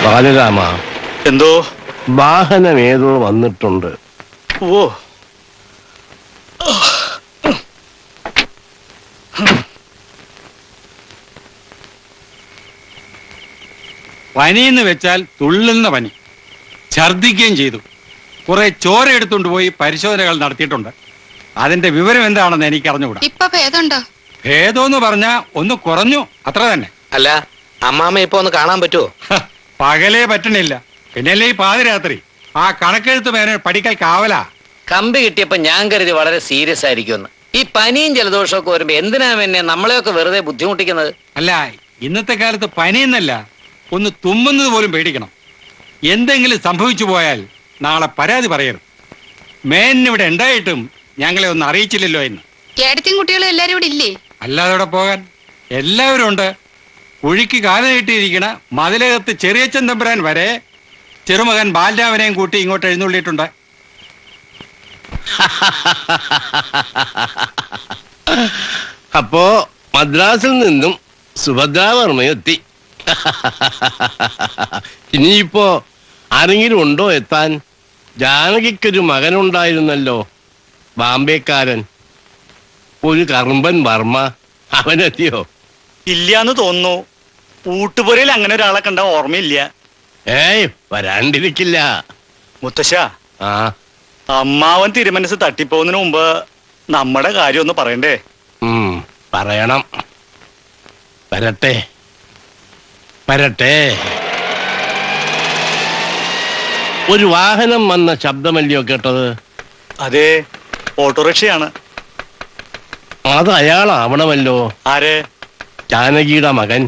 ബാലരാമ എന്തോ വാഹനം ഏതോ വന്നിട്ടുണ്ട് ഓ പനി എന്ന് വെച്ചാൽ തുള്ളുന്ന പനി ഛർദിക്കുകയും ചെയ്തു കുറെ ചോര എടുത്തുകൊണ്ട് പോയി പരിശോധനകൾ നടത്തിയിട്ടുണ്ട് അതിന്റെ വിവരം എന്താണെന്ന് എനിക്ക് അറിഞ്ഞുകൂടാ ഇപ്പൊ ഭേദമുണ്ടോ ഭേദമെന്ന് പറഞ്ഞാ ഒന്ന് കുറഞ്ഞു അത്ര തന്നെ അല്ല അമ്മാമ്മ ഇപ്പൊ ഒന്ന് കാണാൻ പറ്റുമോ ഹ, പകലേ പറ്റണില്ല പിന്നല്ലേ ഈ പാതിരാത്രി ആ കണക്കെഴുത്ത് മേനെ പഠിക്കൽ കാവലാ കമ്പി കിട്ടിയപ്പോ ഞാൻ കരുതി വളരെ സീരിയസ് ആയിരിക്കുമെന്ന് ഈ പനിയും ജലദോഷമൊക്കെ വരുമ്പോ എന്തിനാ എന്നെ നമ്മളെയൊക്കെ വെറുതെ ബുദ്ധിമുട്ടിക്കുന്നത് അല്ല ഇന്നത്തെ കാലത്ത് പനിയെന്നല്ല ഒന്ന് തുമ്മുന്നത് പോലും പേടിക്കണം എന്തെങ്കിലും സംഭവിച്ചു പോയാൽ നാളെ പരാതി പറയരുത് മേനിവിടെ ഉണ്ടായിട്ടും ഞങ്ങളെ ഒന്ന് അറിയിച്ചില്ലല്ലോ എന്ന് ഏടത്തിയും കുട്ടികളും എല്ലാരും ഇവിടെ ഇല്ലേ അല്ലാതെ ഇവിടെ പോകാൻ എല്ലാവരും ഉണ്ട് കുഴിക്ക് കാല നീട്ടിയിരിക്കണ മതിലകത്ത് ചെറിയച്ചൻ തമ്പുരാൻ വരെ ചെറുമകൻ ബാലരാമനെയും കൂട്ടി ഇങ്ങോട്ട് എഴുന്നള്ളിയിട്ടുണ്ട് അപ്പോ മദ്രാസിൽ നിന്നും സുഭദ്രാവർമ്മ എത്തി ഇനിയിപ്പോ ആരെങ്കിലും ഉണ്ടോ എത്താൻ ജാനകിക്കൊരു മകനുണ്ടായിരുന്നല്ലോ ബാംബേക്കാരൻ ഒരു കറുമ്പൻ വർമ്മ അവനെത്തിയോ ഇല്ലാന്ന് തോന്നുന്നു ഊട്ടുപുരയിൽ അങ്ങനെ ഒരാളെ കണ്ട ഓർമ്മയില്ല ഏയ് വരാണ്ടിരിക്കില്ല മുത്തശ്ശ ആ അമ്മാവൻ തിരുമനസ് തട്ടിപ്പോകുന്നതിന് മുമ്പ് നമ്മുടെ കാര്യം ഒന്ന് പറയണ്ടേ ഉം, പറയണം വരട്ടെ വരട്ടെ ഒരു വാഹനം വന്ന ശബ്ദമല്ലയോ കേട്ടത് അതെ ഓട്ടോറിക്ഷയാണ് അത് അയാളാവണമല്ലോ ആരെ ജാനകിയുടെ മകൻ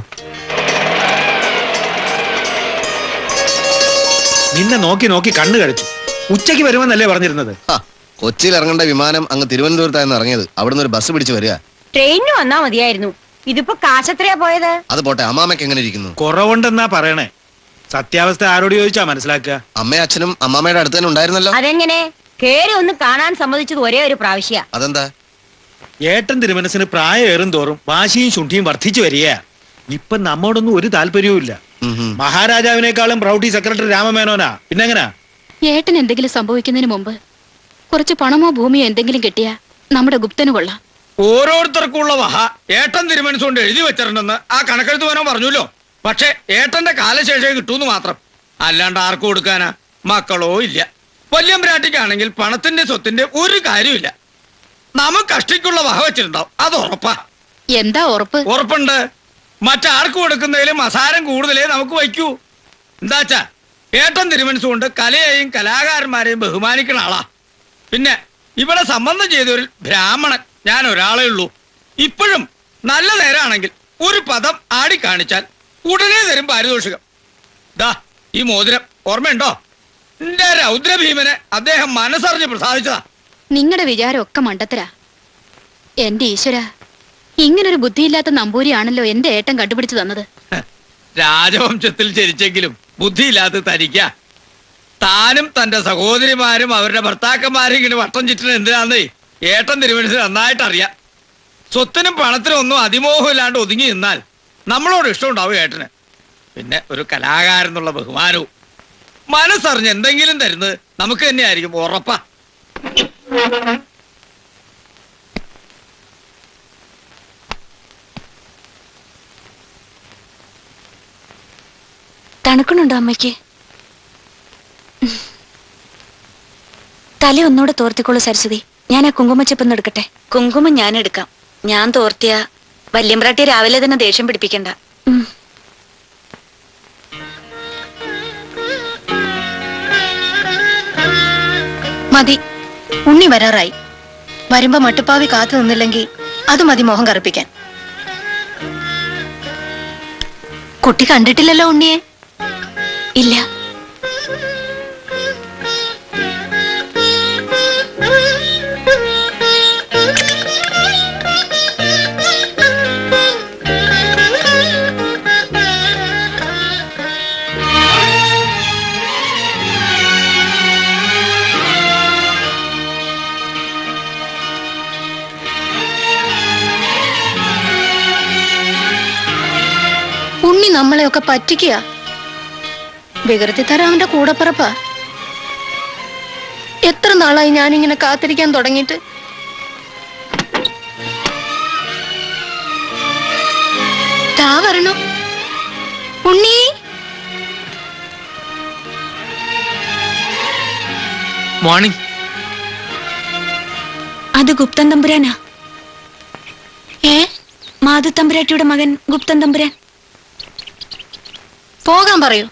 നിന്നെ നോക്കി നോക്കി കണ്ണു കഴിച്ചു ഉച്ചയ്ക്ക് വരുമെന്നല്ലേ പറഞ്ഞിരുന്നത് ആ, കൊച്ചിയിൽ ഇറങ്ങേണ്ട വിമാനം അങ്ങ് തിരുവനന്തപുരത്തായിരുന്നു ഇറങ്ങിയത് അവിടുന്ന് ഒരു ബസ് പിടിച്ചു വരിക ട്രെയിനിന് വന്നാ മതിയായിരുന്നു ഇതിപ്പോ കാശെത്രയാ പോയത് അത് പോട്ടെ അമ്മാമ്മയ്ക്ക് എങ്ങനെ ഇരിക്കുന്നു കുറവുണ്ടെന്നാ പറയണേ സത്യാവസ്ഥ ആരോട് ചോദിച്ചാ മനസ്സിലാക്കുക അമ്മയും അച്ഛനും അമ്മാമ്മയുടെ അടുത്ത് തന്നെ ഉണ്ടായിരുന്നല്ലോ അതെങ്ങനെ കേറി ഒന്ന് കാണാൻ സമ്മതിച്ചത് ഒരേ ഒരു പ്രാവശ്യ അതെന്താ ഏട്ടൻ തിരുമനസിന് പ്രായമേറും തോറും വാശിയും ശുണ്ഠിയും വർദ്ധിച്ചു വരികയാ ഇപ്പൊ നമ്മോടൊന്നും ഒരു താല്പര്യവും ഇല്ല ഉം ഉം. മഹാരാജാവിനേക്കാളും പ്രൗഢി സെക്രട്ടറി രാമമേനോനാ പിന്നെങ്ങനാ ഏട്ടൻ എന്തെങ്കിലും സംഭവിക്കുന്നതിന് മുമ്പ് കുറച്ച് പണമോ ഭൂമിയോ എന്തെങ്കിലും കിട്ടിയാ നമ്മുടെ ഗുപ്തന് കൊള്ളാം ഓരോരുത്തർക്കുള്ള വഹ ഏട്ടൻ തിരുമനസുകൊണ്ട് എഴുതി വെച്ചിട്ടുണ്ടെന്ന് ആ കണക്കെഴുത്ത് വേനോ പറഞ്ഞല്ലോ പക്ഷെ ഏട്ടന്റെ കാലശേഷം കിട്ടൂന്ന് മാത്രം അല്ലാണ്ട് ആർക്കും കൊടുക്കാനാ മക്കളോ ഇല്ല വല്യമ്പ്രാട്ടിക്കാണെങ്കിൽ പണത്തിന്റെ സ്വത്തിന്റെ ഒരു കാര്യമില്ല നമുക്ക് കഷ്ടിക്കുള്ള വഹ വെച്ചിട്ടുണ്ടാവും അത് ഉറപ്പാ എന്താ ഉറപ്പ് ഉറപ്പുണ്ട് മറ്റാർക്ക് കൊടുക്കുന്നതിലും അസാരം കൂടുതലേ നമുക്ക് വയ്ക്കൂ എന്താച്ചാ ഏട്ടൻ തിരുമനസുകൊണ്ട് കലയെയും കലാകാരന്മാരെയും ബഹുമാനിക്കുന്ന ആളാ പിന്നെ ഇവിടെ സംബന്ധം ചെയ്തൊരു ബ്രാഹ്മണൻ ഞാൻ ഒരാളേ ഉള്ളൂ ഇപ്പോഴും നല്ല നേരാണെങ്കിൽ ഒരു പദം ആടി കാണിച്ചാൽ ഉടനെ തരും പാരിതോഷികം ദാ ഈ മോതിരം ഓർമ്മയുണ്ടോ എന്റെ രൗദ്രഭീമനെ അദ്ദേഹം മനസ്സറിഞ്ഞ് പ്രസാദിച്ചതാ നിങ്ങളുടെ വിചാരമൊക്കെ മണ്ടത്തരാ എന്റെ ഈശ്വര ഇങ്ങനൊരു ബുദ്ധിയില്ലാത്ത നമ്പൂരിയാണല്ലോ എന്റെ ഏട്ടൻ കണ്ടുപിടിച്ചു തന്നത് രാജവംശത്തിൽ ജനിച്ചെങ്കിലും ബുദ്ധിയില്ലാത്ത തനിക്ക താനും തന്റെ സഹോദരിമാരും അവരുടെ ഭർത്താക്കന്മാരും ഇങ്ങനെ വട്ടം ചുറ്റിന് എന്തിനാന്നേ ഏട്ടൻ തിരുവനന്തപുരം നന്നായിട്ട് അറിയാം സ്വത്തിനും പണത്തിനും ഒന്നും അതിമോഹമില്ലാണ്ട് ഒതുങ്ങി നിന്നാൽ നമ്മളോട് ഇഷ്ടമുണ്ടാവും ഏട്ടന് പിന്നെ ഒരു കലാകാരൻ എന്നുള്ള ബഹുമാനവും മനസ്സറിഞ്ഞ് എന്തെങ്കിലും തരുന്നത് നമുക്ക് തന്നെയായിരിക്കും ഉറപ്പാ തണുക്കണുണ്ടോ അമ്മയ്ക്ക് തല ഒന്നുകൂടെ തോർത്തിക്കോളൂ സരസ്വതി ഞാൻ ആ കുങ്കുമച്ചെപ്പൊന്ന് എടുക്കട്ടെ കുങ്കുമം ഞാൻ എടുക്കാം ഞാൻ തോർത്തിയ വല്യമ്പ്രാട്ടി രാവിലെ തന്നെ ദേഷ്യം പിടിപ്പിക്കണ്ട ഉം. മതി ഉണ്ണി വരാറായി വരുമ്പോ മട്ടുപ്പാവി കാത്തു നിന്നില്ലെങ്കിൽ അത് മതി മോഹം കറുപ്പിക്കാൻ കുട്ടി കണ്ടിട്ടില്ലല്ലോ ഉണ്ണിയെ ഇല്ല ഉണ്ണി നമ്മളെയൊക്കെ പറ്റിക്കുക വികൃതി തരാൻ അവന്റെ കൂടപ്പിറപ്പാ എത്ര നാളായി ഞാനിങ്ങനെ കാത്തിരിക്കാൻ തുടങ്ങിയിട്ട് താ വരണു ഉണ്ണി മോർണിംഗ് അത് ഗുപ്തൻ തമ്പുരാനാ ഏ മാധു തമ്പുരാട്ടിയുടെ മകൻ ഗുപ്തൻ തമ്പുരാൻ പോകാൻ പറയൂ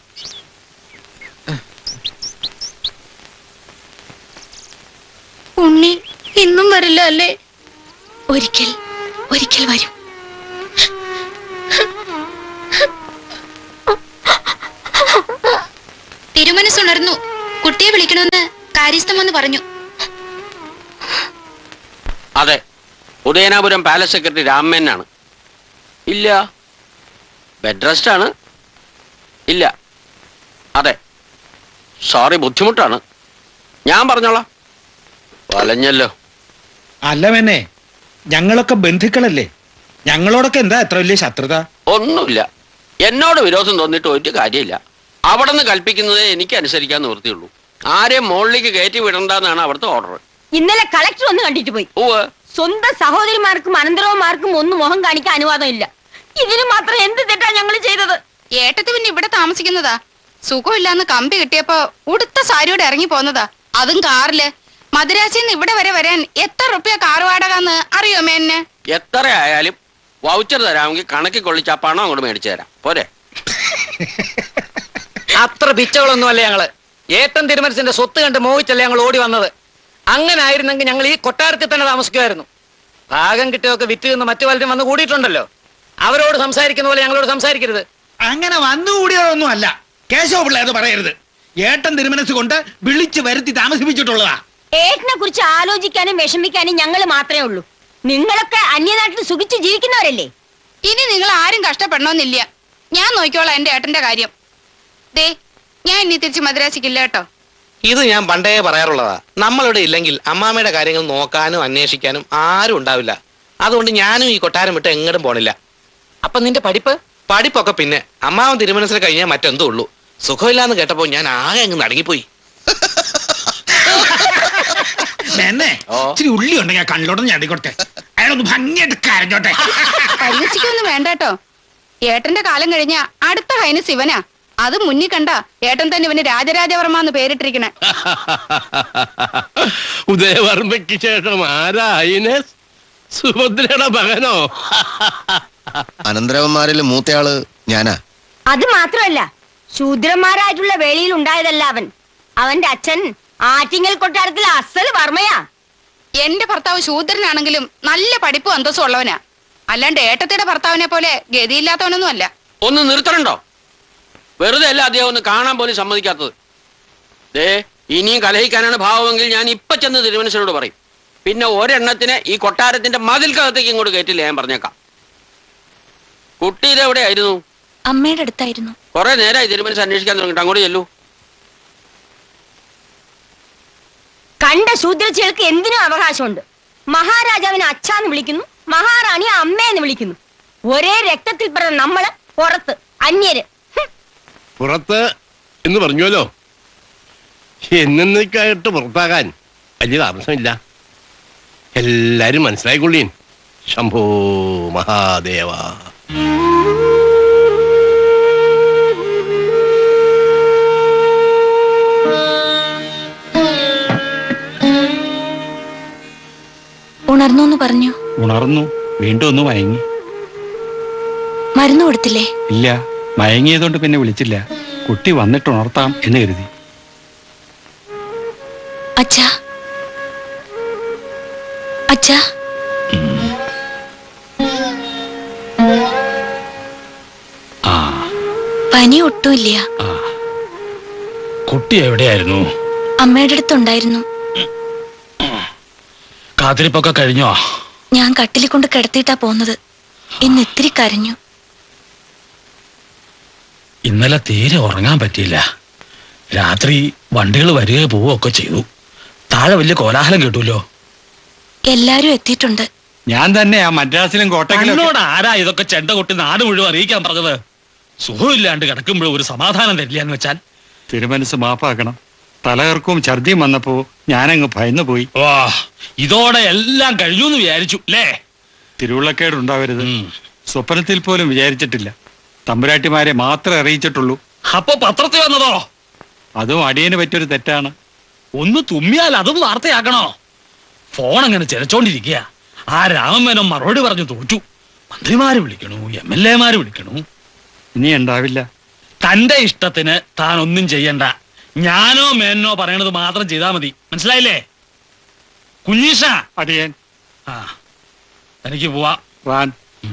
ഉണ്ണി ഇന്നും വരില്ല അല്ലേ ഒരിക്കൽ ഒരിക്കൽ വരും തിരുമനസ്സുണർന്നു കുട്ടിയെ വിളിക്കണമെന്ന് കാര്യസ്ഥം വന്ന് പറഞ്ഞു അതെ ഉദയനാപുരം പാലസ് സെക്രട്ടറി രാമേനാണ് ഇല്ല ബെഡ് റെസ്റ്റ് ആണ് ഇല്ല അതെ സോറി ബുദ്ധിമുട്ടാണ് ഞാൻ പറഞ്ഞോളാം വലഞ്ഞല്ലോ അല്ല മെന്നെ ഞങ്ങളൊക്കെ ബന്ധുക്കളല്ലേ ഞങ്ങളോടൊക്കെ എന്താ എത്ര വലിയ ശത്രുത ഒന്നുമില്ല എന്നോട് വിരോധം തോന്നിയിട്ട് ഒരു കാര്യമില്ല അവിടെ നിന്ന് കൽപ്പിക്കുന്നതേ എനിക്ക് അനുസരിക്കാൻ നിവൃത്തിയുള്ളൂ ആരെയും മുകളിലേക്ക് കയറ്റി വിടണ്ടെന്നാണ് അവിടുത്തെ ഓർഡർ ഇന്നലെ കളക്ടർ ഒന്ന് കണ്ടിട്ട് പോയി ഉവ്വ് സ്വന്തം സഹോദരിമാർക്കും അനന്തരവന്മാർക്കും ഒന്നും മുഖം കാണിക്കാൻ അനുവാദമില്ല ഇതിന് മാത്രം എന്ത് തെറ്റാ ഞങ്ങൾ ചെയ്തത് ഏട്ടത്തി പിന്നെ ഇവിടെ താമസിക്കുന്നതാ സുഖമില്ലാന്ന് കമ്പി കിട്ടിയപ്പോ ഉടുത്ത സാരിയോടെ ഇറങ്ങി പോന്നതാ അതും കാറില് മദ്രാസിന്ന് ഇവിടെ വരെ വരാൻ എത്ര റുപ്യ കാർ വാടകന്ന് അറിയോ മേന്നെ എത്ര ആയാലും വൗച്ചർ തരാമെങ്കിൽ കണക്കി കൊള്ളിച്ച് ആ പണം അങ്ങോട്ട് മേടിച്ചു തരാം പോരെ അത്ര പിച്ചകളൊന്നുമല്ല ഞങ്ങള് ഏട്ടൻ തിരുമനസിന്റെ സ്വത്ത് കണ്ട് മോഹിച്ചല്ലേ ഞങ്ങൾ ഓടി വന്നത് അങ്ങനെ ആയിരുന്നെങ്കിൽ ഞങ്ങൾ ഈ കൊട്ടാരത്തിൽ തന്നെ താമസിക്കുമായിരുന്നു ഭാഗം കിട്ടിയൊക്കെ വിറ്റ് നിന്ന് മറ്റു പലരും വന്ന് കൂടിയിട്ടുണ്ടല്ലോ അവരോട് സംസാരിക്കുന്ന പോലെ ഞങ്ങളോട് സംസാരിക്കരുത് അങ്ങനെ വന്നുകൂടിയതൊന്നും അല്ല കേശവ പിള്ള അത് പറയരുത് ഏട്ടൻ തിരുമനസ് കൊണ്ട് വിളിച്ചു വരുത്തി താമസിപ്പിച്ചിട്ടുള്ളതാ ഏട്ടനെ കുറിച്ച് ആലോചിക്കാനും വിഷമിക്കാനും ഞങ്ങൾ മാത്രമേ ഉള്ളൂ നിങ്ങളൊക്കെ അന്യനാട്ടിൽ സുഖിച്ച് ജീവിക്കുന്നവരല്ലേ ഇനി നിങ്ങൾ ആരും കഷ്ടപ്പെടണമെന്നില്ല ഞാൻ നോക്കിക്കോളാം എന്റെ ഏട്ടന്റെ കാര്യം ദേ ഞാൻ ഇനി തിരിച്ച് മദ്രാസിക്കില്ല കേട്ടോ ഇത് ഞാൻ പണ്ടേ പറയാറുള്ളതാ നമ്മളിവിടെ ഇല്ലെങ്കിൽ അമ്മാമ്മയുടെ കാര്യങ്ങൾ നോക്കാനും അന്വേഷിക്കാനും ആരും ഉണ്ടാവില്ല അതുകൊണ്ട് ഞാനും ഈ കൊട്ടാരം വിട്ട് എങ്ങോട്ടും പോണില്ല അപ്പൊ നിന്റെ പഠിപ്പ് പഠിപ്പൊക്കെ പിന്നെ അമ്മാവൻ തിരുമനസിൽ കഴിഞ്ഞാൽ മറ്റെന്തോ ഉള്ളൂ സുഖമില്ലാന്ന് കേട്ടപ്പോ ഞാൻ ആകെ അങ്ങ് നടുങ്ങിപ്പോയി എന്നെ ഇച്ചിരി ഉള്ളി ഉണ്ടെങ്കിൽ കണ്ണിലോട്ട് ഞടിക്കോട്ടെ അയാളൊന്ന് ഭംഗിയായിട്ട് കരഞ്ഞോട്ടെ പരിഹസിക്കൊന്നും വേണ്ട കേട്ടോ ഏട്ടന്റെ കാലം കഴിഞ്ഞ അടുത്ത കൈന് ശിവനാ അത് മുന്നിൽ കണ്ട ഏട്ടൻ തന്നെ ഇവന് രാജരാജവർമ്മ എന്ന് പേരിട്ടിരിക്കണേ ഉദയവർമ്മയ്ക്ക് ശേഷം ആരാ ഐനസ് സുഭദ്രയുടെ മകനോ അനന്തരവന്മാരിൽ മൂത്തയാള് ഞാനാ അത് മാത്രമല്ല ശൂദ്രന്മാരായിട്ടുള്ള വേളിയിൽ ഉണ്ടായതല്ല അവൻ അവന്റെ അച്ഛൻ ആറ്റിങ്ങൽ കൊട്ടാരത്തിൽ അസൽ വർമ്മയാ എന്റെ ഭർത്താവ് ശൂദ്രനാണെങ്കിലും നല്ല പഠിപ്പും അന്തസ്സും ഉള്ളവനാ അല്ലാണ്ട് ഏട്ടത്തിയുടെ ഭർത്താവിനെ പോലെ ഗതിയില്ലാത്തവനൊന്നും അല്ല ഒന്ന് നിർത്തണുണ്ടോ വെറുതെ അല്ല അദ്ദേഹം ഒന്ന് കാണാൻ പോലും സമ്മതിക്കാത്തത് ദേ ഇനിയും കലഹിക്കാനാണ് ഭാവമെങ്കിൽ ഞാൻ ഇപ്പൊ ചെന്ന് തിരുമനസിനോട് പറയും പിന്നെ ഒരെണ്ണത്തിന് ഈ കൊട്ടാരത്തിന്റെ മതിൽക്കകത്തേക്ക് ഇങ്ങോട്ട് കയറ്റില്ല ഞാൻ പറഞ്ഞേക്കാം കുട്ടി ഇത് എവിടെയായിരുന്നു അമ്മയുടെ അടുത്തായിരുന്നു കുറെ നേരമായി തിരുമനസ് അന്വേഷിക്കാൻ തുടങ്ങിയിട്ട് അങ്ങോട്ട് ചെല്ലൂ കണ്ട ശൂദ്രച്ചികൾക്ക് എന്തിനും അവകാശമുണ്ട് മഹാരാജാവിനെ അച്ഛാന്ന് വിളിക്കുന്നു മഹാറാണി അമ്മയെന്ന് വിളിക്കുന്നു ഒരേ രക്തത്തിൽ പിറന്ന നമ്മള് പുറത്ത് അന്യര് പുറത്ത് എന്ന് പറഞ്ഞുവല്ലോ എന്നേക്കായിട്ട് പുറത്താകാൻ വലിയ താമസമില്ല എല്ലാരും മനസ്സിലായിക്കൊള്ളീൻ ശംഭോ മഹാദേവ ഉണർന്നു എന്ന് പറഞ്ഞു ഉണർന്നു വീണ്ടും ഒന്ന് മയങ്ങി മരുന്ന് കൊടുത്തില്ലേ ഇല്ല മയങ്ങിയതുകൊണ്ട് പിന്നെ വിളിച്ചില്ല കുട്ടി വന്നിട്ട് ഉണർത്താം എന്ന് കരുതി അച്ഛാ അച്ഛാ ആ പനി ഒട്ടുമില്ല കുട്ടി എവിടെയായിരുന്നു അമ്മയുടെ അടുത്തുണ്ടായിരുന്നു കാത്തിരിപ്പൊക്കെ കഴിഞ്ഞോ ഞാൻ കട്ടിലിൽ കൊണ്ട് കിടത്തിയിട്ടാ പോന്നത് ഇന്ന് ഇത്തിരി കരഞ്ഞു ഇന്നലെ തീരെ ഉറങ്ങാൻ പറ്റിയില്ല രാത്രി വണ്ടികൾ വരികയോ പോവുകയൊക്കെ ചെയ്തു താഴെ വലിയ കോലാഹലം കേട്ടുല്ലോ എല്ലാരും എത്തിയിട്ടുണ്ട് ഞാൻ തന്നെയാ മദ്രാസിലും കോട്ടക്കിലും ഒക്കെ- എന്നോട് ആരാ ഇതൊക്കെ ചെണ്ട കൊട്ടി നാട് മുഴുവൻ അറിയിക്കാൻ പറഞ്ഞത് സുഖമില്ലാണ്ട് കിടക്കുമ്പോഴും ഒരു സമാധാനം തരില്ല എന്ന് വെച്ചാൽ തിരുമനസ് മാപ്പാക്കണം തലകർക്കവും ഛർദിയും വന്നപ്പോ ഞാനങ്ങ് ഭയന്നു പോയി വാ ഇതോടെ എല്ലാം കഴിഞ്ഞു എന്ന് വിചാരിച്ചു അല്ലേ തിരുവുള്ളക്കേട് ഉണ്ടാവരുത് സ്വപ്നത്തിൽ പോലും വിചാരിച്ചിട്ടില്ല തമ്പുരാട്ടിമാരെ മാത്രമേ അറിയിച്ചിട്ടുള്ളൂ അപ്പൊ പത്രത്തിൽ വന്നതോ അതും അടിയന് പറ്റിയൊരു തെറ്റാണ് ഒന്ന് തുമ്മിയാൽ അതും വാർത്തയാക്കണോ ഫോൺ അങ്ങനെ ചിലച്ചോണ്ടിരിക്കുക ആ രാമമേനോ മറുപടി പറഞ്ഞു തോറ്റു മന്ത്രിമാര് വിളിക്കണു എം എൽ എമാര് വിളിക്കണു ഇനി ഉണ്ടാവില്ല തന്റെ ഇഷ്ടത്തിന് താൻ ഒന്നും ചെയ്യണ്ട ഞാനോ മേനോ പറയണത് മാത്രം ചെയ്താൽ മതി മനസ്സിലായില്ലേ കുഞ്ഞീഷ അടിയൻ ആ തനിക്ക് പോവാ വാൻ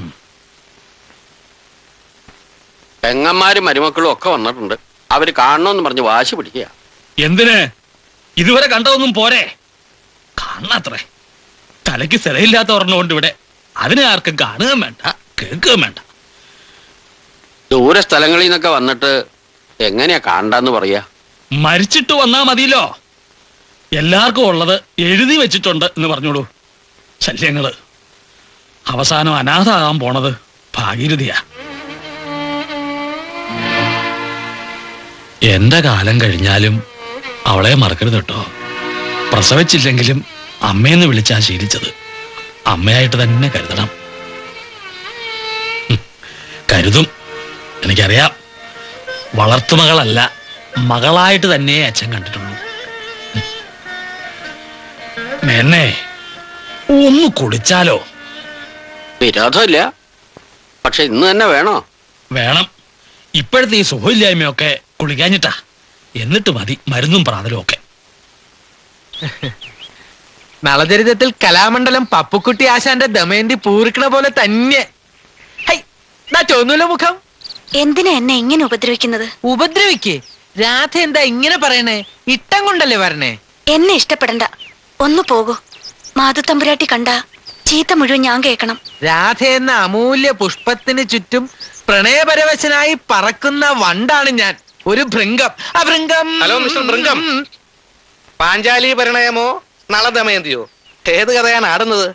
പെങ്ങന്മാരും മരുമക്കളും ഒക്കെ വന്നിട്ടുണ്ട് അവര് കാണണമെന്ന് പറഞ്ഞ് വാശി പിടിക്കുക എന്തിന് ഇതുവരെ കണ്ടതൊന്നും പോരെ കാണാത്രേ തലയ്ക്ക് സ്ഥലമില്ലാത്ത ഒരെണ്ണമുണ്ട് ഇവിടെ അതിനെ ആർക്കും കാണുകയും വേണ്ട കേൾക്കുകയും വേണ്ട ദൂര സ്ഥലങ്ങളിൽ നിന്നൊക്കെ വന്നിട്ട് എങ്ങനെയാ കാണണ്ടെന്ന് പറയാ മരിച്ചിട്ട് വന്നാ മതിയല്ലോ എല്ലാവർക്കും ഉള്ളത് എഴുതി വെച്ചിട്ടുണ്ട് എന്ന് പറഞ്ഞോളൂ ശല്യങ്ങള് അവസാനം അനാഥാകാൻ പോണത് ഭാഗീരഥിയാ എന്റെ കാലം കഴിഞ്ഞാലും അവളെ മറക്കരുത് കേട്ടോ പ്രസവിച്ചില്ലെങ്കിലും അമ്മയെന്ന് വിളിച്ചാ ശീലിച്ചത് അമ്മയായിട്ട് തന്നെ കരുതണം ഹും, കരുതും എനിക്കറിയാം വളർത്തുമകളല്ല മകളായിട്ട് തന്നെ അച്ഛൻ കണ്ടിട്ടുള്ളൂ ഉം. മേന്നെ ഒന്ന് കുടിച്ചാലോ വിരോധമില്ല പക്ഷെ ഇന്ന് തന്നെ വേണോ വേണം ഇപ്പോഴത്തെ ഈ സുഖമില്ലായ്മയൊക്കെ കുളിക്കാഞ്ഞിട്ടാ എന്നിട്ട് മതി മരുന്നും പ്രാതലും ഒക്കെ നളചരിതത്തിൽ കലാമണ്ഡലം പപ്പുക്കുട്ടി ആശാന്റെ ദമയന്തി പൂരിക്കണ പോലെ തന്നെ ഹൈ, ദാ ചോന്നൂല മുഖം എന്തിനാ എന്നെ ഇങ്ങനെ ഉപദ്രവിക്കുന്നത് ഉപദ്രവിക്ക് രാധ എന്താ ഇങ്ങനെ പറയണേ ഇട്ടം കൊണ്ടല്ലേ വരണേ എന്നെ ഇഷ്ടപ്പെടണ്ട ഒന്ന് പോകൂ മാധുത്തമ്പുരാട്ടി കണ്ട ചീത്ത മുഴുവൻ ഞാൻ കേൾക്കണം രാധ എന്ന അമൂല്യ പുഷ്പത്തിന് ചുറ്റും പ്രണയപരവശനായി പറക്കുന്ന വണ്ടാണ് ഞാൻ ഒരു ഭൃംഗം ആ ഭൃംഗം ഹലോ മിസ്റ്റർ ഭൃംഗം പാഞ്ചാലി പരിണയമോ നളദമയന്തിയോ ഏത് കഥയാണ് ആടുന്നത്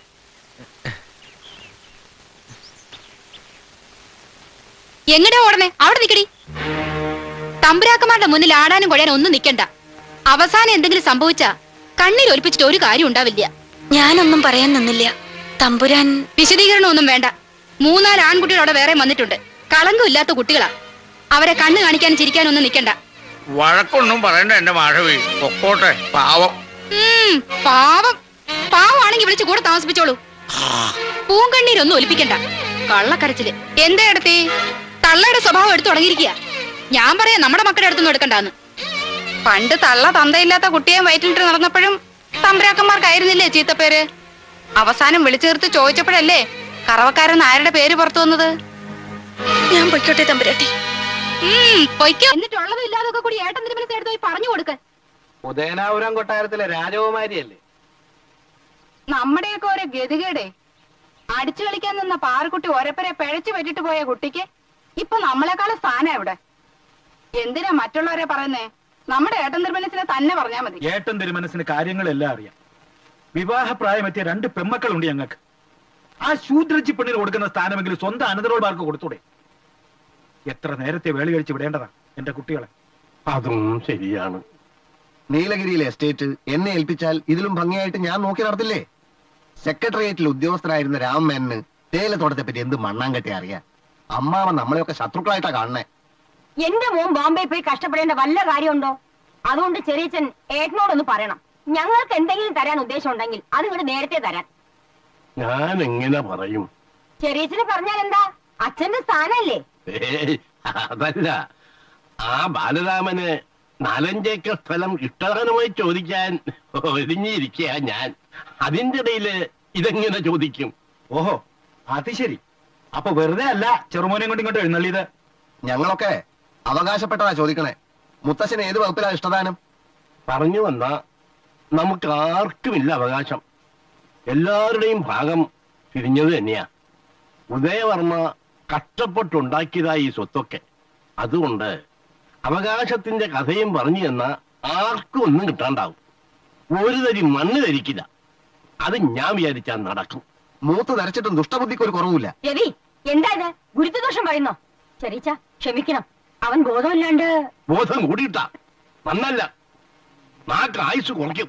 എങ്ങടാ ഓടണേ അവിടെ നിക്കടി തമ്പുരാക്കന്മാരുടെ മുന്നിൽ ആടാനും കൊഴയാനും ഒന്നും നിക്കണ്ട അവസാനം എന്തെങ്കിലും സംഭവിച്ചാ കണ്ണീർ ഒലിപ്പിച്ചിട്ട് ഒരു കാര്യം ഉണ്ടാവില്ല ഞാനൊന്നും പറയാൻ നിന്നില്ല തമ്പുരാൻ വിശദീകരണം ഒന്നും വേണ്ട മൂന്നാല് ആൺകുട്ടികൾ അവിടെ വേറെ വന്നിട്ടുണ്ട് കളങ്കമില്ലാത്ത കുട്ടികളാ അവരെ കണ്ണ് കാണിക്കാനും ചിരിക്കാനും ഒന്നും നിക്കണ്ട വഴക്കൊന്നും പറയണ്ട എന്റെ മാധവി പൊക്കോട്ടെ പാവം ഉം, പാവം പാവമാണെങ്കി വിളിച്ച് കൂടെ താമസിപ്പിച്ചോളൂ പൂങ്കണ്ണീരൊന്നും ഒലിപ്പിക്കണ്ട കള്ളക്കരച്ചില് എന്താ എടുത്തേ തള്ളയുടെ സ്വഭാവം എടുത്തു തുടങ്ങിയിരിക്കുക ഞാൻ പറയാം നമ്മുടെ മക്കളുടെ അടുത്തൊന്നും എടുക്കണ്ടാന്ന് പണ്ട് തള്ള തന്തയില്ലാത്ത കുട്ടിയെ വയറ്റിലിട്ട് നടന്നപ്പോഴും തമ്പരാക്കന്മാർക്കായിരുന്നില്ലേ ചീത്തപ്പേര് അവസാനം വിളിച്ചു ചേർത്ത് ചോദിച്ചപ്പോഴല്ലേ കറവക്കാരൻ ആരുടെ പേര് പുറത്തു വന്നത് ഞാൻ പൊയ്ക്കോട്ടെ തമ്പുരാട്ടി ഉം, പൊയ്ക്കോ എന്നിട്ടുള്ളതും ഇല്ലാതൊക്കെ കൂടി ഏട്ടൻ തിരുമലത്തെ എടുത്ത് പോയി പറഞ്ഞു കൊടുക്ക ഉദയനാപുരം കൊട്ടാരത്തിലെ രാജകുമാരിയല്ലേ നമ്മുടെയൊക്കെ ഒരു ഗതികേടെ അടിച്ചു കളിക്കാൻ നിന്ന പാറക്കുട്ടി ഒരപ്പരെ പിഴച്ചു പറ്റിട്ട് പോയ കുട്ടിക്ക് ഇപ്പൊ നമ്മളെക്കാളും സ്ഥാനം എവിടെ എന്തിനാ മറ്റുള്ളവരെ പറയുന്നേ നമ്മുടെ ഏട്ടൻ തിരുമനസിനെ തന്നെ പറഞ്ഞാ മതി ഏട്ടൻ തിരുമനസിന് കാര്യങ്ങളെല്ലാം അറിയാം വിവാഹപ്രായമെത്തിയ രണ്ട് പെമ്മക്കളുണ്ട് ഞങ്ങൾക്ക് ആ ശൂദ്രജി പെണ്ണിന് കൊടുക്കുന്ന സ്ഥാനമെങ്കിലും സ്വന്തം അനന്തരോൾമാർക്ക് കൊടുത്തൂടെ എത്ര നേരത്തെ വേളി കഴിച്ച് വിടേണ്ടതാ എന്റെ കുട്ടികളെ അതും ശരിയാണ് നീലഗിരിയിലെ എസ്റ്റേറ്റ് എന്നെ ഏൽപ്പിച്ചാൽ ഇതിലും ഭംഗിയായിട്ട് ഞാൻ നോക്കി നടത്തില്ലേ സെക്രട്ടേറിയറ്റിൽ ഉദ്യോഗസ്ഥരായിരുന്ന രാമമേനന് തേയിലത്തോട്ടത്തെ പറ്റി എന്ത് മണ്ണാങ്കട്ടി അറിയാം അമ്മാവൻ നമ്മളെയൊക്കെ ശത്രുക്കളായിട്ടാ കാണണേ എന്റെ മോൻ ബോംബെ പോയി കഷ്ടപ്പെടേണ്ട വല്ല കാര്യമുണ്ടോ അതുകൊണ്ട് ചെറിയച്ചൻ ഏട്ടനോടൊന്ന് പറയണം ഞങ്ങൾക്ക് എന്തെങ്കിലും തരാൻ ഉദ്ദേശം ഉണ്ടെങ്കിൽ അത് ഇവിടെ നേരത്തെ തരാൻ ഞാൻ എങ്ങനെ പറയും ചെറിയച്ചന് പറഞ്ഞാൽ എന്താ അച്ഛന്റെ സ്ഥാനല്ലേ ഏയ് അതല്ല ആ ബാലരാമന് നാലഞ്ചേക്കർ സ്ഥലം ഇഷ്ടദാനമായി ചോദിക്കാൻ ഒരുങ്ങിയിരിക്കുക ഞാൻ അതിന്റെ ഇടയില് ഇതെങ്ങനെ ചോദിക്കും ഓഹോ അത് ശരി അപ്പൊ വെറുതെ അല്ല ചെറുമോനെ കൊണ്ട് ഇങ്ങോട്ട് എഴുന്നള്ളിയത് ഞങ്ങളൊക്കെ അവകാശപ്പെട്ടതാ ചോദിക്കണേ മുത്തശ്ശൻ ഏത് വകുപ്പിലാ ഇഷ്ടദാനം പറഞ്ഞു വന്ന നമുക്ക് ആർക്കുമില്ല അവകാശം എല്ലാവരുടെയും ഭാഗം തിരിഞ്ഞത് തന്നെയാ ഉദയവർമ്മ കഷ്ടപ്പെട്ടുണ്ടാക്കിയതാ ഈ സ്വത്തൊക്കെ അതുകൊണ്ട് അവകാശത്തിന്റെ കഥയും പറഞ്ഞു തന്ന ആർക്കും ഒന്നും കിട്ടാണ്ടാവും ഒരു തരി മണ്ണ് ധരിക്കില്ല അത് ഞാൻ വിചാരിച്ചാൽ നടക്കും മൂത്ത് നരച്ചിട്ടും ദുഷ്ടബുദ്ധിക്ക് ഒരു കുറവുമില്ല രവി എന്താ ഇത് ഗുരുത്വദോഷം പറയുന്നോ ചെറിയച്ച ക്ഷമിക്കണം അവൻ ബോധമില്ലാണ്ട് ബോധം കൂടിയിട്ടാ നന്നല്ല നാക്ക് ആയുസ് കുറയ്ക്കും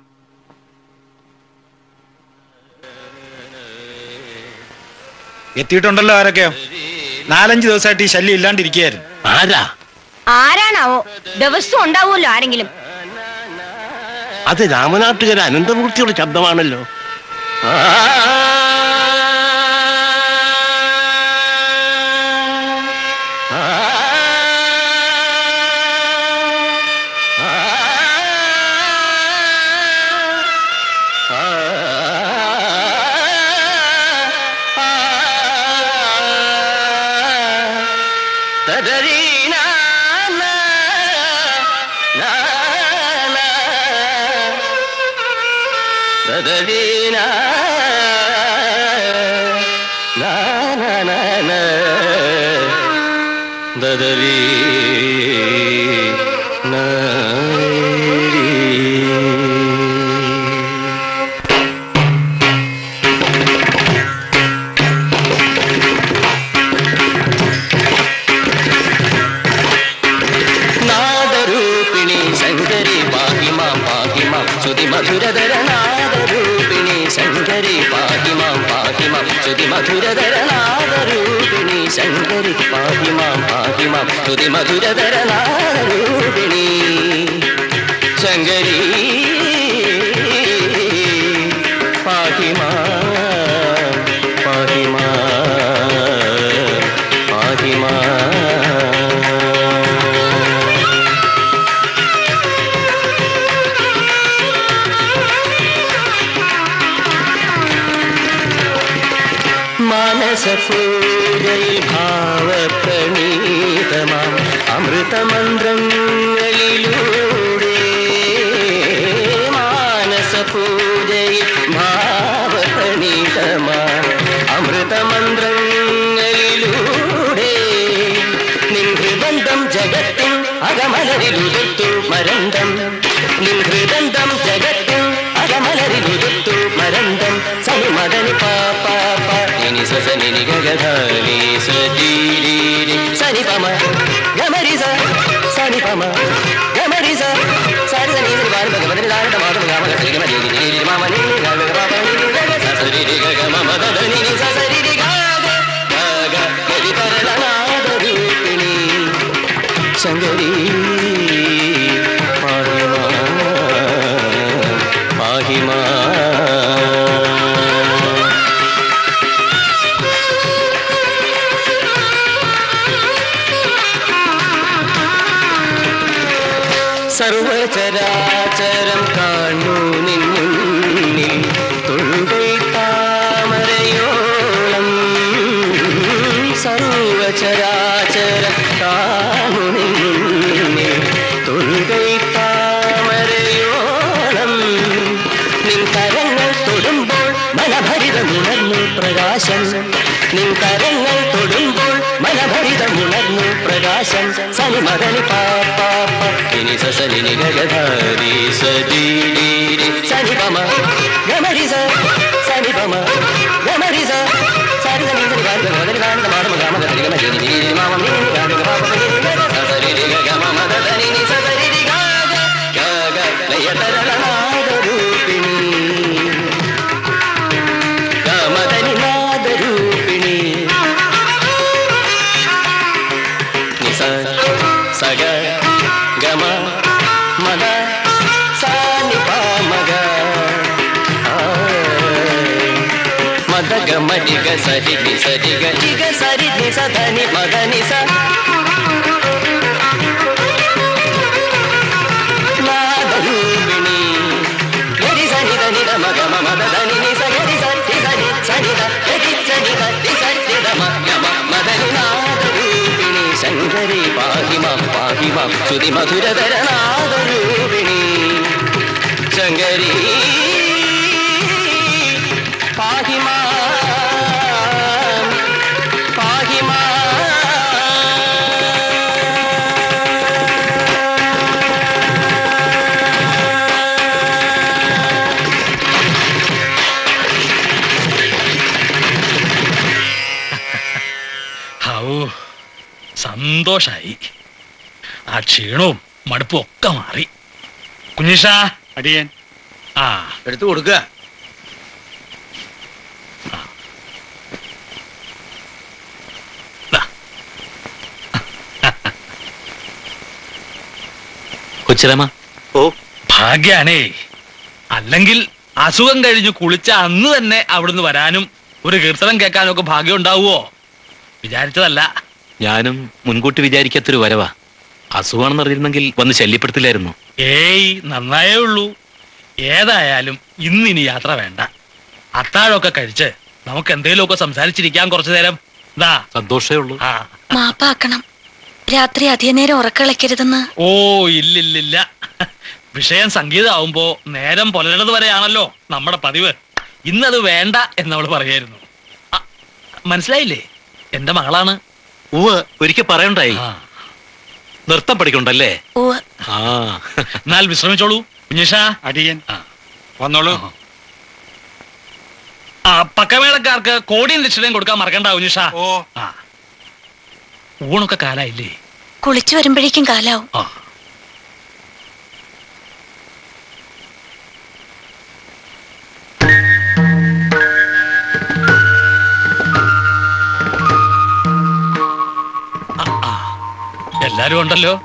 എത്തിയിട്ടുണ്ടല്ലോ ആരൊക്കെയോ നാലഞ്ച് ദിവസമായിട്ട് ഈ ശല്യം ഇല്ലാണ്ടിരിക്കുകയായിരുന്നു ആരാ ആരാണാവോ ദിവസവും ഉണ്ടാവുമല്ലോ ആരെങ്കിലും അത് രാമനാട്ടുകര അനന്തമൂർത്തിയുടെ ശബ്ദമാണല്ലോ ദദരീ നാദരൂപിണി ശങ്കരി പാഹി മാം പാഹി മാം ശ്രുതി മധുരധര നാദരൂപിണി ശങ്കരി പാഹി മാം പാഹി മാം ശ്രുതി മധുരധര നാദരൂപിണി ശങ്കരി പാഹി മാം പാഹി മാം ശ്രുതി മധുരധര നാദരൂപിണി ശങ്കരി പാഹി മാം പാഹി മാം പാഹി മാം മാനസപൂജയിൽ ഭാവപ്രണീതമാം അമൃതമന്ത്രങ്ങളിലൂടെ മാനസപൂജയിൽ ഭാവപ്രണീതമാം അമൃതമന്ത്രങ്ങളിലൂടെ നിൻ ഹൃദന്തം ജഗത്തിൻ അകമലരിലുതിർത്തു മരന്തം നിൻ ഹൃദന്തം ജഗത്തിൻ അകമലരിലുതിർത്തു മരന്തം സനി മദനി പാപ്പ ഇനി സനി നി ഗഗധാനി സീരി സനി പമ ഗമരി സ സനി പമ ഗമരി സ സരി സനി സനി പാര ഭഗ മദനി ദാന മാതം ഗാമ ഗ സരി മരി നി നി മാമ നി നി ഗഗ പാപ നി നി ഗഗ സ സരി രി ഗഗ മമ ദദ നി നി സ സരി രി ഗഗ ഗഗ ഗരി പരളനാദ രൂപിണി ശങ്കരി പാഹിമാ പാഹിമാ സർവചരാചരം കാണു നിന്നുന്നിൽ തുണ്ടൈ താമരയോളം സർവചരാചരം കാണു നിന്നുന്നിൽ തുണ്ടൈ താമരയോളം നിൻ കരങ്ങൾ തൊടുമ്പോൾ മനഭരിതമുണർന്നു പ്രകാശം നിൻ കരങ്ങൾ തൊടുമ്പോൾ മനഭരിതമുണർന്നു പ്രകാശം സനി മകനി പാപ്പ ഇനി സനി നി ഗഗധാരി സദീ സനി പമ ഗമരി സ സനി പമ ഗമരി സ സരി സനി സനി ഗാന ഗമരി ഗാന മാമ ഗാമ ഗരി ഗമ ജനി നി നി മാമ നി നി ഗാന ഗ പാപ്പ നി നി ഗ സ സരി രി ഗ ഗ മ ദ നി നി സ സരി രി ഗ ഗ ഗ ലയ തരളനാദ രൂപിണി ഗമദനി നാദ രൂപിണി നിസ സഗ ഗമ മദ സാനി പാമഗ മദ ഗമ ഡിഗ സരി നി സരി ഗ ഡിഗ സരി നി സ ധനി മദ നി സ നാദരൂപിണി ഗരി സനി ധനി ധ മഗ മ മദ ധനി നി സ ഗരി സ നി സനി സനി ധ ഗരി സനി ധ നി സ നി ധ മ ഗ മ മദനി നാദരൂപിണി ശങ്കരി പാഹി മാം പാഹി മാം ശ്രുതി മധുരധര നാദരൂപിണി ശങ്കരി പാഹി മാം പാഹി മാം ഹൗ സന്തോഷായി ആ ക്ഷീണവും മടുപ്പും ഒക്കെ മാറി കുഞ്ഞിഷ അടിയൻ ആ എടുത്തു കൊടുക്കുക കൊച്ചിരമ്മ ഓ ഭാഗ്യാണേ അല്ലെങ്കിൽ അസുഖം കഴിഞ്ഞ് കുളിച്ച അന്ന് തന്നെ അവിടുന്ന് വരാനും ഒരു കീർത്തനം കേൾക്കാനും ഒക്കെ ഭാഗ്യം ഉണ്ടാവുമോ വിചാരിച്ചതല്ല ഞാനും മുൻകൂട്ടി വിചാരിക്കാത്തൊരു വരവാ അസുഖമാണെന്ന് അറിഞ്ഞിരുന്നെങ്കിൽ വന്ന് ശല്യപ്പെടുത്തില്ലായിരുന്നു ഏയ് നന്നായേ ഉള്ളൂ ഏതായാലും ഇന്നിനി യാത്ര വേണ്ട അത്താഴമൊക്കെ കഴിച്ച് നമുക്ക് എന്തേലുമൊക്കെ സംസാരിച്ചിരിക്കാം കുറച്ചു നേരം എന്താ സന്തോഷമേ ഉള്ളൂ ആ മാപ്പാക്കണം രാത്രി അധിക നേരം ഉറക്കളക്കരുതെന്ന് ഓ ഇല്ലില്ലില്ല വിഷയം സംഗീതമാവുമ്പോ നേരം പുലരുന്നത് വരെയാണല്ലോ നമ്മുടെ പതിവ് ഇന്നത് വേണ്ട എന്നവള് പറയായിരുന്നു ആ, മനസ്സിലായില്ലേ എന്റെ മകളാണ് ഉവ് ഒരിക്കൽ പറയണ്ടായി നൃത്തം പഠിക്കണ്ടല്ലേ ഉവ്വ്. ആ എന്നാൽ വിശ്രമിച്ചോളൂ കുഞ്ഞിഷ അടിയൻ വന്നോളൂ ആ പക്കമേളക്കാർക്ക് കോടിയും ദക്ഷിണയും കൊടുക്കാൻ മറക്കണ്ട കുഞ്ഞിഷ ഓ ആ ഊണൊക്കെ കാലായില്ലേ കുളിച്ചു വരുമ്പോഴേക്കും കാലാവും ആ ആ, ആ. എല്ലാരും ഉണ്ടല്ലോ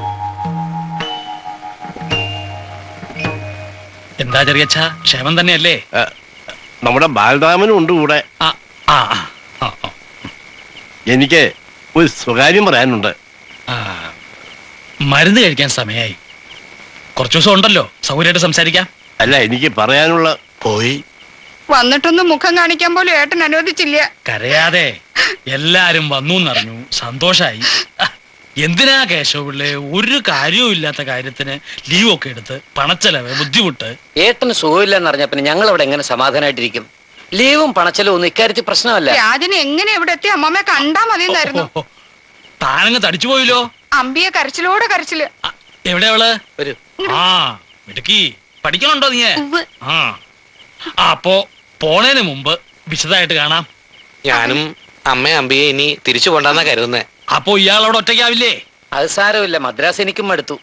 എന്താ ചെറിയച്ഛ ക്ഷേമം തന്നെയല്ലേ നമ്മുടെ ബാലരാമനും ഉണ്ട് കൂടെ ആ ആ ആ, ആ എനിക്ക് ഒരു സ്വകാര്യം പറയാനുണ്ട് ആ, മരുന്ന് കഴിക്കാൻ സമയമായി കുറച്ചു ദിവസം ഉണ്ടല്ലോ സൗകര്യമായിട്ട് സംസാരിക്കാം അല്ല എനിക്ക് പറയാനുള്ള പോയി വന്നിട്ടൊന്നും മുഖം കാണിക്കാൻ പോലും ഏട്ടൻ അനുവദിച്ചില്ല കരയാതെ എല്ലാരും വന്നു എന്നറിഞ്ഞു സന്തോഷായി ആ, എന്തിനാ കേശവ പിള്ളേ ഒരു കാര്യവും ഇല്ലാത്ത കാര്യത്തിന് ലീവ് ഒക്കെ എടുത്ത് പണച്ചെലവ് ബുദ്ധിമുട്ട് ഏട്ടന് സുഖമില്ലെന്ന് അറിഞ്ഞ പിന്നെ ഞങ്ങൾ അവിടെ എങ്ങനെ സമാധാനമായിട്ടിരിക്കും ലീവും പണച്ചെലവും ഒന്നും ഇക്കാര്യത്തിൽ പ്രശ്നമല്ല രാജന് എങ്ങനെ ഇവിടെ എത്തി അമ്മമ്മയെ കണ്ടാ മതിയെന്നായിരുന്നു താനങ്ങ് തടിച്ചു പോയില്ലോ അമ്പിയെ കരച്ചിലോടെ കരച്ചില് എവിടെ അവള് വരൂ ആ മിടുക്കി പഠിക്കണുണ്ടോ നീ ആ ആ, അപ്പോ പോണേന് മുമ്പ് വിശദമായിട്ട് കാണാം ഞാനും അമ്മയും അമ്പിയെ ഇനി തിരിച്ചു കൊണ്ടാന്നാ കരുതുന്നേ അപ്പോ ഇയാൾ അവിടെ ഒറ്റയ്ക്കാവില്ലേ അത് സാരമില്ല മദ്രാസ് എനിക്കും മടുത്തു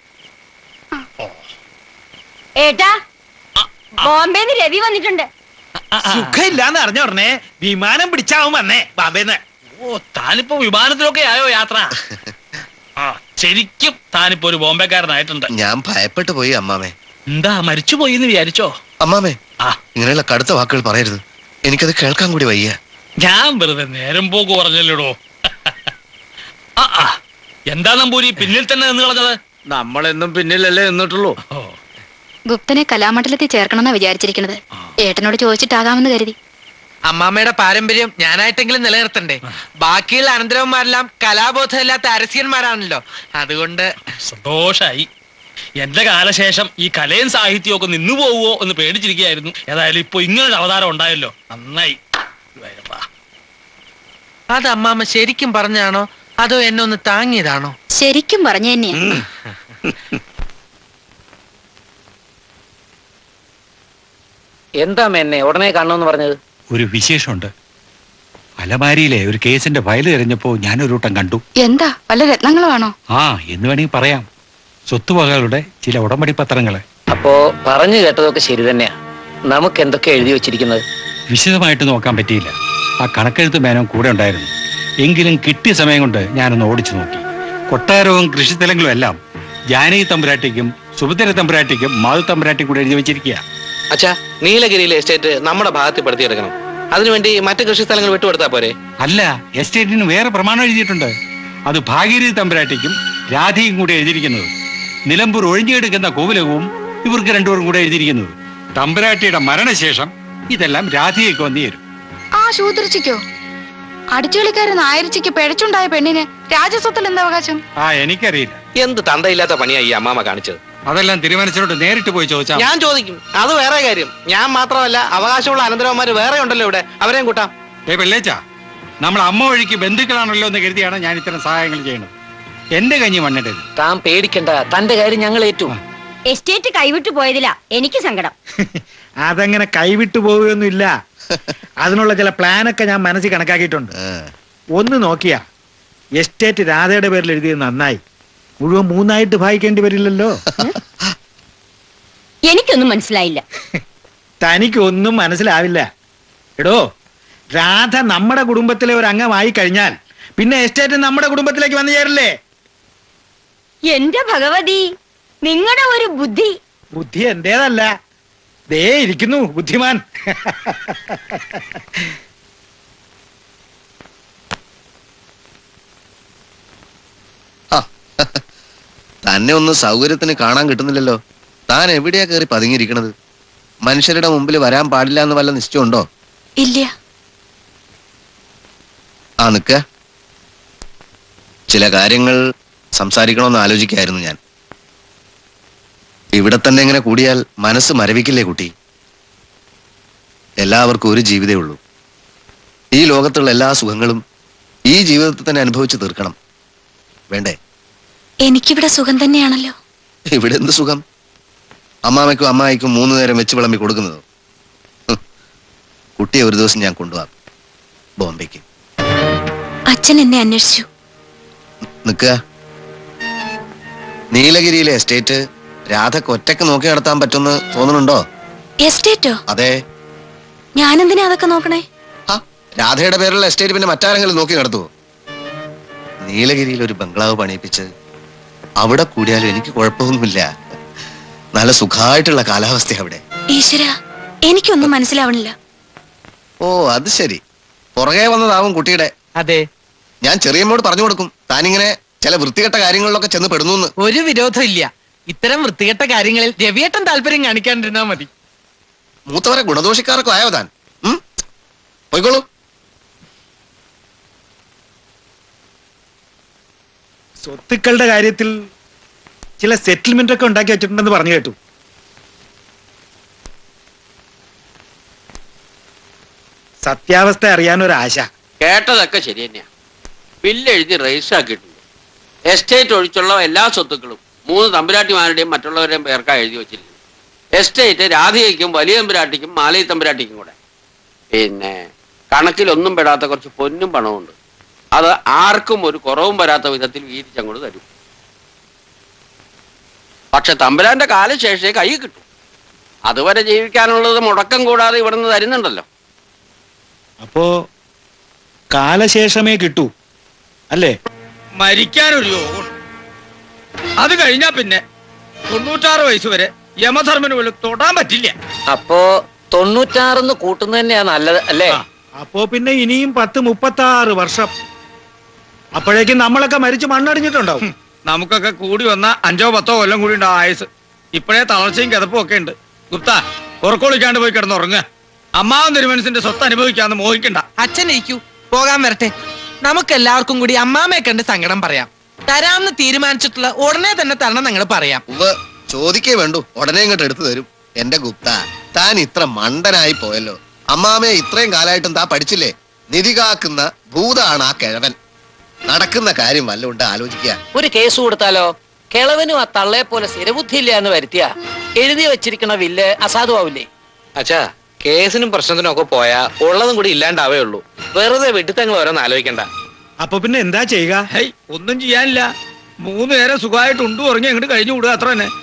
ഏട്ടാ ബോംബെന്ന് രവി വന്നിട്ടുണ്ട് സുഖമില്ലാന്ന് അറിഞ്ഞ ഉടനെ വിമാനം പിടിച്ചാവും വന്നേ ബാബേന്ന് ഓ താനിപ്പോ വിമാനത്തിലൊക്കെ ആയോ യാത്ര ആ ശരിക്കും താനിപ്പോ ഒരു ബോംബെക്കാരനായിട്ടുണ്ട് ഞാൻ ഭയപ്പെട്ടു പോയി അമ്മാമേ എന്താ മരിച്ചുപോയി എന്ന് വിചാരിച്ചോ അമ്മാമേ ആ ഇങ്ങനെയുള്ള കടുത്ത വാക്കുകൾ പറയരുത് എനിക്കത് കേൾക്കാൻ കൂടി വയ്യ ഞാൻ വെറുതെ നേരം പോക്ക് പറഞ്ഞല്ലോടോ ആ ആ എന്താ നമ്പൂരി പിന്നിൽ തന്നെ നിന്ന് കളഞ്ഞത് നമ്മളെന്നും പിന്നിലല്ലേ നിന്നിട്ടുള്ളൂ ഗുപ്തനെ കലാമണ്ഡലത്തിൽ ചേർക്കണമെന്നാ വിചാരിച്ചിരിക്കുന്നത് ഏട്ടനോട് ചോദിച്ചിട്ടാകാമെന്ന് കരുതി അമ്മാമ്മയുടെ പാരമ്പര്യം ഞാനായിട്ടെങ്കിലും നിലനിർത്തണ്ടേ ബാക്കിയുള്ള അനന്തരവന്മാരെല്ലാം കലാബോധമില്ലാത്ത അരസ്യന്മാരാണല്ലോ അതുകൊണ്ട് സന്തോഷായി എന്റെ കാലശേഷം ഈ കലയും സാഹിത്യവും ഒക്കെ നിന്നു പോവുമോ എന്ന് പേടിച്ചിരിക്കുകയായിരുന്നു ഏതായാലും ഇപ്പൊ ഇങ്ങനൊരു അവതാരം ഉണ്ടായല്ലോ നന്നായി വരപ്പാ. അത് അമ്മാമ്മ ശരിക്കും പറഞ്ഞാണോ അതോ എന്നെ ഒന്ന് താങ്ങിയതാണോ ശരിക്കും പറഞ്ഞു തന്നെയാ എന്താ എന്നെ ഉടനെ കാണണമെന്ന് പറഞ്ഞത് ഒരു വിശേഷമുണ്ട് അലമാരിയിലെ ഒരു കേസിന്റെ ഫയൽ തിരഞ്ഞപ്പോ ഞാനൊരു വട്ടം കണ്ടു എന്താ വല്ല രത്നങ്ങളുമാണോ ആ എന്ന് വേണമെങ്കിൽ പറയാം സ്വത്തുവകകളുടെ ചില ഉടമ്പടി പത്രങ്ങള് അപ്പോ പറഞ്ഞു കേട്ടതൊക്കെ ശരി തന്നെയാ നമുക്ക് എന്തൊക്കെ എഴുതി വെച്ചിരിക്കുന്നത് വിശദമായിട്ട് നോക്കാൻ പറ്റിയില്ല ആ കണക്കെഴുത്ത് മേനോൻ കൂടെ ഉണ്ടായിരുന്നു എങ്കിലും കിട്ടിയ സമയം കൊണ്ട് ഞാനൊന്ന് ഓടിച്ചു നോക്കി കൊട്ടാരവും കൃഷിസ്ഥലങ്ങളും എല്ലാം ജാനകി തമ്പുരാട്ടിക്കും സുഭദ്ര തമ്പുരാട്ടിക്കും മാധു തമ്പുരാട്ടിക്കും കൂടെ എഴുതി വെച്ചിരിക്കുക അച്ഛാ നീലഗിരിയിലെ എസ്റ്റേറ്റ് നമ്മുടെ ഭാഗത്ത് പെടുത്തിയെടുക്കണം അതിനുവേണ്ടി മറ്റു കൃഷി സ്ഥലങ്ങൾ വിട്ടുകൊടുത്താ പോരെ അല്ല എസ്റ്റേറ്റിന് വേറെ പ്രമാണം എഴുതിയിട്ടുണ്ട് അത് ഭാഗീരഥി തമ്പുരാട്ടിക്കും രാധയും കൂടെ എഴുതിയിരിക്കുന്നത് നിലമ്പൂർ ഒഴിഞ്ഞെടുക്കുന്ന കോവിലകവും ഇവർക്ക് രണ്ടുപേരും കൂടെ എഴുതിയിരിക്കുന്നത് തമ്പുരാട്ടിയുടെ മരണശേഷം ഇതെല്ലാം രാധയ്ക്ക് വന്നു ചേരും ആ ശൂദ്രച്ചിക്കോ അടിച്ചുകളിക്കാരൻ നായരിച്ചിക്ക് പിഴച്ചുണ്ടായ പെണ്ണിന് രാജസ്വത്തിൽ എന്താ അവകാശം ആ എനിക്കറിയില്ല എന്ത് തന്തയില്ലാത്ത പണിയാ ഈ അമ്മാമ കാണിച്ചത് അതെല്ലാം തിരുമനസിനോട് നേരിട്ട് പോയി ചോദിച്ചാൽ ഞാൻ ചോദിക്കും അത് വേറെ കാര്യം ഞാൻ മാത്രമല്ല അവകാശമുള്ള അനന്തരവന്മാര് വേറെ ഉണ്ടല്ലോ ഇവിടെ അവരെയും കൂട്ടാം ഏ വെള്ളേച്ച നമ്മൾ അമ്മ വഴിക്ക് ബന്ധുക്കളാണല്ലോ എന്ന് കരുതിയാണ് ഞാൻ ഇത്തരം സഹായങ്ങൾ ചെയ്യുന്നത് എന്റെ കഞ്ഞി മണ്ണിട്ടത് താൻ പേടിക്കണ്ട തന്റെ കാര്യം ഞങ്ങൾ ഏറ്റു എസ്റ്റേറ്റ് കൈവിട്ടു പോയതിലാ എനിക്ക് സങ്കടം അതങ്ങനെ കൈവിട്ടു പോവുകയൊന്നുമില്ല അതിനുള്ള ചില പ്ലാനൊക്കെ ഞാൻ മനസ്സിൽ കണക്കാക്കിയിട്ടുണ്ട് ഒന്ന് നോക്കിയാ എസ്റ്റേറ്റ് രാധയുടെ പേരിൽ എഴുതിയത് നന്നായി മുഴുവൻ മൂന്നായിട്ട് ഭാഗിക്കേണ്ടി വരില്ലല്ലോ എനിക്കൊന്നും മനസ്സിലായില്ല തനിക്കൊന്നും മനസ്സിലാവില്ല എടോ രാധ നമ്മുടെ കുടുംബത്തിലെ ഒരു അംഗമായി കഴിഞ്ഞാൽ പിന്നെ എസ്റ്റേറ്റ് നമ്മുടെ കുടുംബത്തിലേക്ക് വന്നു ചേരില്ലേ എന്റെ ഭഗവതി നിങ്ങളുടെ ഒരു ബുദ്ധി ബുദ്ധി എന്റേതല്ല ദേ ഇരിക്കുന്നു ബുദ്ധിമാൻ തന്നെ ഒന്ന് സൗകര്യത്തിന് കാണാൻ കിട്ടുന്നില്ലല്ലോ താൻ എവിടെയാ കയറി പതുങ്ങിയിരിക്കണത് മനുഷ്യരുടെ മുമ്പിൽ വരാൻ പാടില്ല എന്ന് വല്ല നിശ്ചയമുണ്ടോ ഇല്ല ആ നിക്ക ചില കാര്യങ്ങൾ സംസാരിക്കണമെന്ന് ആലോചിക്കായിരുന്നു ഞാൻ ഇവിടെ തന്നെ ഇങ്ങനെ കൂടിയാൽ മനസ്സ് മരവിക്കില്ലേ കുട്ടി എല്ലാവർക്കും ഒരു ജീവിതമേ ഉള്ളൂ ഈ ലോകത്തുള്ള എല്ലാ സുഖങ്ങളും ഈ ജീവിതത്തിൽ തന്നെ അനുഭവിച്ച് തീർക്കണം വേണ്ടേ എനിക്കിവിടെ സുഖം തന്നെയാണല്ലോ ഇവിടെ എന്ത് സുഖം അമ്മാമയ്ക്കും അമ്മായിക്കും മൂന്ന് നേരം വെച്ച് വിളമ്പി കൊടുക്കുന്നത് ഹ്. കുട്ടിയെ ഒരു ദിവസം ഞാൻ കൊണ്ടുപോകാം ബോംബെക്ക് അച്ഛൻ എന്നെ അന്വേഷിച്ചു നിൽക്കുക നീലഗിരിയിലെ എസ്റ്റേറ്റ് രാധക്ക് ഒറ്റയ്ക്ക് നോക്കി നടത്താൻ പറ്റുമെന്ന് തോന്നുന്നുണ്ടോ എസ്റ്റേറ്റോ അതെ ഞാനെന്തിനാ അതൊക്കെ നോക്കണേ രാധയുടെ പേരുള്ള എസ്റ്റേറ്റ് പിന്നെ മറ്റാരെങ്കിലും നോക്കി നടത്തുവോ നീലഗിരിയിൽ ഒരു ബംഗ്ലാവ് പണിയിപ്പിച്ച് അവിടെ കൂടിയാലും എനിക്ക് കുഴപ്പമൊന്നുമില്ല നല്ല സുഖമായിട്ടുള്ള കാലാവസ്ഥ അവിടെ ഈശ്വര എനിക്കൊന്നും മനസ്സിലാവണില്ല ഓ അത് ശരി പുറകെ വന്നതാവും കുട്ടിയുടെ അതെ ഞാൻ ചെറിയമ്മോട് പറഞ്ഞു കൊടുക്കും താനിങ്ങനെ ചില വൃത്തികെട്ട കാര്യങ്ങളിലൊക്കെ ചെന്ന് പെടുന്നു ഒരു വിരോധം ഇല്ല ഇത്തരം വൃത്തികെട്ട കാര്യങ്ങളിൽ രവിയേട്ടൻ താല്പര്യം കാണിക്കാണ്ടിരുന്നാ മതി മൂത്തവരെ ഗുണദോഷിക്കാരൊക്കെ ആയോ താൻ ഉം? പോയിക്കോളൂ സ്വത്തുക്കളുടെ കാര്യത്തിൽ ചില സെറ്റിൽമെന്റ് ഒക്കെ ഉണ്ടാക്കി വെച്ചിട്ടുണ്ടെന്ന് പറഞ്ഞു കേട്ടു സത്യാവസ്ഥ അറിയാനൊരു ആശ കേട്ടതൊക്കെ ശരി തന്നെയാ ബില്ല് എഴുതി രജിസ്റ്റർ ആക്കിയിട്ടുണ്ട് എസ്റ്റേറ്റ് ഒഴിച്ചുള്ള എല്ലാ സ്വത്തുക്കളും മൂന്ന് തമ്പുരാട്ടിമാരുടെയും മറ്റുള്ളവരുടെയും പേർക്കാ എഴുതി വെച്ചിരിക്കുന്നത് എസ്റ്റേറ്റ് രാധികയ്ക്കും വലിയ തമ്പുരാട്ടിക്കും മാലയി തമ്പുരാട്ടിക്കും കൂടെ പിന്നെ കണക്കിലൊന്നും പെടാത്ത കുറച്ച് പൊന്നും പണമുണ്ട് അത് ആർക്കും ഒരു കുറവും വരാത്ത വിധത്തിൽ വീതിച്ചങ്ങോട്ട് തരും പക്ഷെ തമ്പുരാന്റെ കാലശേഷേ കൈ കിട്ടും അതുവരെ ജീവിക്കാനുള്ളത് മുടക്കം കൂടാതെ ഇവിടെ നിന്ന് തരുന്നുണ്ടല്ലോ അപ്പോ കാലശേഷമേ കിട്ടൂ അല്ലേ മരിക്കാനൊരു യോഗം അത് കഴിഞ്ഞാ പിന്നെ തൊണ്ണൂറ്റാറ് വയസ്സ് വരെ യമധർമ്മന് പോലും തൊടാൻ പറ്റില്ല അപ്പോ തൊണ്ണൂറ്റാറെന്ന് കൂട്ടുന്നത് തന്നെയാ നല്ലത് അല്ലേ അപ്പോ പിന്നെ ഇനിയും പത്ത് മുപ്പത്തി ആറ് വർഷം അപ്പോഴേക്കും നമ്മളൊക്കെ മരിച്ച് മണ്ണടിഞ്ഞിട്ടുണ്ടാവും നമുക്കൊക്കെ കൂടി വന്ന അഞ്ചോ പത്തോ കൊല്ലം കൂടി ഉണ്ടാവും ആയുസ് ഇപ്പോഴേ തളർച്ചയും കിതപ്പും ഒക്കെ ഉണ്ട് ഗുപ്ത ഉറക്കൊളിക്കാണ്ട് പോയി കിടന്നുറങ്ങുക അമ്മാവൻ തിരുമനസിന്റെ സ്വത്ത് അനുഭവിക്കാന്ന് മോഹിക്കണ്ട അച്ഛൻ ഇരിക്കൂ പോകാൻ വരട്ടെ നമുക്ക് എല്ലാവർക്കും കൂടി അമ്മാമയെ കണ്ട് സങ്കടം പറയാം തരാമെന്ന് തീരുമാനിച്ചിട്ടുള്ള ഉടനെ തന്നെ തരണം ഞങ്ങൾ പറയാം ഉവ്വ് ചോദിക്കേ വേണ്ടു ഉടനെ ഇങ്ങോട്ട് എടുത്തു തരും എന്റെ ഗുപ്ത താൻ ഇത്ര മണ്ടനായി പോയല്ലോ അമ്മാമയെ ഇത്രയും കാലമായിട്ടും താ പഠിച്ചില്ലേ നിധി കാക്കുന്ന ഭൂതാണ് ആ കിഴവൻ നടക്കുന്ന കാര്യം വല്ലതുകൊണ്ട് ആലോചിക്കുക ഒരു കേസ് കൊടുത്താലോ കിളവനും ആ തള്ളയെ പോലെ സ്ഥിരബുദ്ധിയില്ല എന്ന് വരുത്തിയ എഴുതി വെച്ചിരിക്കണ വില്ല് അസാധുവാവില്ലേ അച്ഛാ കേസിനും പ്രശ്നത്തിനും ഒക്കെ പോയാ ഉള്ളതും കൂടി ഇല്ലാണ്ടാവേ ഉള്ളൂ വെറുതെ വെട്ടിത്തങ്ങൾ ഓരോന്ന് ആലോചിക്കണ്ട അപ്പൊ പിന്നെ എന്താ ചെയ്യുക ഹേയ് ഒന്നും ചെയ്യാനില്ല മൂന്ന് നേരം സുഖമായിട്ട് ഉണ്ടു ഉറങ്ങി അങ്ങോട്ട് കഴിഞ്ഞു വിടുക അത്ര തന്നെ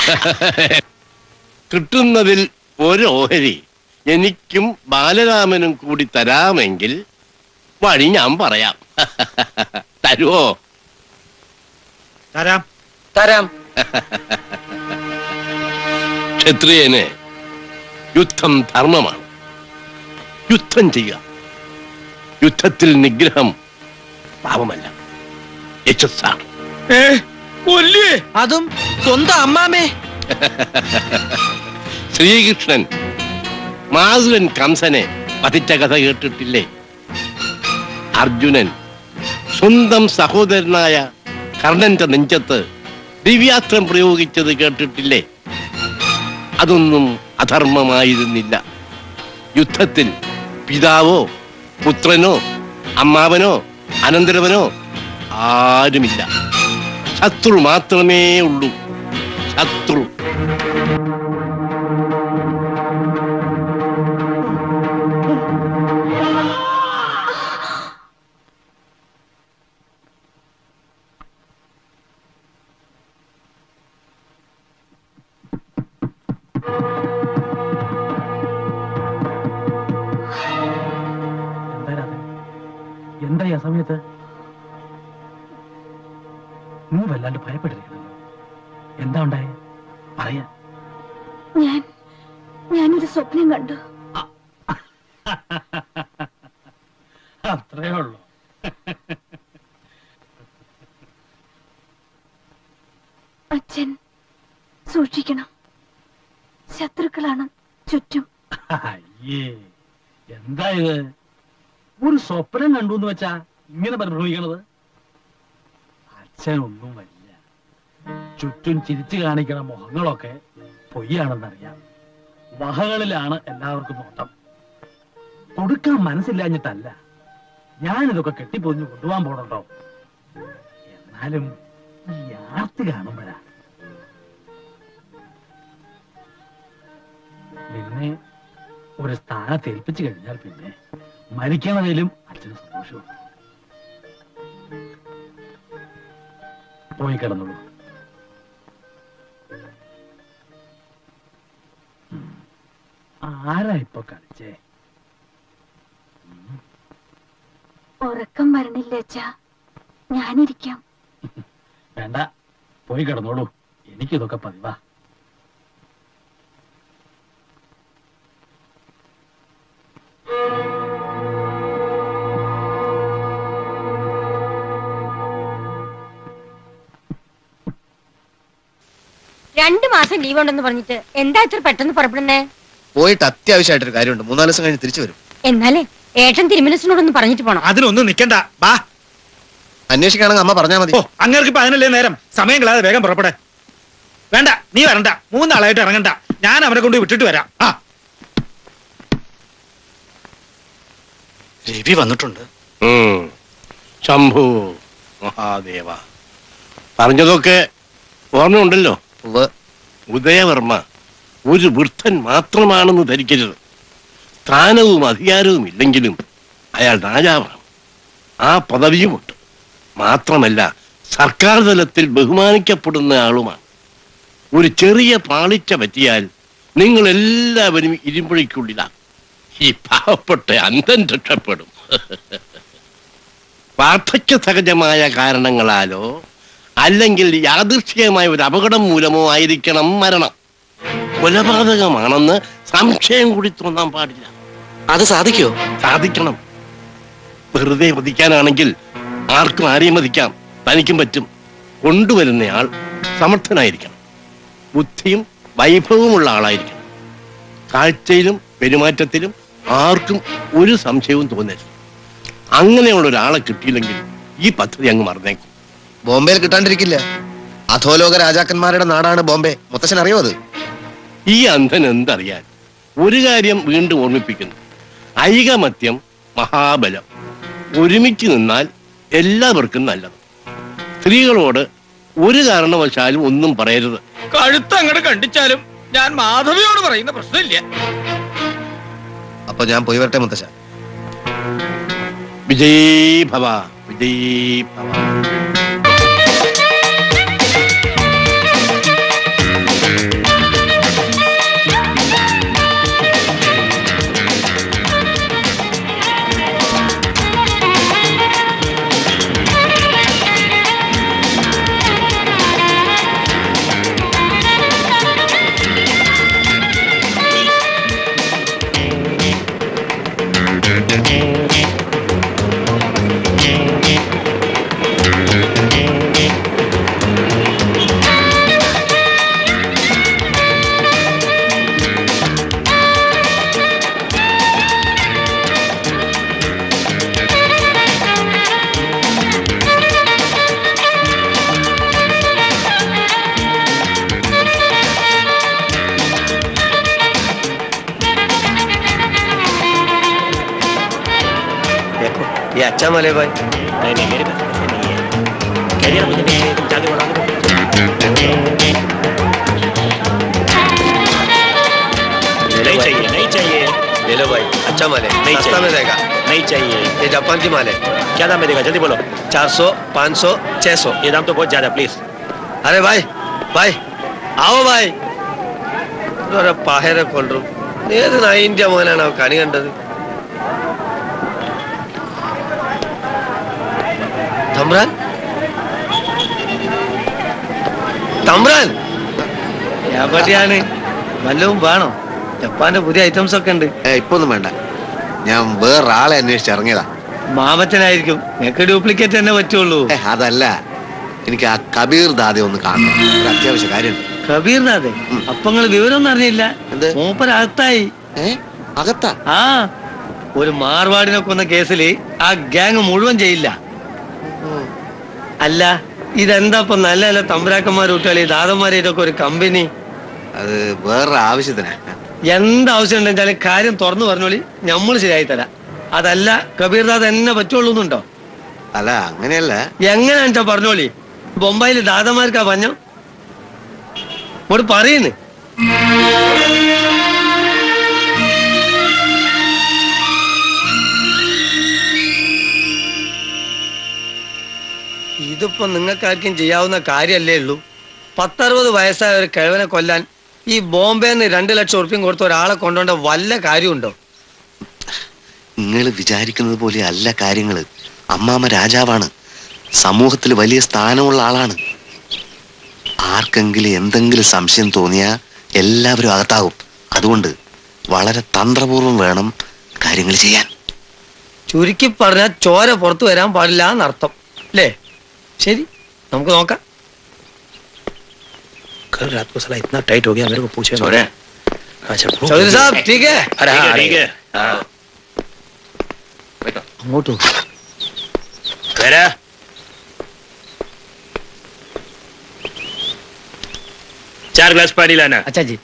കിട്ടുന്നതിൽ ഒരു ഓഹരി എനിക്കും ബാലരാമനും കൂടി തരാമെങ്കിൽ വഴി ഞാൻ പറയാം തരുവോ തരാം തരാം ക്ഷത്രിയന് യുദ്ധം ധർമ്മമാണ് യുദ്ധം ചെയ്യുക യുദ്ധത്തിൽ നിഗ്രഹം പാപമല്ല യശസ്സാണ് അതും സ്വന്തം അമ്മാമേ ശ്രീകൃഷ്ണൻ മാധുരൻ കംസനെ വധിച്ച കഥ കേട്ടിട്ടില്ലേ അർജുനൻ സ്വന്തം സഹോദരനായ കർണന്റെ നെഞ്ചത്ത് ദിവ്യാസ്ത്രം പ്രയോഗിച്ചത് കേട്ടിട്ടില്ലേ അതൊന്നും അധർമ്മമായിരുന്നില്ല യുദ്ധത്തിൽ പിതാവോ പുത്രനോ അമ്മാവനോ അനന്തരവനോ ആരുമില്ല ശത്രു മാത്രമേ ഉള്ളൂ ശത്രു സമയത്ത് നീ വല്ലാണ്ട് ഭയപ്പെട്ടിരിക്കണല്ലോ എന്താ ഉണ്ടായേ പറയാ ഞാൻ ഞാനൊരു സ്വപ്നം കണ്ടു അത്രേ ഉള്ളൂ അച്ഛൻ സൂക്ഷിക്കണം ശത്രുക്കളാണ് ചുറ്റും അയ്യേ എന്താ ഇത് ഒരു സ്വപ്നം കണ്ടു എന്ന് വെച്ചാ ഇങ്ങനെ പരിഭ്രമിക്കണത് അച്ഛനൊന്നും വരില്ല ചുറ്റും ചിരിച്ചു കാണിക്കണ മുഖങ്ങളൊക്കെ പൊയ്യാണെന്നറിയാം വഹകളിലാണ് എല്ലാവർക്കും നോട്ടം കൊടുക്കാൻ മനസ്സില്ലാഞ്ഞിട്ടല്ല ഞാനിതൊക്കെ കെട്ടിപ്പൊതിഞ്ഞ് കൊണ്ടുപോകാൻ പോണുണ്ടോ എന്നാലും ഈ ആർത്തി കാണുമ്പോഴാ നിന്നെ ഒരു സ്ഥാനത്ത് ഏൽപ്പിച്ചു കഴിഞ്ഞാൽ പിന്നെ മരിക്കണതിലും അച്ഛന് സന്തോഷമാണ് പോയി കിടന്നുള്ളൂ ഉം. ആരാ ഇപ്പൊ കളിച്ചേ ഉറക്കം വരണില്ല അച്ഛാ ഞാനിരിക്കാം വേണ്ട പോയി കിടന്നോളൂ എനിക്കിതൊക്കെ പതിവാ രണ്ടു മാസം ലീവ് ഉണ്ടെന്ന് പറഞ്ഞിട്ട് എന്താ ഇത്ര പെട്ടെന്ന് പുറപ്പെടുന്നേ പോയിട്ട് അത്യാവശ്യമായിട്ടൊരു കാര്യമുണ്ട് മൂന്നാല് ദിവസം കഴിഞ്ഞ് തിരിച്ചു വരും എന്നാലേ ഏട്ടൻ തിരുമനസിനോടൊന്ന് പറഞ്ഞിട്ട് പോണം അതിനൊന്നും നിക്കണ്ട ബാ അന്വേഷിക്കുകയാണെങ്കിൽ അമ്മ പറഞ്ഞാൽ മതി ഓ അങ്ങേർക്ക് ഇപ്പൊ അതിനല്ലേ നേരം സമയം കളയാതെ വേഗം പുറപ്പെടെ വേണ്ട നീ വരണ്ട മൂന്നാളായിട്ട് ഇറങ്ങണ്ട ഞാൻ അവനെ കൊണ്ട് വിട്ടിട്ട് വരാം ആ രവി വന്നിട്ടുണ്ട് ഉം. ശംഭു മഹാദേവ പറഞ്ഞതൊക്കെ ഓർമ്മയുണ്ടല്ലോ ഉദയവർമ്മ ഒരു വൃദ്ധൻ മാത്രമാണെന്ന് ധരിക്കരുത് സ്ഥാനവും അധികാരവും ഇല്ലെങ്കിലും അയാൾ രാജാവാണ് ആ പദവിയുമുണ്ട് മാത്രമല്ല സർക്കാർ തലത്തിൽ ബഹുമാനിക്കപ്പെടുന്ന ആളുമാണ് ഒരു ചെറിയ പാളിച്ച പറ്റിയാൽ നിങ്ങൾ എല്ലാവരും ഇരുമ്പഴിക്കുള്ളിലാണ് ഈ പാവപ്പെട്ട അന്ധൻ രക്ഷപ്പെടും വാർദ്ധക്യ സഹജമായ കാരണങ്ങളാലോ അല്ലെങ്കിൽ യാദൃശ്ചികമായ ഒരു അപകടം മൂലമോ ആയിരിക്കണം മരണം കൊലപാതകമാണെന്ന് സംശയം കൂടി തോന്നാൻ പാടില്ല അത് സാധിക്കോ സാധിക്കണം വെറുതെ വധിക്കാനാണെങ്കിൽ ആർക്കും ആരെയും വധിക്കാം തനിക്കും പറ്റും കൊണ്ടുവരുന്നയാൾ സമർത്ഥനായിരിക്കണം ബുദ്ധിയും വൈഭവമുള്ള ആളായിരിക്കണം കാഴ്ചയിലും പെരുമാറ്റത്തിലും ആർക്കും ഒരു സംശയവും തോന്നരുത് അങ്ങനെയുള്ള ഒരാളെ കിട്ടിയില്ലെങ്കിൽ ഈ പദ്ധതി അങ്ങ് മറന്നേക്കും ബോംബെയിൽ കിട്ടാണ്ടിരിക്കില്ല അധോലോക രാജാക്കന്മാരുടെ നാടാണ് ബോംബെ മുത്തശ്ശൻ അറിയോ അത് ഈ അന്ധൻ എന്തറിയാൻ ഒരു കാര്യം വീണ്ടും ഓർമ്മിപ്പിക്കുന്നു ഐകമത്യം മഹാബലം ഒരുമിച്ച് നിന്നാൽ എല്ലാവർക്കും നല്ലത് സ്ത്രീകളോട് ഒരു കാരണവശാലും ഒന്നും പറയരുത് കഴുത്ത് അങ്ങോട്ട് കണ്ടിച്ചാലും ഞാൻ മാധവിയോട് പറയുന്ന പ്രശ്നമില്ല അപ്പൊ ഞാൻ പോയി വരട്ടെ മുത്തശ്ശ വിജയീ ഭവ വിജയീ ഭവ देखो ये अच्छा माल है भाई नहीं नहीं मेरे पास पैसे नहीं है कह दिया ना मुझे नहीं चाहिए, जाके बढ़ा नहीं चाहिए नहीं चाहिए ले लो भाई अच्छा माल है नहीं सस्ता में चाहिए। देगा नहीं चाहिए ये जापान की माल है क्या दाम में देगा जल्दी बोलो चार सौ पाँच सौ छह सौ ये दाम तो बहुत ज्यादा प्लीज अरे भाई भाई आओ भाई ഒരു പാഹരെ കൊണ്ടു ഏത് നൈൻ്റെ മോനാണ് അവൻ കണി കണ്ടത് തമ്പ്രാൻ തമ്പ്രാൻ എവിടെയാണ് വല്ലതും വേണോ ജപ്പാന്റെ പുതിയ ഐറ്റംസ് ഒക്കെ ഉണ്ട് ഇപ്പൊ ഒന്നും വേണ്ട ഞാൻ വേറൊരാളെ അന്വേഷിച്ച് ഇറങ്ങിയതാ മാമച്ചനായിരിക്കും നിനക്ക് ഡ്യൂപ്ലിക്കേറ്റ് തന്നെ പറ്റുള്ളൂ ഏ, അതല്ല എനിക്ക് ആ കബീർ ദാദെ ഒന്ന് കാണണം ഒരു അത്യാവശ്യ കാര്യം കബീർനാഥെ അപ്പൊ നിങ്ങള് വിവരമൊന്നും അറിഞ്ഞില്ല മൂപ്പരകത്തായി അകത്താ ആ ഒരു മാർവാടിനെ കൊന്ന കേസില് ആ ഗ്യാങ് മുഴുവൻ ചെയ്യില്ല അല്ല ഇതെന്താ ഇപ്പൊ നല്ല നല്ല തമ്പുരാക്കന്മാർ വിട്ടാളി ദാദന്മാരായിട്ടൊക്കെ ഒരു കമ്പനി അത് വേറൊരു ആവശ്യത്തിനാ എന്താവശ്യം ഉണ്ടെച്ചാലും കാര്യം തുറന്നു പറഞ്ഞോളി നമ്മൾ ശരിയായി തരാം അതല്ല കബീർദാദ് എന്നെ പറ്റുള്ളൂന്നുണ്ടോ അല്ല അങ്ങനെയല്ല എങ്ങനെയാണെച്ചാ പറഞ്ഞോളി ബൊമ്പായില് ദാദമാർക്കാ പഞ്ഞം ഇങ്ങോട്ട് പറയുന്നു ഇതിപ്പോ നിങ്ങൾക്കാർക്കും ചെയ്യാവുന്ന കാര്യമല്ലേ ഉള്ളൂ പത്തറുപത് വയസ്സായ ഒരു കിഴവനെ കൊല്ലാൻ ഈ ബോംബെന്ന് രണ്ട് ലക്ഷം ഉറുപ്പ്യം കൊടുത്ത ഒരാളെ കൊണ്ടുപോണ്ട വല്ല കാര്യമുണ്ടോ നിങ്ങൾ വിചാരിക്കുന്നത് പോലെ അല്ല കാര്യങ്ങള് അമ്മാമ രാജാവാണ് സമൂഹത്തിൽ വലിയ സ്ഥാനമുള്ള ആളാണ് ആർക്കെങ്കിലും എന്തെങ്കിലും സംശയം തോന്നിയാ എല്ലാവരും അകത്താകും അതുകൊണ്ട് വളരെ തന്ത്രപൂർവം വേണം കാര്യങ്ങൾ ചെയ്യാൻ ചുരുക്കി പറഞ്ഞാൽ ചോര പുറത്തു വരാൻ പാടില്ല എന്നർത്ഥം അല്ലേ ശരി നമുക്ക് നോക്കാം कल रात को साला इतना टाइट हो गया मेरे को पूछे चौधरी। अच्छा भूख चौधरी लगी। साहब, ठीक है? अरे हाँ, ठीक है, ठीक है हाँ। അങ്ങോട്ട് നോക്ക്. वरा चार ഗ്ലാസ് പാനി ലാന അച്ചാജി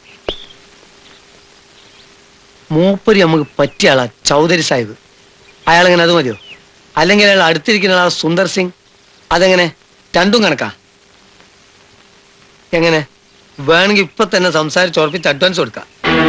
മൂപ്പരി നമുക്ക് പറ്റിയ ആളാ ചൗധരി സാഹിബ് അയാളെങ്ങനെ അത് മതിയോ അല്ലെങ്കിൽ അയാൾ അടുത്തിരിക്കുന്ന ആളാ സുന്ദർ സിംഗ് അതെങ്ങനെ രണ്ടും കണക്കാ എങ്ങനെ വേണമെങ്കിൽ ഇപ്പൊ തന്നെ സംസാരിച്ച് ഉറപ്പിച്ച് അഡ്വാൻസ് കൊടുക്കാം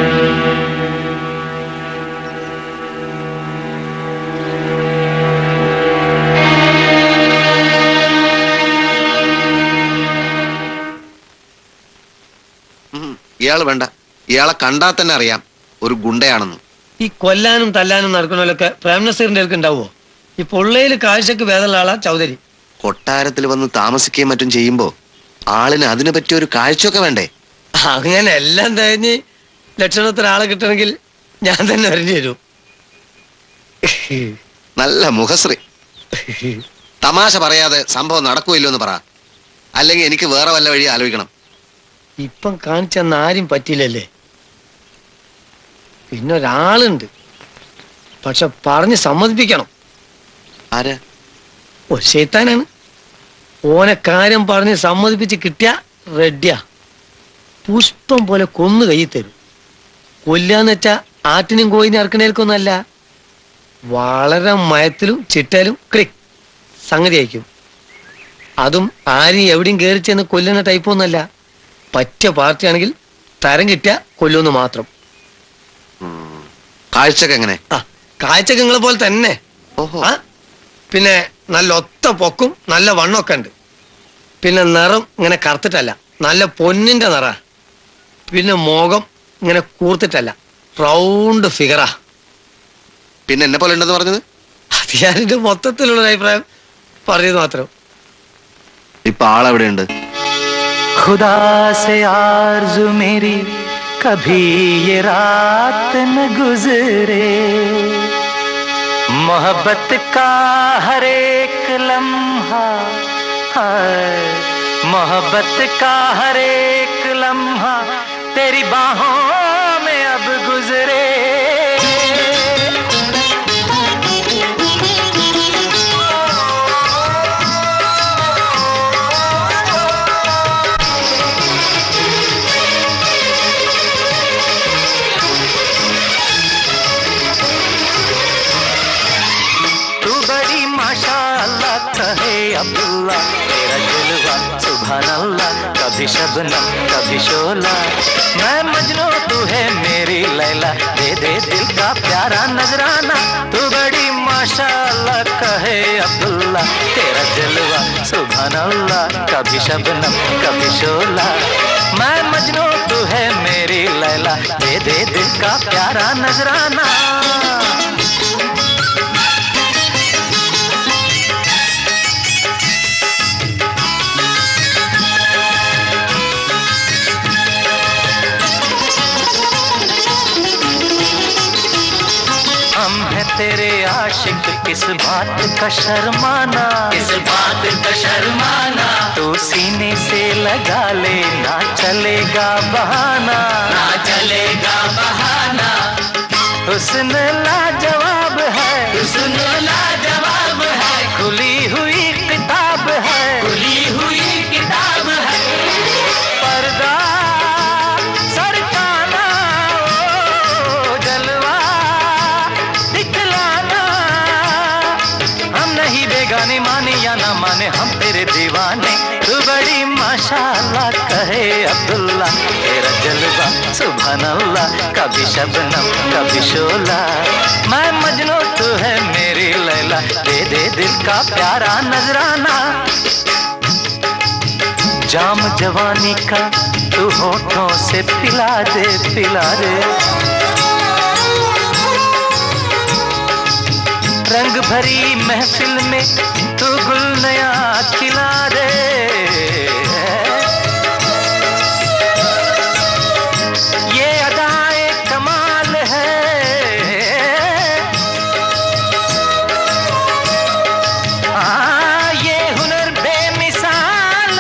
ഇയാള് വേണ്ട ഇയാളെ കണ്ടാൽ തന്നെ അറിയാം ഒരു ഗുണ്ടയാണെന്ന് ഈ കൊല്ലാനും തല്ലാനും നടക്കണമല്ലൊക്കെ പ്രേംനസീറിന്റെ അടുക്ക് ഉണ്ടാവുമോ ഈ പൊള്ളയിൽ കാഴ്ചക്ക് വേദമുള്ള ആളാ ചൗധരി കൊട്ടാരത്തിൽ വന്ന് താമസിക്കുകയും മറ്റും ചെയ്യുമ്പോ ആളിന് അതിനെ പറ്റിയ ഒരു കാഴ്ചയൊക്കെ വേണ്ടേ അങ്ങനെ എല്ലാം തേഞ്ഞ് ലക്ഷണത്തിൽ ആളെ കിട്ടണമെങ്കിൽ ഞാൻ തന്നെ വരേണ്ടി വരും നല്ല മുഖശ്രീ തമാശ പറയാതെ സംഭവം നടക്കുമല്ലോ എന്ന് പറ അല്ലെങ്കിൽ എനിക്ക് വേറെ വല്ല വഴി ആലോചിക്കണം ഇപ്പം കാണിച്ചെന്ന് ആരും പറ്റിയില്ലല്ലേ പിന്നെ ഒരാളുണ്ട് പക്ഷെ പറഞ്ഞ് സമ്മതിപ്പിക്കണം ആരാ ഒരു ശൈത്താനാണ് ഓനെ കാര്യം പറഞ്ഞ് സമ്മതിപ്പിച്ച് കിട്ടിയ റെഡിയാ പുഷ്പം പോലെ കൊന്നു കൈ തരും കൊല്ലാന്ന് വെച്ചാ ആട്ടിനും കോയിനും ഇറക്കണേൽക്കൊന്നല്ല വളരെ മയത്തിലും ചിട്ടയിലും ക്ലിക് സംഗതി അയക്കും അതും ആരും എവിടെയും കയറി ചെന്ന് കൊല്ലുന്ന ടൈപ്പൊന്നല്ല പറ്റിയ പാർട്ടിയാണെങ്കിൽ തരം കിട്ടിയ കൊല്ലുമെന്ന് മാത്രം കാഴ്ചക്ക് എങ്ങനെ കാഴ്ചക്ക് നിങ്ങളെ പോലെ തന്നെ ആ പിന്നെ നല്ല ഒത്ത പൊക്കും നല്ല വണ്ണമൊക്കെ ഉണ്ട് പിന്നെ നിറം ഇങ്ങനെ കറുത്തിട്ടല്ല നല്ല പൊന്നിന്റെ നിറ പിന്നെ മുഖം ഇങ്ങനെ കൂർത്തിട്ടല്ല റൗണ്ട് ഫിഗറാ പിന്നെ എന്നെ പോലെ ഉണ്ടെന്ന് പറഞ്ഞത് അത് ഞാനിന്റെ മൊത്തത്തിലുള്ള ഒരു അഭിപ്രായം പറഞ്ഞത് മാത്രം ഇപ്പൊ ആളെവിടെയുണ്ട് खुदा से आरज़ू मेरी कभी ये रात न गुजरे मोहब्बत का हर एक लम्हा है मोहब्बत का हर एक लम्हा तेरी बाहों में अब गुजरे तू बड़ी माशाअल्लाह कहे अब्दुल्ला तेरा जलवा सुभान अल्लाह कभी शबनम कभी शोला मैं मजनू तू है मेरी लैला दे दे दिल का प्यारा नजराना तू बड़ी माशाअल्लाह कहे अब्दुल्ला तेरा जलवा सुभान अल्लाह कभी शबनम कभी शोला मैं मजनू तू है मेरी लैला दे दे दिल का प्यारा नजराना तेरे आशिक किस बात का शर्माना किस बात का शर्माना तू सीने से लगा ले ना चलेगा बहाना ना चलेगा बहाना हुस्न लाजवाब है हुस्न लाजवाब है खुली हुई किताब है खुली हुई किताब है पर्दा सरकाना ओ जलवा दिखलाना हम नहीं बेगाने माने या ना माने हम तेरे दीवाने तू बड़ी माशाल्लाह कहे अब्दुल्ला तेरा जलवा सुभान अल्लाह कभी शबनम कभी शोला मैं मजनू तू है मेरी लैला दे दे दिल का प्यारा नजराना जाम जवानी का तू होठों से पिला दे पिला दे रंग भरी महफिल में तू गुल नया खिला दे ये अदाए कमाल है हाँ, ये हुनर बेमिसाल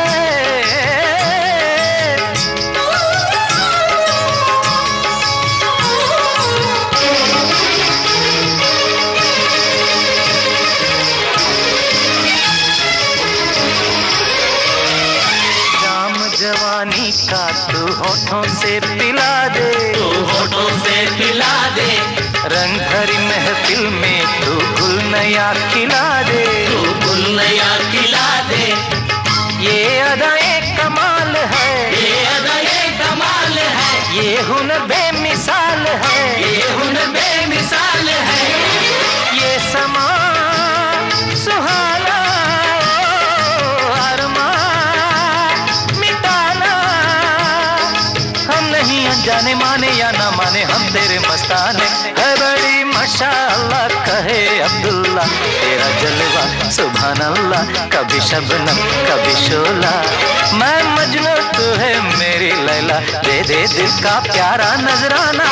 जाम जवानी का तू होठों से पिला दे तू होठों से पिला दे रंग भरी महफिल में तू गुल नया खिला दे तू गुल नया खिला दे ये अदाए कमाल है ये अदाए कमाल है ये हुनर बेमिसाल है ये हुनर बेमिसाल है ये समा सुहाना ओ अरमान मिटाना हम नहीं अनजाने माने या ना माने हम तेरे मस्ताने है बड़ी माशाअल्लाह कहे अब्दुल्ला तेरा जलवा सुभान अल्लाह कभी शबनम कभी शोला मैं मजनू तू है मेरी लैला दे दे दिल का प्यारा नजराना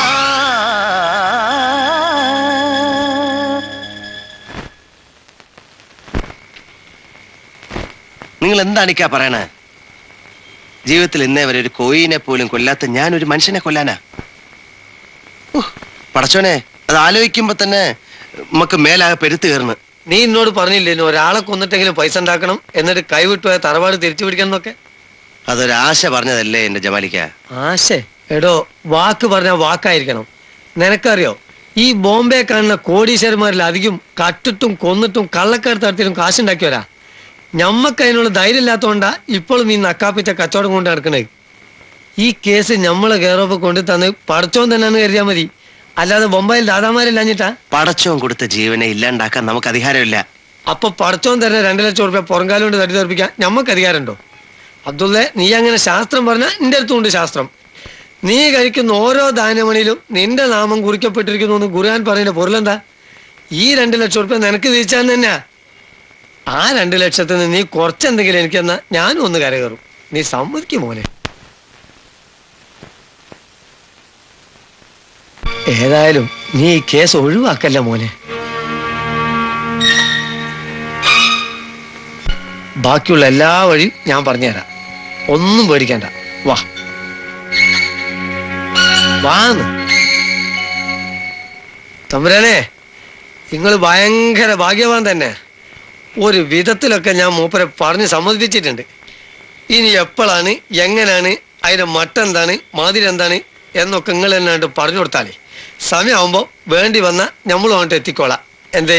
നിങ്ങൾ എന്താണ് ഇക്കാ പറയണേ ജീവിതത്തിൽ ഇന്നേ വരെ ഒരു കോയിനെ പോലും കൊല്ലാത്ത ഞാൻ ഒരു മനുഷ്യനെ കൊല്ലാനാ ഉഹ്, പടച്ചോനെ അത് ആലോചിക്കുമ്പോ തന്നെ നമുക്ക് മേലാകെ പെരുത്ത് കയറുന്നു നീ എന്നോട് പറഞ്ഞില്ലേനു ഒരാളെ കൊന്നിട്ടെങ്കിലും പൈസ ഉണ്ടാക്കണം എന്നിട്ട് കൈവിട്ടു പോയ തറവാട് തിരിച്ചു പിടിക്കണം എന്നൊക്കെ അതൊരാശ പറഞ്ഞതല്ലേ എന്റെ ജമാലിക്ക ആശേ എടോ വാക്ക് പറഞ്ഞ വാക്കായിരിക്കണം നിനക്കറിയോ ഈ ബോംബെ കാണുന്ന കോടീശ്വരന്മാരിൽ അധികം കട്ടിട്ടും കൊന്നിട്ടും കള്ളക്കടത്ത് നടത്തിയിട്ടും കാശുണ്ടാക്കിയവരാ ഞമ്മക്ക് അതിനുള്ള ധൈര്യം ഇല്ലാത്തതുകൊണ്ടാ ഇപ്പോഴും നീ നക്കാപ്പിച്ച കച്ചവടം കൊണ്ട് നടക്കണേ ഈ കേസ് ഞമ്മളെ കയറോപ്പ് കൊണ്ട് തന്ന് പടച്ചോൻ തന്നെയാന്ന് കരുതിയാൽ മതി അല്ലാതെ ബൊമ്പായിൽ ദാദാമാരില്ലാഞ്ഞിട്ടാ പടച്ചോൻ കൊടുത്ത ജീവനെ ഇല്ലാണ്ടാക്കാൻ നമുക്ക് അധികാരമില്ല അപ്പൊ പടച്ചോൻ തരുന്ന രണ്ടു ലക്ഷം റുപ്യ പുറംകാലം കൊണ്ട് തടി തെറിപ്പിക്കാൻ ഞമ്മക്ക് അധികാരമുണ്ടോ അബ്ദുള്ള നീ അങ്ങനെ ശാസ്ത്രം പറഞ്ഞാൽ നിന്റെ അടുത്തുണ്ട് ശാസ്ത്രം നീ കഴിക്കുന്ന ഓരോ ധാന്യമണിയിലും നിന്റെ നാമം കുറിക്കപ്പെട്ടിരിക്കുന്നു എന്ന് ഖുർആൻ പറയുന്ന പൊരുളെന്താ ഈ രണ്ട് ലക്ഷം റുപ്യ നിനക്ക് തിരിച്ചാൽ തന്നെയാ ആ രണ്ട് ലക്ഷത്തിൽ നിന്ന് നീ കുറച്ചെന്തെങ്കിലും എനിക്കെന്നാ ഞാനും ഒന്ന് കരകയറും നീ സമ്മതിക്കും മോനെ ഏതായാലും നീ ഈ കേസ് ഒഴിവാക്കല്ല മോനെ ബാക്കിയുള്ള എല്ലാ വഴിയും ഞാൻ പറഞ്ഞുതരാം ഒന്നും പേടിക്കണ്ട വാ വാന്ന് തമ്പുരാനെ നിങ്ങൾ ഭയങ്കര ഭാഗ്യവാൻ തന്നെ ഒരു വിധത്തിലൊക്കെ ഞാൻ മൂപ്പരെ പറഞ്ഞ് സമ്മതിപ്പിച്ചിട്ടുണ്ട് ഇനി എപ്പോഴാണ് എങ്ങനെയാണ് അതിന്റെ മട്ട എന്താണ് മാതിരി എന്താണ് എന്നൊക്കെ നിങ്ങൾ എന്നാണ്ട് പറഞ്ഞു കൊടുത്താലേ സമയമാകുമ്പോൾ വേണ്ടി വന്ന നമ്മളും അങ്ങോട്ട് എത്തിക്കോളാം എന്തേ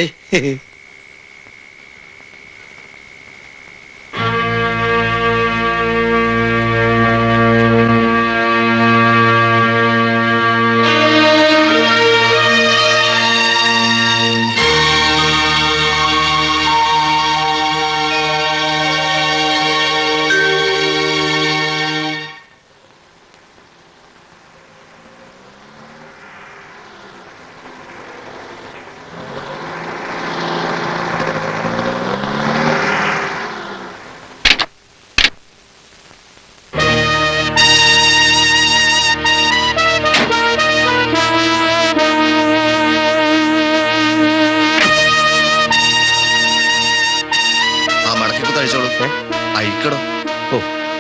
കഴിച്ചോളൂ ഏ? അഴിക്കടോ ഓ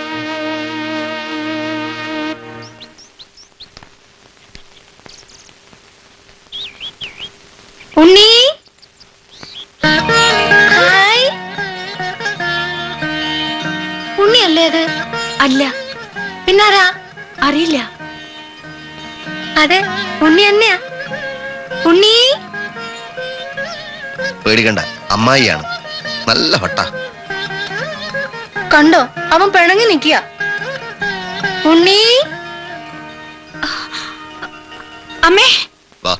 ഉണ്ണി ഹായ് ഉണ്ണിയല്ലേ അത് അല്ല പിന്നാരാ അറിയില്ല അതെ ഉണ്ണി തന്നെയാ ഉണ്ണി പേടിക്കണ്ട അമ്മായിയാണ് നല്ല ഹൊട്ട കണ്ടോ അവൻ പിണങ്ങി നിക്കുക ഉണ്ണി അമ്മേ വാ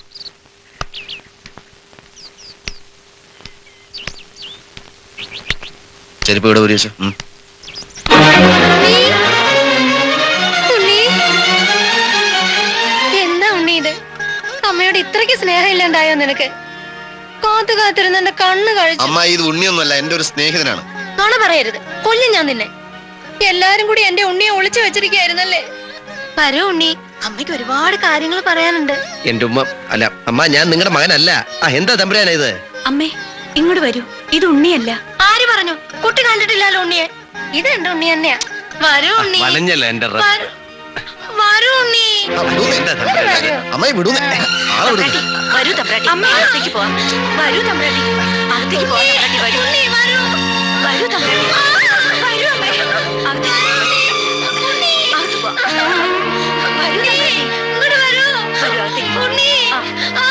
ചെരുപ്പ് ഇവിടെ ഒരു വെച്ചു ഉണ്ണി എന്താ ഉണ്ണി ഇത് അമ്മയോട് ഇത്രയ്ക്ക് സ്നേഹം ഇല്ലാണ്ടായോ നിനക്ക് കാത്തു കാത്തിരുന്ന് എന്റെ കണ്ണ് കഴിച്ചു അമ്മായി ഇത് ഉണ്ണിയൊന്നുമല്ല എന്റെ ഒരു സ്നേഹിതനാണ് നുണ പറയരുത് കൊല്ലും ഞാൻ നിന്നെ എല്ലാരും കൂടി എന്റെ ഉണ്ണിയെ ഒളിച്ചു വെച്ചിരിക്കായിരുന്നല്ലേ വരൂ ഉണ്ണി അമ്മയ്ക്ക് ഒരുപാട് കാര്യങ്ങൾ പറയാനുണ്ട് എന്റെ ഉമ്മ അല്ല അമ്മ ഞാൻ നിങ്ങളുടെ മകനല്ല ആ എന്താ തമ്പുരാനാ ഇത് അമ്മേ ഇങ്ങോട്ട് വരൂ ഇത് ഉണ്ണിയല്ല ആര് പറഞ്ഞു കുട്ടി കണ്ടിട്ടില്ലല്ലോ ഉണ്ണിയെ ഇത് എന്റെ ഉണ്ണി തന്നെയാ വരൂ ഉണ്ണി വലഞ്ഞല്ല എന്റെ റ- വരൂ. വരൂ ഉണ്ണി എന്താ തമ്പുരാനെ? അമ്മായി വിടൂന്നേ ആളെ വിടുന്നേ വരൂ തമ്പ്രാട്ടി അമ്മ അകത്തേക്ക് പോവാം വരൂ തമ്പ്രാട്ടി അകത്തേക്ക് പോവാം തമ്പ്രാട്ടി വരൂ വരൂ തമ്പ്രാട്ടി വരൂ അമ്മേ അകത്തേക്ക് അകത്ത് പോവാം വരൂ തമ്പ്രാട്ടി ഇങ്ങോട്ട് വരൂ വരൂ അകത്തേക്ക് പോവാം. ഉണ്ണി ആ.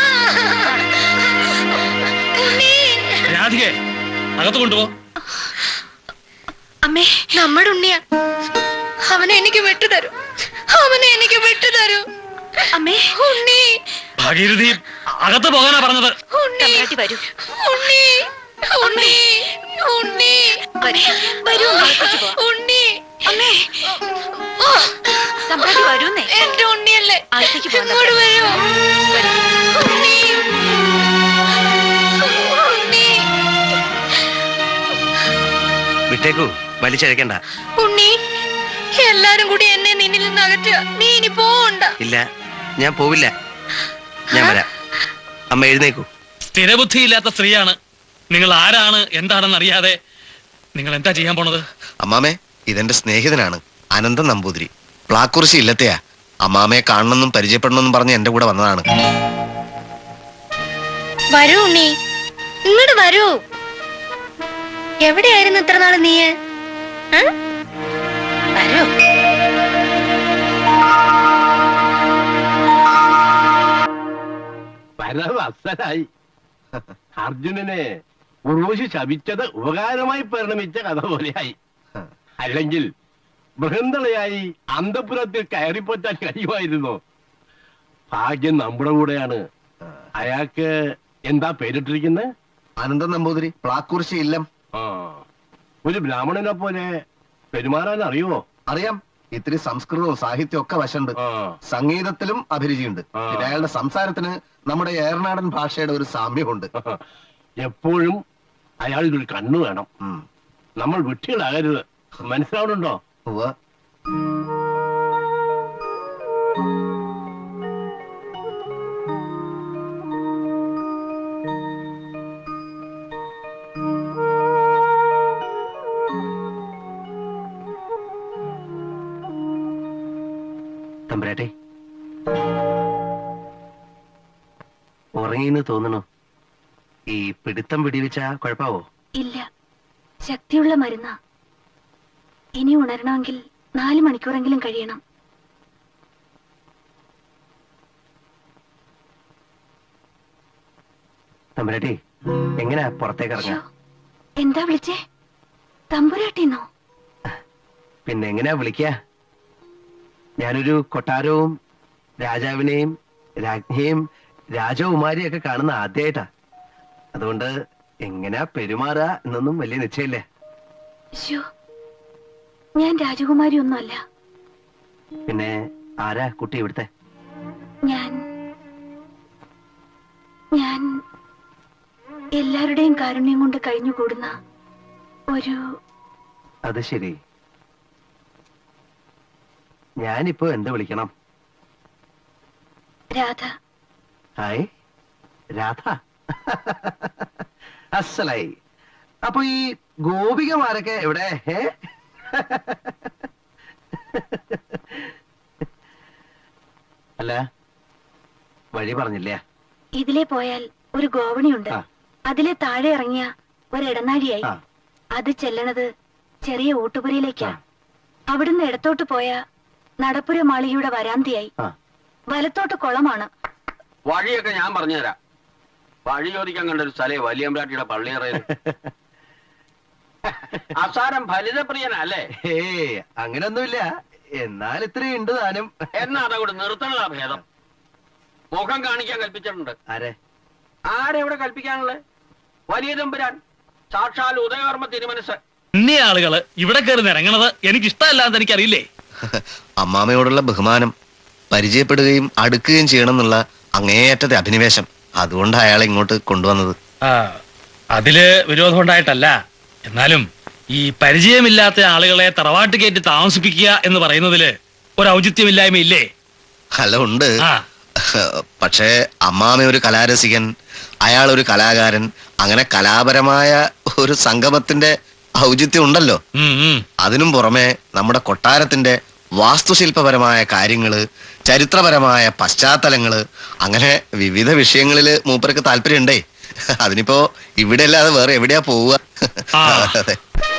ഉണ്ണി രാധികെ അകത്ത് കൊണ്ടുപോ അമ്മേ നമ്മുടെ ഉണ്ണിയാ അവനെ എനിക്ക് വിട്ടുതരൂ അവനെ എനിക്ക് വിട്ടുതരൂ അമ്മേ ഉണ്ണി ഭാഗീരഥി അകത്ത് പോകാനാ പറഞ്ഞത് ഉണ്ണി തമ്പ്രാട്ടി വരൂ ഉണ്ണി ഉണ്ണി ഉണ്ണി വരൂ വരൂ അകത്തേക്ക് പോവാം ഉണ്ണി അമ്മേ ഓ, തമ്പ്രാട്ടി വരൂന്നേ എന്റെ ഉണ്ണിയല്ലേ അകത്തേക്ക് പോകാം ഇങ്ങോട്ട് വരൂ ഉണ്ണി ഉണ്ണി വിട്ടേക്കൂ വലിച്ചഴക്കണ്ട ഉണ്ണി എല്ലാരും കൂടി എന്നെ നിന്നിൽ നിന്ന് അകറ്റുക നീ ഇനി പോവണ്ട ഇല്ല ഞാൻ പോവില്ല ഞാൻ വരാം അമ്മ എഴുന്നേക്കൂ സ്ഥിരബുദ്ധിയില്ലാത്ത സ്ത്രീയാണ് നിങ്ങൾ ആരാണ് എന്താണെന്ന് അറിയാതെ നിങ്ങൾ എന്താ ചെയ്യാൻ പോണത് അമ്മാമേ ഇതെന്റെ സ്നേഹിതനാണ് അനന്തൻ നമ്പൂതിരി പ്ലാക്കുറിശി ഇല്ലത്തെയാ അമ്മാമയെ കാണണമെന്നും പരിചയപ്പെടണമെന്നും പറഞ്ഞ് എന്റെ കൂടെ വന്നതാണ് വരൂ ഉണ്ണി ഇങ്ങോട്ട് വരൂ എവിടെയായിരുന്നു ഇത്ര നാള് നീ വരൂ വരവ് അസലായി അർജുനനെ ഉർവശി ശപിച്ചത് ഉപകാരമായി പരിണമിച്ച കഥ പോലെയായി അല്ലെങ്കിൽ ബൃഹന്തളയായി അന്തപുരത്തിൽ കയറിപ്പറ്റാൻ കഴിയുമായിരുന്നു ഭാഗ്യം നമ്മുടെ കൂടെയാണ് അയാൾക്ക് എന്താ പേരിട്ടിരിക്കുന്നത് അനന്തൻ നമ്പൂതിരി പ്ലാക്കുറിശി ഇല്ലം ആ ഒരു ബ്രാഹ്മണനെ പോലെ പെരുമാറാൻ അറിയുമോ അറിയാം ഇത്തിരി സംസ്കൃതവും സാഹിത്യവും ഒക്കെ വശമുണ്ട് ആ സംഗീതത്തിലും അഭിരുചിയുണ്ട് ആ. പിന്നെ അയാളുടെ സംസാരത്തിന് നമ്മുടെ ഏറനാടൻ ഭാഷയുടെ ഒരു സാമ്യമുണ്ട് എപ്പോഴും അയാൾക്ക് ഒരു കണ്ണു വേണം ഉം. നമ്മൾ വിട്ടികളാകരുത് മനസ്സിലാവുന്നുണ്ടോ ഉവ്വ്. തമ്പുരാട്ടെ ഉറങ്ങിന്ന് തോന്നണു ഈ പിടുത്തം പിടിവെച്ച കുഴപ്പാവോ ഇല്ല ശക്തിയുള്ള മരുന്നാ ഇനി ഉണരണമെങ്കിൽ നാല് മണിക്കൂറെങ്കിലും കഴിയണം തമ്പുരാട്ടി എങ്ങനെയാ പുറത്തേക്ക് ഇറങ്ങാ എന്താ വിളിച്ചേ തമ്പുരാട്ടിന്നോ പിന്നെ എങ്ങനെയാ വിളിക്ക ഞാനൊരു കൊട്ടാരവും രാജാവിനെയും രാജ്ഞിയെയും രാജകുമാരിയൊക്കെ കാണുന്ന ആദ്യമായിട്ടാ അതുകൊണ്ട് എങ്ങനെയാ പെരുമാറുക എന്നൊന്നും വലിയ നിശ്ചയില്ലേ ശ്ശോ, ഞാൻ രാജകുമാരി ഒന്നുമല്ല പിന്നെ ആരാ കുട്ടി ഇവിടുത്തെ ഞാൻ ഞാൻ എല്ലാവരുടെയും കാരുണ്യം കൊണ്ട് കഴിഞ്ഞുകൂടുന്ന ഒരു അത് ശരി ഞാനിപ്പോ എന്ത് വിളിക്കണം രാധ ഹായ് രാധ അസലായി അപ്പൊ ഈ ഗോപികമാരൊക്കെ എവിടെ ഏ? അല്ല വഴി പറഞ്ഞില്ലേ ഇതിലേ പോയാൽ ഒരു ഗോവണിയുണ്ട് അതിലെ താഴെ ഇറങ്ങിയ ഒരിടനാഴിയായി അത് ചെല്ലണത് ചെറിയ ഊട്ടുപുരയിലേക്കാ അവിടുന്ന് ഇടത്തോട്ട് പോയ നടപ്പുര മാളികയുടെ വരാന്തിയായി വലത്തോട്ട് കുളമാണ് വഴിയൊക്കെ ഞാൻ പറഞ്ഞുതരാം വഴി ചോദിക്കാൻ കണ്ട ഒരു സ്ഥലേ വലിയമ്പ്രാട്ടിയുടെ പള്ളിയറയിൽ അസാരം ഫലിതപ്രിയനല്ലേ ഏ അങ്ങനൊന്നുമില്ല എന്നാൽ ഇത്രയും ഉണ്ട് താനും എന്നാ അതവിടെ നിർത്തണതാ ഭേദം മുഖം കാണിക്കാൻ കൽപ്പിച്ചിട്ടുണ്ട് ആരെ ആരെവിടെ കൽപ്പിക്കാനുള്ളത് വലിയ തമ്പുരാൻ സാക്ഷാൽ ഉദയകർമ്മ തിരുമനസ് ഇന്നീ ആളുകള് ഇവിടെ കയറി ഇറങ്ങണത് എനിക്ക് ഇഷ്ടമല്ലാന്ന് എനിക്കറിയില്ലേ അമ്മാമയോടുള്ള ബഹുമാനം പരിചയപ്പെടുകയും അടുക്കുകയും ചെയ്യണമെന്നുള്ള അങ്ങേയറ്റത്തെ അഭിനിവേശം അതുകൊണ്ട് അയാളെ ഇങ്ങോട്ട് കൊണ്ടുവന്നത് ആ അതില് വിരോധം ഉണ്ടായിട്ടല്ല എന്നാലും ഈ പരിചയമില്ലാത്ത ആളുകളെ തറവാട്ട് കയറ്റി താമസിപ്പിക്കുക എന്ന് പറയുന്നതില് ഒരു ഔചിത്യമില്ലായ്മയില്ലേ അല്ല ഉണ്ട് പക്ഷേ അമ്മാമ ഒരു കലാരസികൻ അയാൾ ഒരു കലാകാരൻ അങ്ങനെ കലാപരമായ ഒരു സംഗമത്തിന്റെ ഔചിത്യം ഉണ്ടല്ലോ അതിനും പുറമെ നമ്മുടെ കൊട്ടാരത്തിന്റെ വാസ്തുശില്പപരമായ കാര്യങ്ങള് ചരിത്രപരമായ പശ്ചാത്തലങ്ങള് അങ്ങനെ വിവിധ വിഷയങ്ങളില് മൂപ്പർക്ക് താല്പര്യമുണ്ടേ അതിനിപ്പോ ഇവിടെ അല്ലാതെ വേറെ എവിടെയാ പോവുക അതെ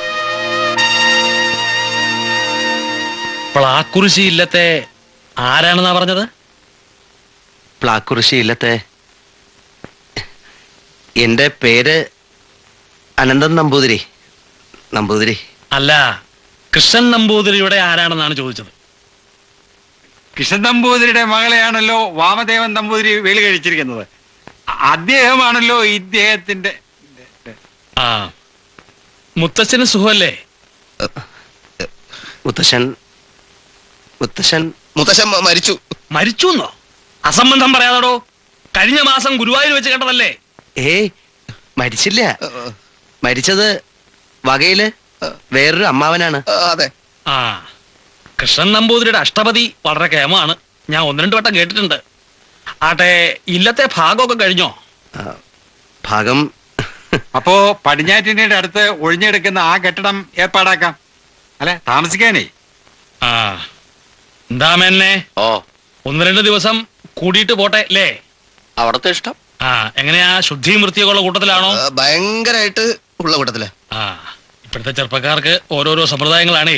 പ്ലാക്കുറിശി ഇല്ലത്തെ ആരാണെന്നാ പറഞ്ഞത് പ്ലാക്കുറിശി ഇല്ലത്തെ എന്റെ പേര് അനന്തൻ നമ്പൂതിരി നമ്പൂതിരി അല്ല കൃഷ്ണൻ നമ്പൂതിരിയുടെ ആരാണെന്നാണ് ചോദിച്ചത് കൃഷ്ണൻ നമ്പൂതിരിയുടെ മകളെയാണല്ലോ വാമദേവൻ നമ്പൂതിരി വേലി കഴിച്ചിരിക്കുന്നത് അ- അദ്ദേഹമാണല്ലോ ഇദ്ദേഹത്തിന്റെ ആ മുത്തച്ഛന് സുഖമല്ലേ മുത്തശ്ശൻ മുത്തശ്ശൻ മുത്തശ്ശൻ മരിച്ചു മരിച്ചു എന്നോ അസംബന്ധം പറയാതടോ കഴിഞ്ഞ മാസം ഗുരുവായൂർ വെച്ച് കണ്ടതല്ലേ ഏയ് മരിച്ചില്ല മരിച്ചത് വകയില് വേറൊരു അമ്മാവനാണ് അതെ ആ കൃഷ്ണൻ നമ്പൂതിരിയുടെ അഷ്ടപതി വളരെ കേമമാണ് ഞാൻ ഒന്ന് രണ്ട് വട്ടം കേട്ടിട്ടുണ്ട് ആട്ടെ ഇല്ലത്തെ ഭാഗമൊക്കെ കഴിഞ്ഞോ ഭാഗം അപ്പോ പടിഞ്ഞാറ്റിന്റെ അടുത്ത് ഒഴിഞ്ഞെടുക്കുന്ന ആ കെട്ടിടം ഏർപ്പാടാക്കാം അല്ലെ താമസിക്കാനേ ആ എന്താ മേന്നെ ഓ ഒന്ന് രണ്ട് ദിവസം കൂടിയിട്ട് പോട്ടെ അല്ലേ അവിടത്തെ ഇഷ്ടം ആ എങ്ങനെയാ ശുദ്ധിയും വൃത്തിയൊക്കെ ഉള്ള കൂട്ടത്തിലാണോ ഭയങ്കരായിട്ട് ഉള്ള കൂട്ടത്തില് ആ ഇപ്പോഴത്തെ ചെറുപ്പക്കാർക്ക് ഓരോരോ സമ്പ്രദായങ്ങളാണേ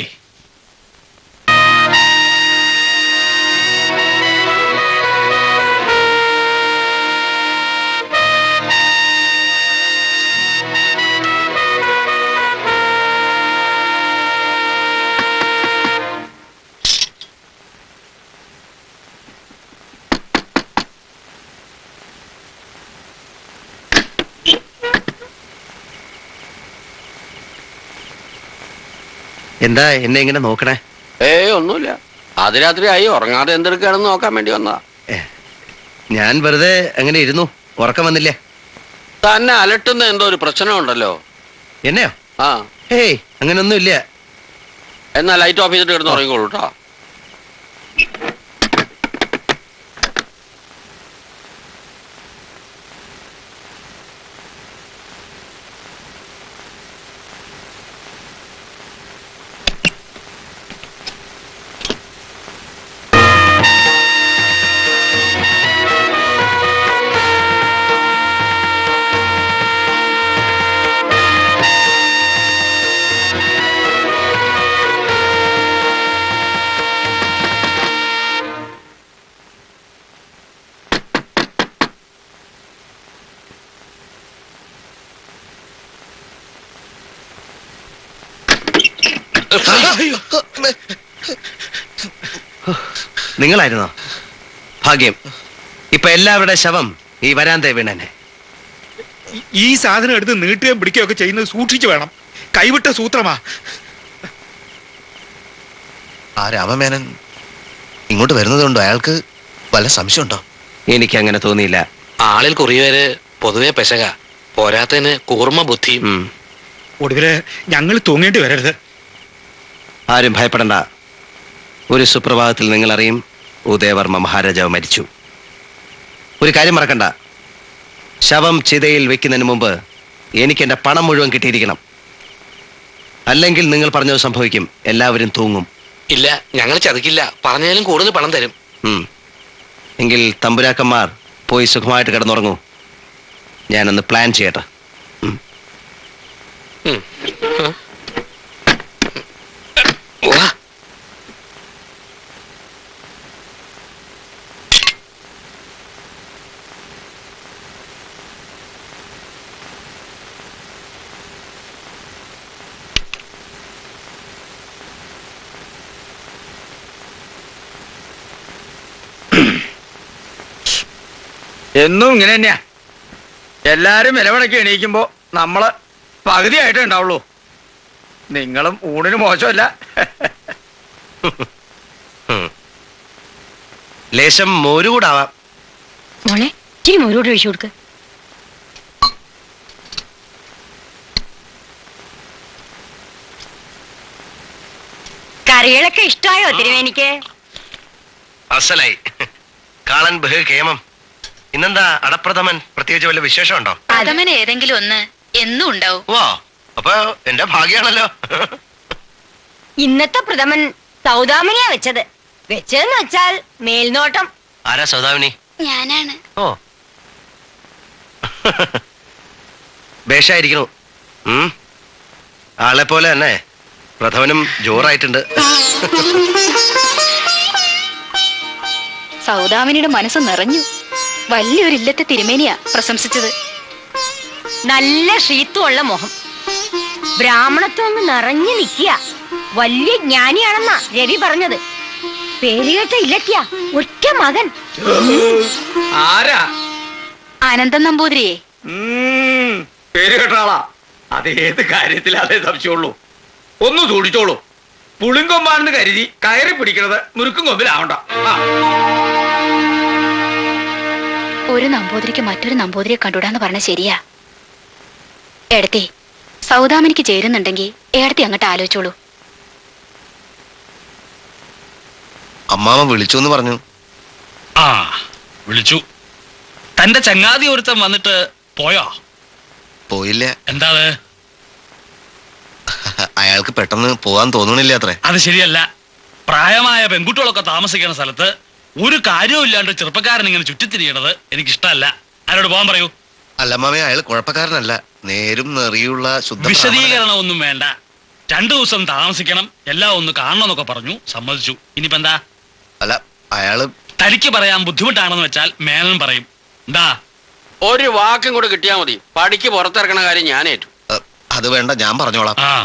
എന്താ എന്നെ ഇങ്ങനെ നോക്കണേ ഏയ് ഒന്നുമില്ല അതിരാത്രി ആയി ഉറങ്ങാതെ എന്തെടുക്കുകയാണെന്ന് നോക്കാൻ വേണ്ടി വന്നതാ ഞാൻ വെറുതെ അങ്ങനെ ഇരുന്നു ഉറക്കം വന്നില്ലേ തന്നെ അലട്ടുന്ന എന്തോ ഒരു പ്രശ്നമുണ്ടല്ലോ എന്നെയോ ആ ഏയ് അങ്ങനൊന്നും ഇല്ല എന്നാ ലൈറ്റ് ഓഫ് ചെയ്തിട്ട് കിടന്ന് ഉറങ്ങിക്കോളൂ കേട്ടോ നിങ്ങളായിരുന്നോ ഭാഗ്യം ഇപ്പൊ എല്ലാവരുടെ ശവം ഈ വരാന്തേ വീണനെ ഈ സാധനം എടുത്ത് നീട്ടുകയും പിടിക്കുകയും ഒക്കെ ചെയ്യുന്നത് സൂക്ഷിച്ചു വേണം കൈവിട്ട സൂത്രമാ ആ രാമമേനൻ ഇങ്ങോട്ട് വരുന്നത് കൊണ്ട് അയാൾക്ക് വല്ല സംശയമുണ്ടോ എനിക്ക് അങ്ങനെ തോന്നിയില്ല ആളിൽ കുറിയവര് പൊതുവെ പെശക പോരാത്തതിന് കൂർമ്മ ബുദ്ധിയും ഒടുവില് ഞങ്ങൾ തൂങ്ങേണ്ടി വരരുത് ആരും ഭയപ്പെടണ്ട ഒരു സുപ്രഭാതത്തിൽ നിങ്ങൾ അറിയും ഉദയവർമ്മ മഹാരാജാവ് മരിച്ചു ഒരു കാര്യം മറക്കണ്ട ശവം ചിതയിൽ വെക്കുന്നതിന് മുമ്പ് എനിക്ക് എന്റെ പണം മുഴുവൻ കിട്ടിയിരിക്കണം അല്ലെങ്കിൽ നിങ്ങൾ പറഞ്ഞത് സംഭവിക്കും എല്ലാവരും തൂങ്ങും ഇല്ല ഞങ്ങൾ ചതിക്കില്ല പറഞ്ഞാലും കൂടുതൽ പണം തരും ഉം. എങ്കിൽ തമ്പുരാക്കന്മാർ പോയി സുഖമായിട്ട് കിടന്നുറങ്ങൂ ഞാനൊന്ന് പ്ലാൻ ചെയ്യട്ടെ ഉം. വാ എന്നും ഇങ്ങനെ തന്നെയാ എല്ലാരും വിലവണക്കി എണീക്കുമ്പോ നമ്മള് പകുതിയായിട്ടേ ഉണ്ടാവുള്ളൂ നിങ്ങളും ഊണിന് മോശമല്ല ലേശം മോര് കൂടാവാം മോളെ ഇച്ചിരി മോരോട് ഒഴിച്ചു കൊടുക്ക് കറികളൊക്കെ ഇഷ്ടമായോ തിരുവേനിക്ക് അസലായി കാളൻ ബഹു കേമം ഇന്നെന്താ അടപ്രഥമൻ പ്രത്യേകിച്ച് വല്ല വിശേഷമുണ്ടോ അതമന് ഏതെങ്കിലും ഒന്ന് എന്നും ഉണ്ടാവും ഓ അപ്പൊ എന്റെ ഭാഗ്യാണല്ലോ ഇന്നത്തെ പ്രഥമൻ സൗദാമനിയാ വെച്ചത് വെച്ചതെന്ന് വെച്ചാൽ മേൽനോട്ടം ആരാ സൗദാമിനി ഞാനാണ് ഓ ബേഷായിരിക്കണു ഉം ആളെ പോലെ തന്നെ പ്രഥമനും ജോറായിട്ടുണ്ട് സൗദാമിനിയുടെ മനസ്സ് നിറഞ്ഞു വലിയൊരു ഇല്ലത്തെ തിരുമേനിയാ പ്രശംസിച്ചത് നല്ല ഷീത്തുമുള്ള മുഖം ബ്രാഹ്മണത്വം ഒന്ന് നിറഞ്ഞു നിൽക്കുക വലിയ ജ്ഞാനിയാണെന്നാ രവി പറഞ്ഞത് പേരുകേട്ട ഇല്ലത്തിയ ഒറ്റ മകൻ ആരാ അനന്തൻ നമ്പൂതിരിയെ ഉം, പേര് കേട്ട ആളാ അത് ഏത് കാര്യത്തിൽ അതേ സംശയമുള്ളൂ ഒന്ന് സൂക്ഷിച്ചോളൂ പുളിങ്കൊമ്പാണെന്ന് കരുതി കയറി പിടിക്കണത് മുറുക്കും കൊമ്പിലാവണ്ട ആ ഒരു നമ്പൂതിരിക്ക് മറ്റൊരു നമ്പൂതിരിയെ കണ്ടുവിടാന്ന് പറഞ്ഞ ശരിയാ എടത്തി സൗദാമിനിക്ക് ചേരുന്നുണ്ടെങ്കിൽ ഏടത്തി അങ്ങോട്ട് ആലോചിച്ചോളൂ അമ്മാവ വിളിച്ചു എന്ന് പറഞ്ഞു ആ വിളിച്ചു തന്റെ ചങ്ങാതി ഒരുത്തൻ വന്നിട്ട് പോയോ പോയില്ല എന്താ അത് അയാൾക്ക് പെട്ടെന്ന് പോവാൻ തോന്നണില്ല അത്രേ അത് ശരിയല്ല പ്രായമായ പെൺകുട്ടികളൊക്കെ താമസിക്കുന്ന സ്ഥലത്ത് ഒരു കാര്യവും ഇല്ലാണ്ട് ചെറുപ്പക്കാരൻ ഇങ്ങനെ ചുറ്റിത്തിരിയണത് എനിക്ക് ഇഷ്ടമല്ല ആരോട് പോകാൻ പറയൂ അല്ല അമ്മാമേ അയാൾ കുഴപ്പക്കാരനല്ല നേരും നെറിയുള്ള ശുദ്ധ ബ്രാഹ്മണനാ. വിശദീകരണം ഒന്നും വേണ്ട രണ്ടു ദിവസം താമസിക്കണം എല്ലാം ഒന്ന് കാണണം എന്നൊക്കെ പറഞ്ഞു സമ്മതിച്ചു ഇനിയിപ്പോ എന്താ അല്ല അയാള് തനിക്ക് പറയാൻ ബുദ്ധിമുട്ടാണെന്ന് വെച്ചാൽ മേനൻ പറയും എന്താ ഒരു വാക്കും കൂടെ കിട്ടിയാൽ മതി പടിക്ക് പുറത്തിറക്കണ കാര്യം ഞാൻ ഏറ്റു അ, അത് വേണ്ട ഞാൻ പറഞ്ഞോളാം ആ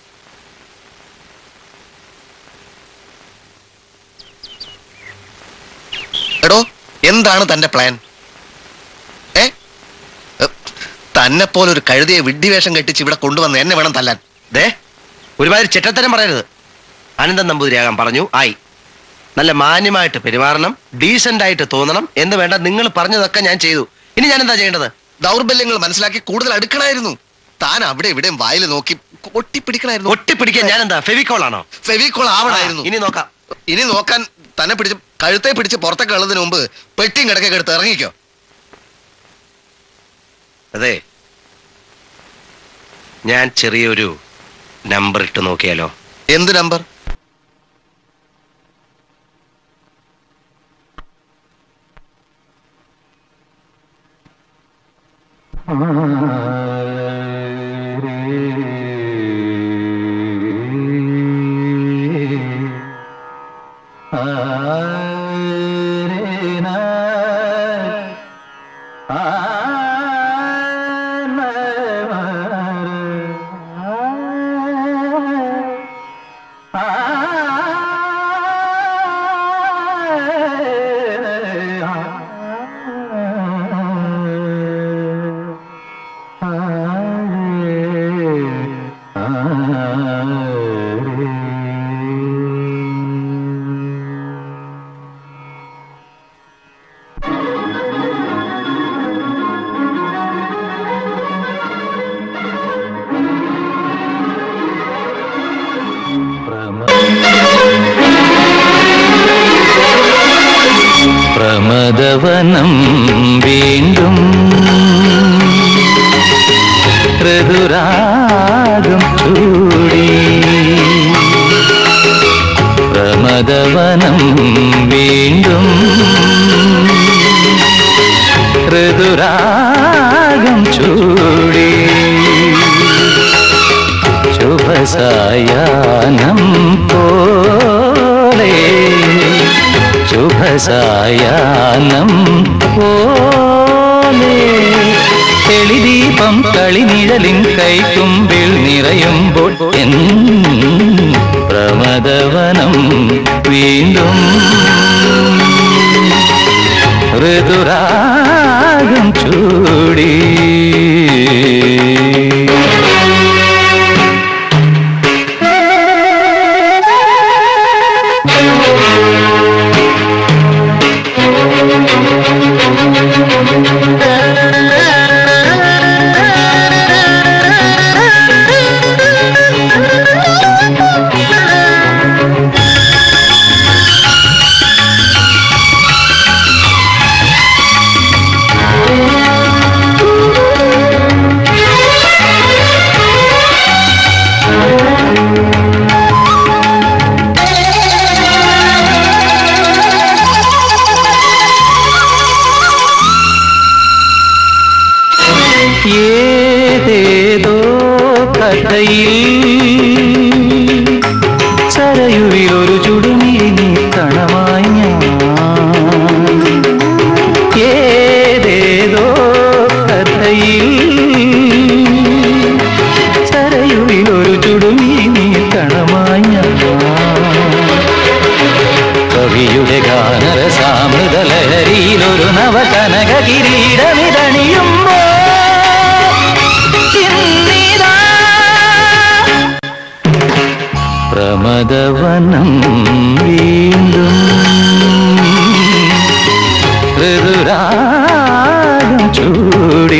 എടോ എന്താണ് തന്റെ പ്ലാൻ ഏ തന്നെ പോലെ ഒരു കഴുതിയെ വിഡ്ഢിവേഷം കെട്ടിച്ച് ഇവിടെ കൊണ്ടുവന്ന് എന്നെ വേണം തല്ലാൻ ദേ ഒരുമാതിരി ചെറ്റത്തരം പറയരുത് അനന്തൻ നമ്പൂതിരിയാകാൻ പറഞ്ഞു ആയി നല്ല മാന്യമായിട്ട് പെരുമാറണം ഡീസന്റ് ആയിട്ട് തോന്നണം എന്ന് വേണ്ട നിങ്ങൾ പറഞ്ഞതൊക്കെ ഞാൻ ചെയ്തു ഇനി ഞാൻ എന്താ ചെയ്യേണ്ടത് ദൗർബല്യങ്ങൾ മനസ്സിലാക്കി കൂടുതൽ അടുക്കണമായിരുന്നു താൻ അവിടെ ഇവിടെയും വായിൽ നോക്കി ഒട്ടിപ്പിടിക്കണമായിരുന്നു ഒട്ടിപ്പിടിക്കാൻ ഞാൻ എന്താ ഫെവിക്കോൾ ആണോ ഫെവിക്കോൾ ആവണായിരുന്നു ഇനി നോക്കാം ഇനി നോക്കാൻ തന്നെ പിടിച്ച് കഴുത്തെ പിടിച്ച് പുറത്തേക്ക് ഉള്ളതിന് മുമ്പ് പെട്ടിയും കിടക്കൊക്കെ എടുത്ത് ഇറങ്ങിക്കോ അതെ ഞാൻ ചെറിയൊരു നമ്പർ ഇട്ട് നോക്കിയാലോ എന്ത് നമ്പർ പ്രമദവനം വീണ്ടും പ്രമദവനം വീണ്ടും ഋതുരാഗം ചൂടി ശുഭസായാനം പോലെ ശുഭസായാനം പോലെ തെളിദീപം കളിനിഴലിൻ കൈക്കുമ്പിൽ നിറയുമ്പോൾ എൻ പ്രമദവനം വീണ്ടും ഋതുരാഗം ചൂടി ഏതേതോ കഥയിൽ സരയുവിൽ ഒരു ചുടുനീ കണമായി ഞാൻ ഏതേതോ കഥയിൽ സരയുവിൽ ഒരു ചുടുനീ കണമായി ഞാൻ കവിയുടെ ഗാനരസാമൃതലഹരിയിൽ ഒരു നവകനക കിരീടമിതണിയുമ്പോ ഇന്നിതാ പ്രമദവനം വീണ്ടും ഋതുരാഗം ചൂടി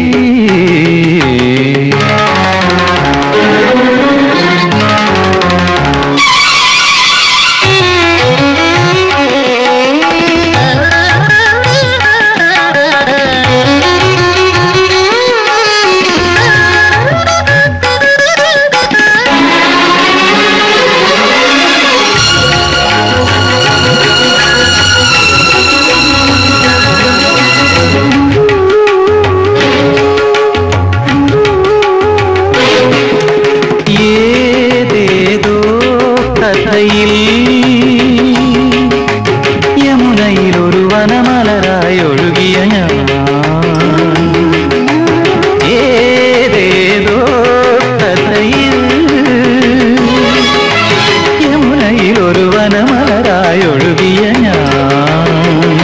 ഏതേതോ കഥയിൽ യമുനയിൽ ഒരു വനമലരായി ഒഴുകിയ ഞാൻ ഏതേതോ കഥയിൽ യമുനയിൽ ഒരു വനമലരായി ഒഴുകിയ ഞാൻ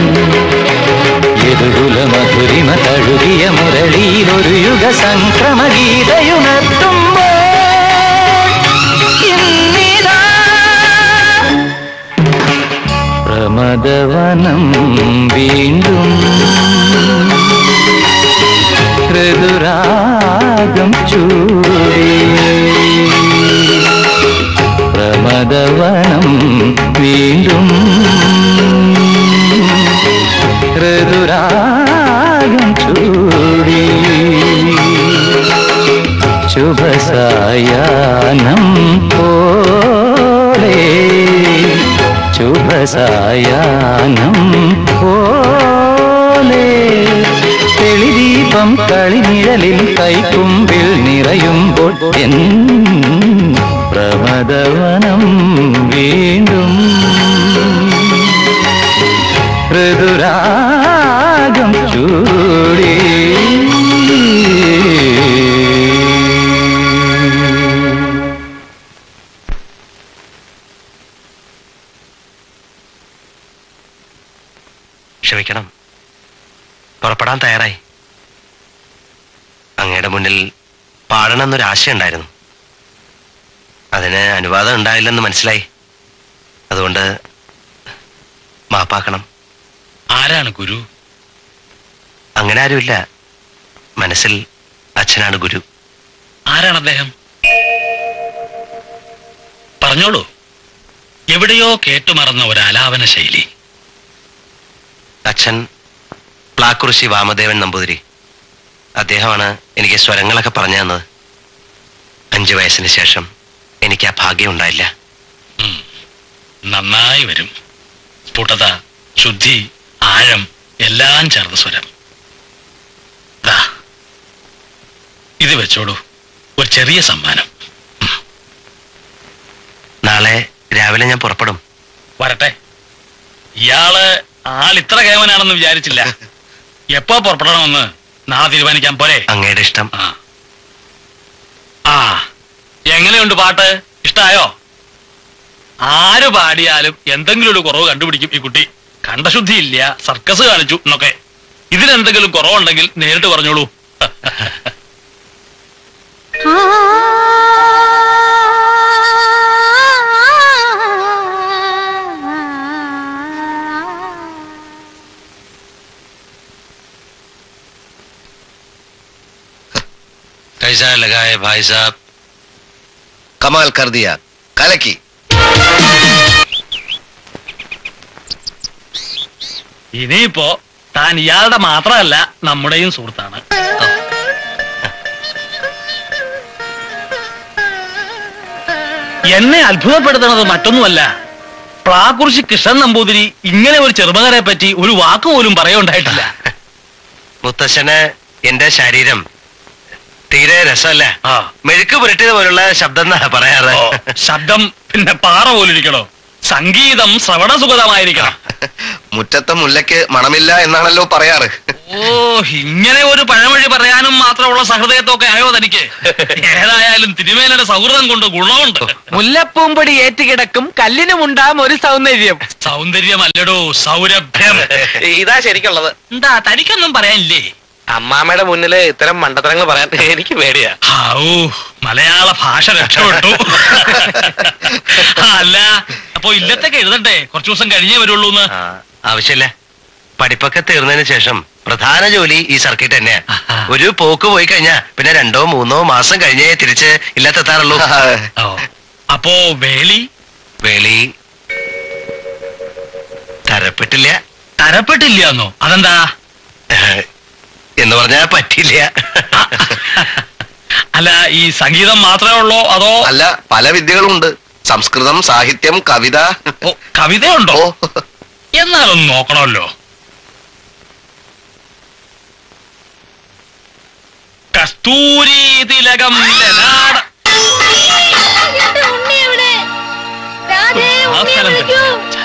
യദുകുല മധുരിമ തഴുകിയ മുരളിയിൽ ഒരു യുഗ സംക്രമ ഗീതയുണർത്തുമ്പോൾ ഇന്നിതാ പ്രമദവനം വീണ്ടും ഋതുരാഗം ചൂടി പ്രമദവനം വീണ്ടും ഋതുരാഗം ചൂടി ശുഭസായാനം പോലെ ശുഭസായാനം പോലെ തെളിദീപം കളിനിഴലിൽ കൈക്കുമ്പിൽ നിറയുമ്പോൾ എൻ പ്രമദവനം വീണ്ടും ഋതുരാഗം ചൂടി ക്ഷമിക്കണം പുറപ്പെടാൻ തയ്യാറായി അങ്ങയുടെ മുന്നിൽ പാടണമെന്നൊരു ആശയുണ്ടായിരുന്നു അതിന് അനുവാദം ഉണ്ടായില്ലെന്ന് മനസ്സിലായി അതുകൊണ്ട് മാപ്പാക്കണം ആരാണ് ഗുരു അങ്ങനെ ആരുമില്ല മനസ്സിൽ അച്ഛനാണ് ഗുരു ആരാണ് അദ്ദേഹം പറഞ്ഞോളൂ എവിടെയോ കേട്ടുമറന്ന ഒരു ആലാപന ശൈലി അച്ഛൻ പ്ലാക്കുറിശി വാമദേവൻ നമ്പൂതിരി അദ്ദേഹമാണ് എനിക്ക് സ്വരങ്ങളൊക്കെ പറഞ്ഞു തന്നത് അഞ്ചു വയസ്സിന് ശേഷം എനിക്ക് ആ ഭാഗ്യം ഉണ്ടായില്ല നന്നായി വരും സ്ഫുടത ശുദ്ധി ആഴം എല്ലാം ചേർന്ന സ്വരം ദാ ഇത് വെച്ചോളൂ ഒരു ചെറിയ സമ്മാനം നാളെ രാവിലെ ഞാൻ പുറപ്പെടും വരട്ടെ ഇയാള് ആൾ ഇത്ര കേവനാണെന്ന് വിചാരിച്ചില്ല എപ്പോ പുറപ്പെടണമെന്ന് നാളെ തീരുമാനിക്കാൻ പോരെ അങ്ങയുടെ ഇഷ്ടം ആ ആ എങ്ങനെയുണ്ട് പാട്ട് ഇഷ്ടായോ ആര് പാടിയാലും എന്തെങ്കിലും ഒരു കുറവ് കണ്ടുപിടിക്കും ഈ കുട്ടി കണ്ടശുദ്ധി ഇല്ല സർക്കസ് കാണിച്ചു എന്നൊക്കെ ഇതിലെന്തെങ്കിലും കുറവുണ്ടെങ്കിൽ നേരിട്ട് പറഞ്ഞോളൂ कैसा लगा है भाई साहब कमाल कर दिया कलकी ഇനിയിപ്പോ താൻ ഇയാളുടെ മാത്രമല്ല നമ്മുടെയും സുഹൃത്താണ് എന്നെ അത്ഭുതപ്പെടുത്തുന്നത് മറ്റൊന്നുമല്ല പ്രാകുറിശി കൃഷ്ണൻ നമ്പൂതിരി ഇങ്ങനെ ഒരു ചെറുപ്പക്കാരെ പറ്റി ഒരു വാക്ക് പോലും പറയുണ്ടായിട്ടില്ല മുത്തശ്ശന് എന്റെ ശരീരം തീരെ രസമല്ല മെഴുക്ക് പുരട്ടിയത് പോലുള്ള ശബ്ദം എന്നാ പറയാറ് ശബ്ദം പിന്നെ പാറ പോലിരിക്കണോ സംഗീതം ശ്രവണസുഖതമായിരിക്കണം മുറ്റത്തെ മുല്ലയ്ക്ക് മണമില്ല എന്നാണല്ലോ പറയാറ് ഓ ഇങ്ങനെ ഒരു പഴമൊഴി പറയാനും മാത്രമുള്ള സഹൃദയത്തൊക്കെ ആയോ തനിക്ക് ഏതായാലും തിരുമേനയുടെ സൗഹൃദം കൊണ്ട് ഗുണമുണ്ട് മുല്ലപ്പൂമ്പൊടി ഏറ്റുകിടക്കും കല്ലിനുമുണ്ടാം ഒരു സൗന്ദര്യം സൗന്ദര്യമല്ലടോ സൗരഭ്യം ഇതാ ശരിക്കുള്ളത് എന്താ തനിക്കൊന്നും പറയാനില്ലേ അമ്മാമ്മയുടെ മുന്നില് ഇത്തരം മണ്ടത്തരങ്ങൾ പറയാൻ എനിക്ക് പേടിയാ ഔ മലയാള ഭാഷ രക്ഷപ്പെട്ടു അല്ല അപ്പൊ ഇല്ലത്തൊക്കെ എഴുതണ്ടേ കുറച്ചു ദിവസം കഴിഞ്ഞേ വരുള്ളൂ എന്ന് ആവശ്യമില്ല പഠിപ്പൊക്കെ തീർന്നതിന് ശേഷം പ്രധാന ജോലി ഈ സർക്കിട്ട് തന്നെയാ ഒരു പോക്ക് പോയി കഴിഞ്ഞാ പിന്നെ രണ്ടോ മൂന്നോ മാസം കഴിഞ്ഞേ തിരിച്ച് ഇല്ലത്തെത്താറുള്ളൂ അപ്പോ വേലി വേലി തരപ്പെട്ടില്ല തരപ്പെട്ടില്ലന്നോ അതെന്താ എന്ന് പറഞ്ഞാ പറ്റില്ല അല്ല ഈ സംഗീതം മാത്രമേ ഉള്ളോ അതോ അല്ല പല വിദ്യകളും ഉണ്ട് സംസ്കൃതം സാഹിത്യം കവിത കവിതയുണ്ടോ എന്നാലൊന്ന് നോക്കണമല്ലോ കസ്തൂരി തിലകം ലലാട എന്റെ ഉണ്ണി എവിടെ രാധേ ആ ഉണ്ണിയെ സ്ഥലം വിളിക്കൂ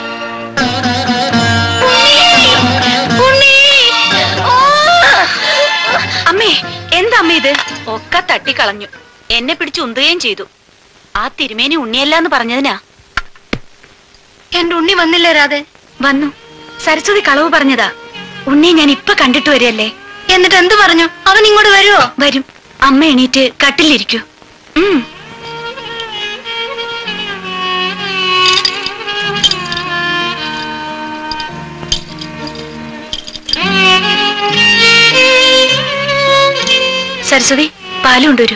ഉണ്ണി ഓ അമ്മേ എന്താ അമ്മ ഇത് ഒക്കെ തട്ടിക്കളഞ്ഞു എന്നെ പിടിച്ച് ഉന്തുകയും ചെയ്തു ആ തിരുമേനി ഉണ്ണിയല്ല എന്ന് പറഞ്ഞതിനാ എന്റെ ഉണ്ണി വന്നില്ല രാധേ വന്നു സരസ്വതി കളവ് പറഞ്ഞതാ ഉണ്ണിയെ ഞാൻ ഇപ്പൊ കണ്ടിട്ട് വരികയല്ലേ എന്നിട്ട് എന്ത് പറഞ്ഞു അവൻ ഇങ്ങോട്ട് വരുവോ വരും അമ്മ എണീറ്റ് കട്ടിലിരിക്കൂ ഉം സരസ്വതി പാല് കൊണ്ടുവരൂ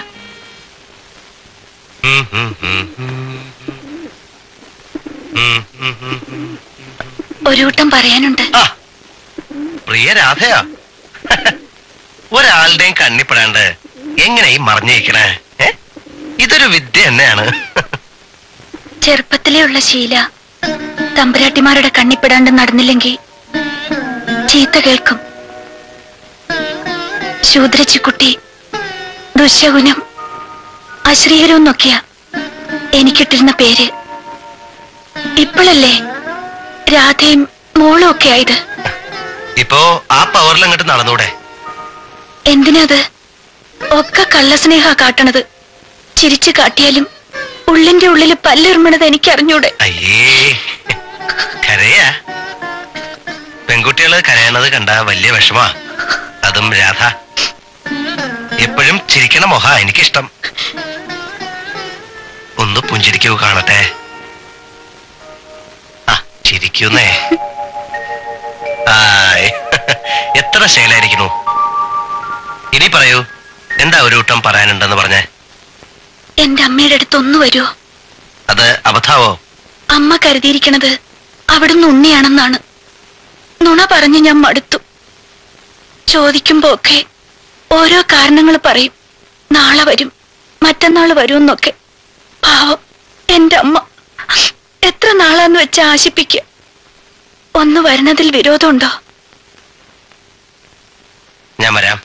ഒരു കൂട്ടം പറയാനുണ്ട് പ്രിയ രാധയാ ഒരാളുടെയും കണ്ണിപ്പെടാണ്ട് എങ്ങനെ ഈ മറിഞ്ഞിരിക്കണേ ഏ? ഇതൊരു വിദ്യ തന്നെയാണ് ചെറുപ്പത്തിലേ ഉള്ള ശീല തമ്പുരാട്ടിമാരുടെ കണ്ണിപ്പെടാണ്ട് നടന്നില്ലെങ്കിൽ ചീത്ത കേൾക്കും ശൂദ്രച്ചിക്കുട്ടി ദുശകുനം അശ്രീകരം എന്നൊക്കെയാ എനിക്കിട്ടിരുന്ന പേര് ഇപ്പോഴല്ലേ രാധയും മോളും ഒക്കെ ആയത് ഇപ്പോ ആ പവറിൽ അങ്ങോട്ട് നടന്നൂടെ എന്തിനത് ഒക്കെ കള്ളസ്നേഹ കാട്ടണത് ചിരിച്ചു കാട്ടിയാലും ഉള്ളിന്റെ ഉള്ളില് പല്ലെറിമണത് എനിക്കറിഞ്ഞൂടെ അയ്യേ കരയാ പെൺകുട്ടികള് കരയണത് കണ്ട വലിയ വിഷമാ അതും രാധ എപ്പോഴും ചിരിക്കണ മൊഹ എനിക്കിഷ്ടം ഒന്ന് പുഞ്ചിരിക്കൂ കാണട്ടെ ആ ചിരിക്കുന്നേ ആയ് എത്ര ശൈലായിരിക്കുന്നു ഇനി പറയൂ എന്താ ഒരു കൂട്ടം പറയാനുണ്ടെന്ന് പറഞ്ഞേ എന്റെ അമ്മയുടെ അടുത്ത് ഒന്ന് വരുമോ അത് അബദ്ധാവോ അമ്മ കരുതിയിരിക്കണത് അവിടുന്ന് ഉണ്ണിയാണെന്നാണ് നുണ പറഞ്ഞ് ഞാൻ മടുത്തു ചോദിക്കുമ്പോ ഒക്കെ ഓരോ കാരണങ്ങൾ പറയും നാളെ വരും മറ്റന്നാൾ വരും എന്നൊക്കെ പാവം എന്റെ അമ്മ എത്ര നാളാന്ന് അച്ഛ ആശിപ്പിക്ക ഒന്ന് വരുന്നതിൽ വിരോധമുണ്ടോ ഞാൻ വരാം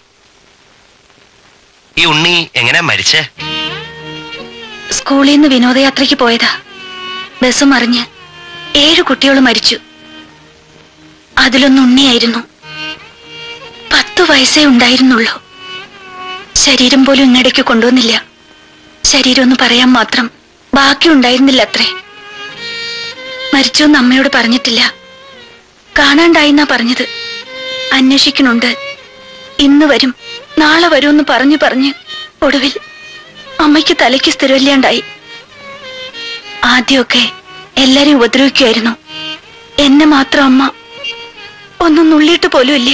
ഈ ഉണ്ണി എങ്ങനെയാ മരിച്ചേ സ്കൂളിൽ നിന്ന് വിനോദയാത്രയ്ക്ക് പോയതാ ബസ് മറിഞ്ഞ് ഏഴു കുട്ടികൾ മരിച്ചു അതിലൊന്ന് ഉണ്ണിയായിരുന്നു പത്തു വയസ്സേ ഉണ്ടായിരുന്നുള്ളൂ ശരീരം പോലും ഇങ്ങടേക്ക് കൊണ്ടുവന്നില്ല ശരീരം ഒന്ന് പറയാൻ മാത്രം ബാക്കി ഉണ്ടായിരുന്നില്ല അത്രേ മരിച്ചോന്ന് അമ്മയോട് പറഞ്ഞിട്ടില്ല കാണാണ്ടായിന്നാ പറഞ്ഞത് അന്വേഷിക്കണുണ്ട് ഇന്ന് വരും നാളെ വരുമെന്ന് പറഞ്ഞു പറഞ്ഞ് ഒടുവിൽ അമ്മയ്ക്ക് തലയ്ക്ക് സ്ഥിരമില്ലാണ്ടായി ആദ്യമൊക്കെ എല്ലാരെയും ഉപദ്രവിക്കുമായിരുന്നു എന്നെ മാത്രം അമ്മ ഒന്നും നുള്ളിയിട്ട് പോലും ഇല്ല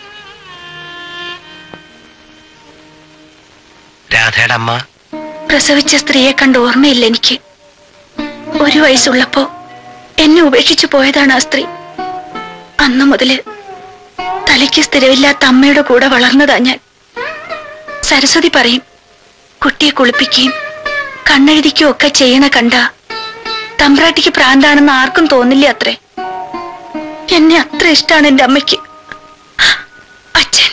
രാധയുടെ അമ്മ പ്രസവിച്ച സ്ത്രീയെ കണ്ട് ഓർമ്മയില്ല എനിക്ക് ഒരു വയസ്സുള്ളപ്പോ എന്നെ ഉപേക്ഷിച്ചു പോയതാണ് ആ സ്ത്രീ അന്നു മുതല് തലയ്ക്ക് സ്ഥിരമില്ലാത്ത അമ്മയുടെ കൂടെ വളർന്നതാ ഞാൻ സരസ്വതി പറയും കുട്ടിയെ കുളിപ്പിക്കുകയും കണ്ണെഴുതിക്കുകയും ഒക്കെ ചെയ്യണ കണ്ട തമ്പ്രാട്ടിക്ക് പ്രാന്താണെന്ന് ആർക്കും തോന്നില്ല അത്രേ എന്നെ അത്ര ഇഷ്ടാണ് എന്റെ അമ്മയ്ക്ക് അച്ഛൻ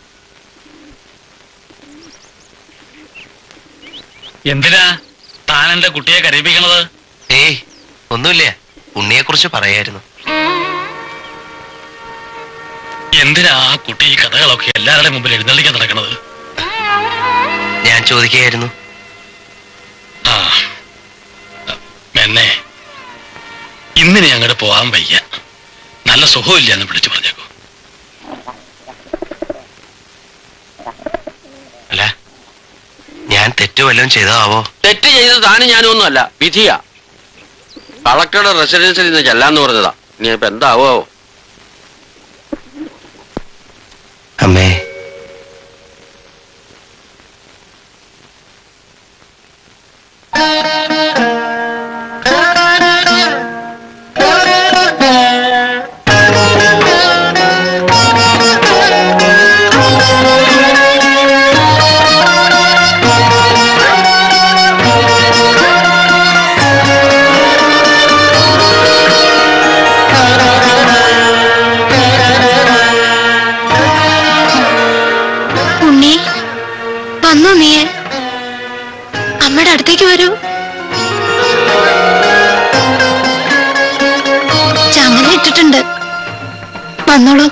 എന്തിനാ താൻ എന്റെ കുട്ടിയെ കരയിപ്പിക്കണത് ഏയ് ഒന്നുമില്ല ഉണ്ണിയെ കുറിച്ച് പറയായിരുന്നു എന്തിനാ ആ കുട്ടി ഈ കഥകളൊക്കെ എല്ലാവരുടെയും മുമ്പിൽ എഴുന്നള്ളിക്കാൻ നടക്കണത് ഞാൻ ചോദിക്കുകയായിരുന്നു ആ എന്നെ ഇന്നിനെ അങ്ങോട്ട് പോവാൻ വയ്യ നല്ല സുഖമില്ല എന്ന് വിളിച്ചു പറഞ്ഞേക്കൂ അല്ല ഞാൻ തെറ്റ് വല്ലതും ചെയ്തതാവോ തെറ്റ് ചെയ്തത് താനും ഞാനും ഒന്നുമല്ല വിധിയാ കളക്ടറുടെ റെസിഡൻസിൽ നിന്ന് ചെല്ലാന്ന് പറഞ്ഞതാ ഇനി ഇപ്പൊ എന്താവോ അമ്മേ ഉണ്ണി വന്നോ നീ അമ്മയുടെ അടുത്തേക്ക് വരൂ ചങ്ങല ഇട്ടിട്ടുണ്ട് വന്നോളൂ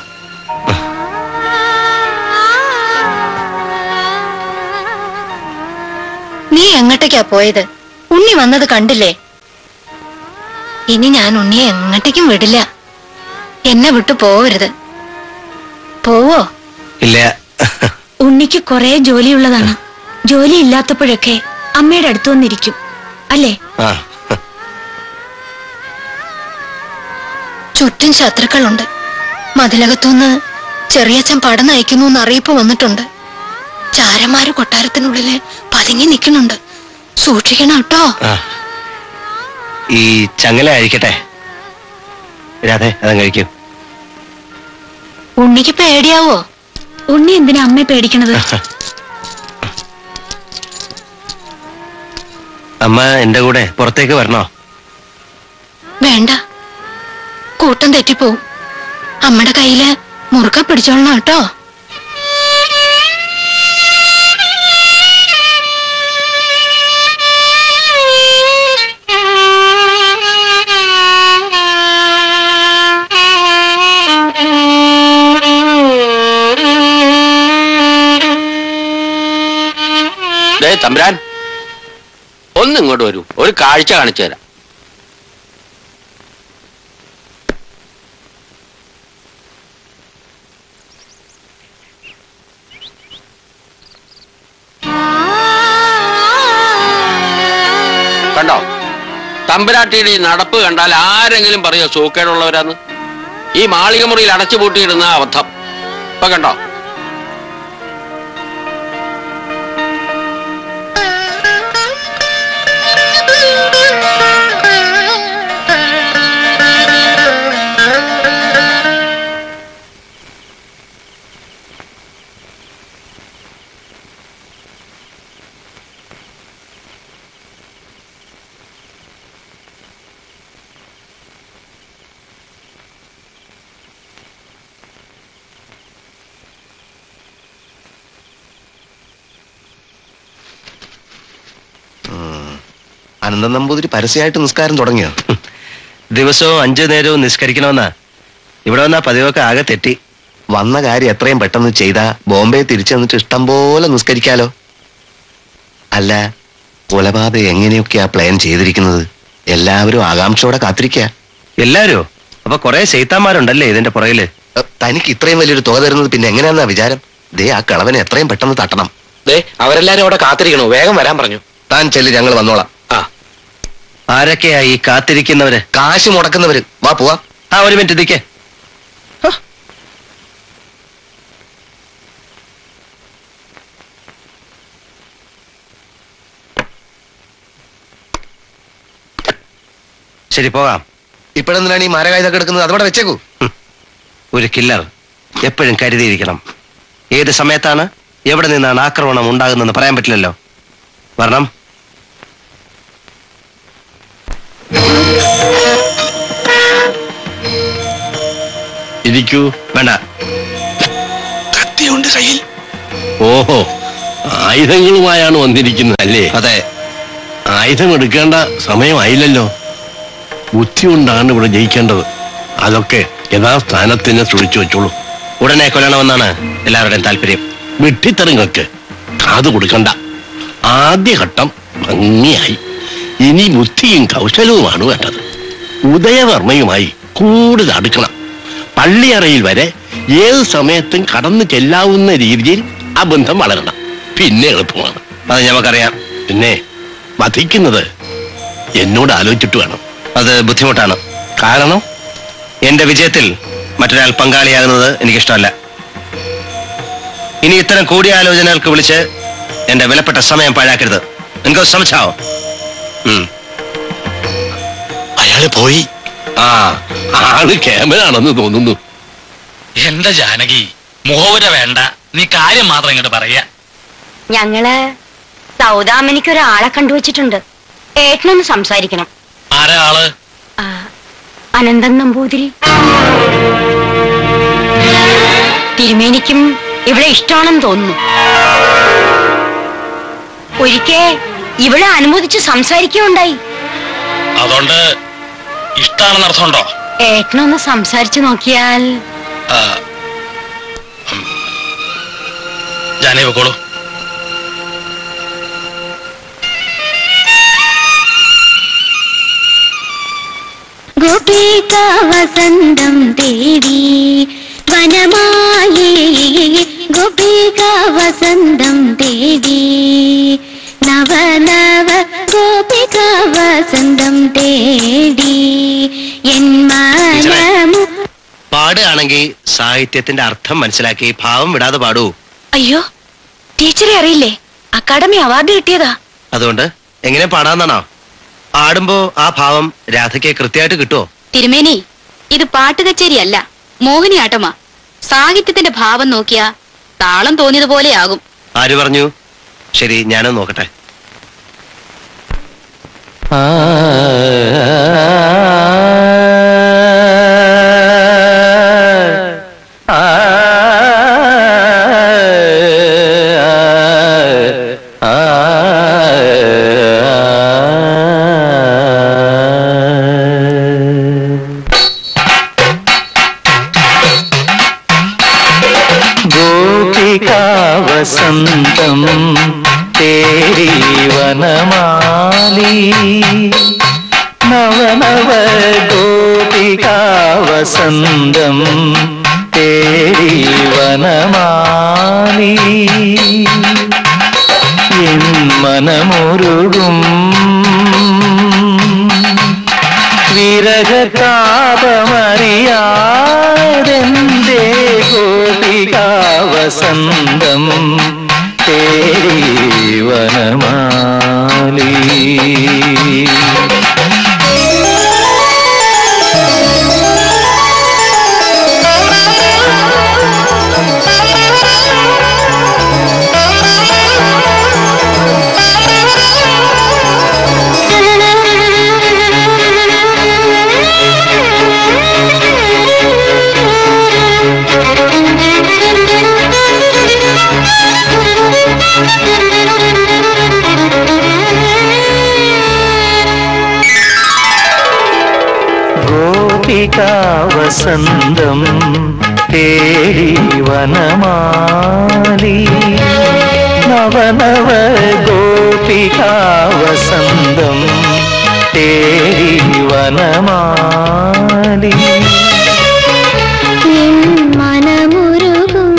നീ എങ്ങോട്ടേക്കാ പോയത് ഉണ്ണി വന്നത് കണ്ടില്ലേ ഇനി ഞാൻ ഉണ്ണിയെ എങ്ങോട്ടേക്കും വിടില്ല എന്നെ വിട്ടു പോവരുത് പോവോ ഇല്ല ഉണ്ണിക്ക് കുറെ ജോലിയുള്ളതാണ് ജോലി ഇല്ലാത്തപ്പോഴൊക്കെ അമ്മയുടെ അടുത്ത് വന്നിരിക്കും അല്ലേ ആ ചുറ്റും ശത്രുക്കളുണ്ട് മതിലകത്തുനിന്ന് ചെറിയച്ഛൻ പട നയിക്കുന്നു എന്ന് അറിയിപ്പ് വന്നിട്ടുണ്ട് ചാരന്മാര് കൊട്ടാരത്തിനുള്ളില് പതുങ്ങി നിൽക്കുന്നുണ്ട് സൂക്ഷിക്കണം കേട്ടോ ആ ഈ ചങ്ങല അഴിക്കട്ടെ രാധേ അതങ്ങ് കഴിക്കൂ ഉണ്ണിക്ക് പേടിയാവോ ഉണ്ണി എന്തിനാ അമ്മയെ പേടിക്കണത് അമ്മ എന്റെ കൂടെ പുറത്തേക്ക് വരണോ വേണ്ട കൂട്ടം തെറ്റിപ്പോവും അമ്മയുടെ കയ്യില് മുറുക്ക പിടിച്ചോളണം കേട്ടോ ദേ തമ്പുരാൻ ഒന്ന് ഇങ്ങോട്ട് വരൂ ഒരു കാഴ്ച കാണിച്ചു തരാം കണ്ടോ തമ്പുരാട്ടിയുടെ ഈ നടപ്പ് കണ്ടാൽ ആരെങ്കിലും പറയോ സൂക്കേടുള്ളവരാന്ന് ഈ മാളിക മുറിയിൽ അടച്ചു പൂട്ടിയിടുന്ന അബദ്ധം ഇപ്പൊ കണ്ടോ അനന്തൻ നമ്പൂതിരി പരസ്യമായിട്ട് നിസ്കാരം തുടങ്ങിയോ ദിവസവും അഞ്ചു നേരവും നിസ്കരിക്കണമെന്നാ ഇവിടെ വന്നാ പതിവൊക്കെ ആകെ തെറ്റി വന്ന കാര്യം എത്രയും പെട്ടെന്ന് ചെയ്താ ബോംബെ തിരിച്ചു വന്നിട്ട് ഇഷ്ടം പോലെ നിസ്കരിക്കാലോ അല്ല കൊലപാതകം എങ്ങനെയൊക്കെയാ പ്ലാൻ ചെയ്തിരിക്കുന്നത് എല്ലാവരും ആകാംക്ഷയോടെ കാത്തിരിക്കുക എല്ലാവരും അപ്പൊ കുറെ ചെയ്ത്താന്മാരുണ്ടല്ലേ ഇതിന്റെ പുറകില് തനിക്ക് ഇത്രയും വലിയൊരു തുക തരുന്നത് പിന്നെ എങ്ങനെയാന്നാ വിചാരം ദേ ആ കളവനെ എത്രയും പെട്ടെന്ന് തട്ടണം ദേ അവരെല്ലാരും അവിടെ കാത്തിരിക്കണു വേഗം വരാൻ പറഞ്ഞു താൻ ചെല്ലി ഞങ്ങൾ വന്നോളാം ആ ആരൊക്കെയാ ഈ കാത്തിരിക്കുന്നവര് കാശ് മുടക്കുന്നവര് വാ പോവാ ആ ഒരു മിനിറ്റ് നിൽക്കേ ശരി പോകാം ഇപ്പോഴെന്തിനാണ് ഈ മരകായുധൊക്കെ എടുക്കുന്നത് അതവിടെ വെച്ചേക്കൂ ഒരു കില്ലർ എപ്പോഴും കരുതിയിരിക്കണം ഏത് സമയത്താണ് എവിടെ നിന്നാണ് ആക്രമണം ഉണ്ടാകുന്നതെന്ന് പറയാൻ പറ്റില്ലല്ലോ വരണം ഇരിക്കൂ വേണ്ട കത്തിയുണ്ട് കയ്യിൽ ഓഹോ ആയുധങ്ങളുമായാണ് വന്നിരിക്കുന്നത് അല്ലേ അതെ ആയുധം എടുക്കേണ്ട സമയമായില്ലല്ലോ ബുദ്ധി കൊണ്ടാണ് ഇവിടെ ജയിക്കേണ്ടത് അതൊക്കെ യഥാസ്ഥാനത്തിന് സൂക്ഷിച്ചു വെച്ചോളൂ ഉടനെ കൊല്ലണമെന്നാണ് എല്ലാവരുടെയും താല്പര്യം വെട്ടിത്തരങ്ങൾക്ക് കാത് കൊടുക്കണ്ട ആദ്യഘട്ടം ഭംഗിയായി ഇനി ബുദ്ധിയും കൗശലവുമാണ് വേണ്ടത് ഉദയവർമ്മയുമായി കൂടുതൽ അടുക്കണം പള്ളിയറയിൽ വരെ ഏത് സമയത്തും കടന്നു ചെല്ലാവുന്ന രീതിയിൽ ആ ബന്ധം വളരണം പിന്നെ എളുപ്പമാണ് അത് ഞമ്മക്കറിയാം പിന്നെ വധിക്കുന്നത് എന്നോട് ആലോചിച്ചിട്ട് വേണം അത് ബുദ്ധിമുട്ടാണ് കാരണം എന്റെ വിജയത്തിൽ മറ്റൊരാൾ പങ്കാളിയാകുന്നത് എനിക്കിഷ്ടമല്ല ഇനി ഇത്തരം കൂടിയാലോചനകൾക്ക് വിളിച്ച് എന്റെ വിലപ്പെട്ട സമയം പാഴാക്കരുത് എനിക്ക് ശ്രമിച്ചാവോ അയാള് പോയി ആ ആള് ക്യാമറാണെന്ന് തോന്നുന്നു എന്റെ ജാനകി മുഖവുര വേണ്ട നീ കാര്യം മാത്രം ഇങ്ങോട്ട് പറയാ ഞങ്ങള് സൗദാമനിക്ക് ഒരാളെ കണ്ടുവച്ചിട്ടുണ്ട് ഏട്ടനൊന്ന് സംസാരിക്കണം ആരാ ആള് ആ, അനന്തൻ നമ്പൂതിരി തിരുമേനിക്കും ഇവിടെ ഇഷ്ടമാണെന്ന് തോന്നുന്നു ഒരിക്കേ ഇവിടെ അനുമോദിച്ച് സംസാരിക്കുകയുണ്ടായി അതുകൊണ്ട് ഇഷ്ടാണെന്ന് അർത്ഥമുണ്ടോ ഏട്ടനൊന്ന് സംസാരിച്ചു നോക്കിയാൽ ആ, ഉം. ജാനകി വെക്കോളൂ ഗോപിക വസന്തം തേടി വനമായേ ഗോപിക വസന്തം തേടി നവ നവ ഗോപിക വസന്തം തേടി എൻ മനമു പാടുകയാണെങ്കിൽ സാഹിത്യത്തിന്റെ അർത്ഥം മനസ്സിലാക്കി ഭാവം വിടാതെ പാടൂ അയ്യോ ടീച്ചറെ അറിയില്ലേ അക്കാഡമി അവാർഡ് കിട്ടിയതാ അതുകൊണ്ട് എങ്ങനെ പാടാന്നാണോ പാടുമ്പോ ആ ഭാവം രാധയ്ക്ക് കൃത്യമായിട്ട് കിട്ടുമോ തിരുമേനി ഇത് പാട്ട് കച്ചേരിയല്ല മോഹിനിയാട്ടമാ സാഹിത്യത്തിന്റെ ഭാവം നോക്കിയാ താളം തോന്നിയതുപോലെ ആകും ആര് പറഞ്ഞു ശരി ഞാനത് നോക്കട്ടെ गोपिका वसंतम तेरी वनमाली नव नव गोपिका वसंतम तेरी വനമാലി എൻ മനമുരുകും വിരഹതാപമറിയാതെന്തേ ഗോപികാ വസന്തം തേരി വനമാലി Thank you. ഗോപികാ വസന്തം തേടി വനമാലി നവനവ ഗോപികാ വസന്തം തേടി വനമാലി മനമുരുകും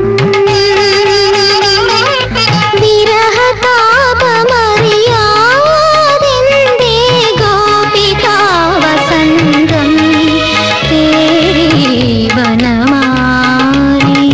വിരഹതാപമറിയാതെന്തേ ഗോപികാ വസന്തം തേടി വനമാലി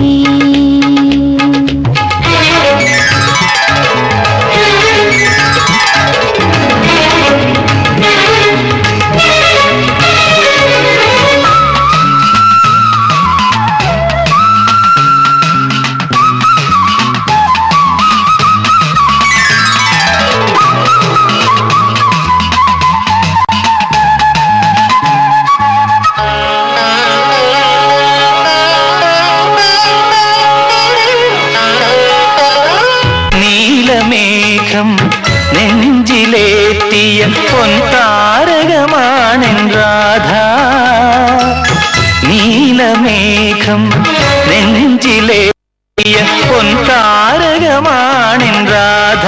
നീലമേഘം നെഞ്ചിലേറ്റിയ പൊൻതാരകമാണെൻ രാധ നീലമേഘം നെഞ്ചിലേറ്റിയ പൊൻതാരകമാണെൻ രാധ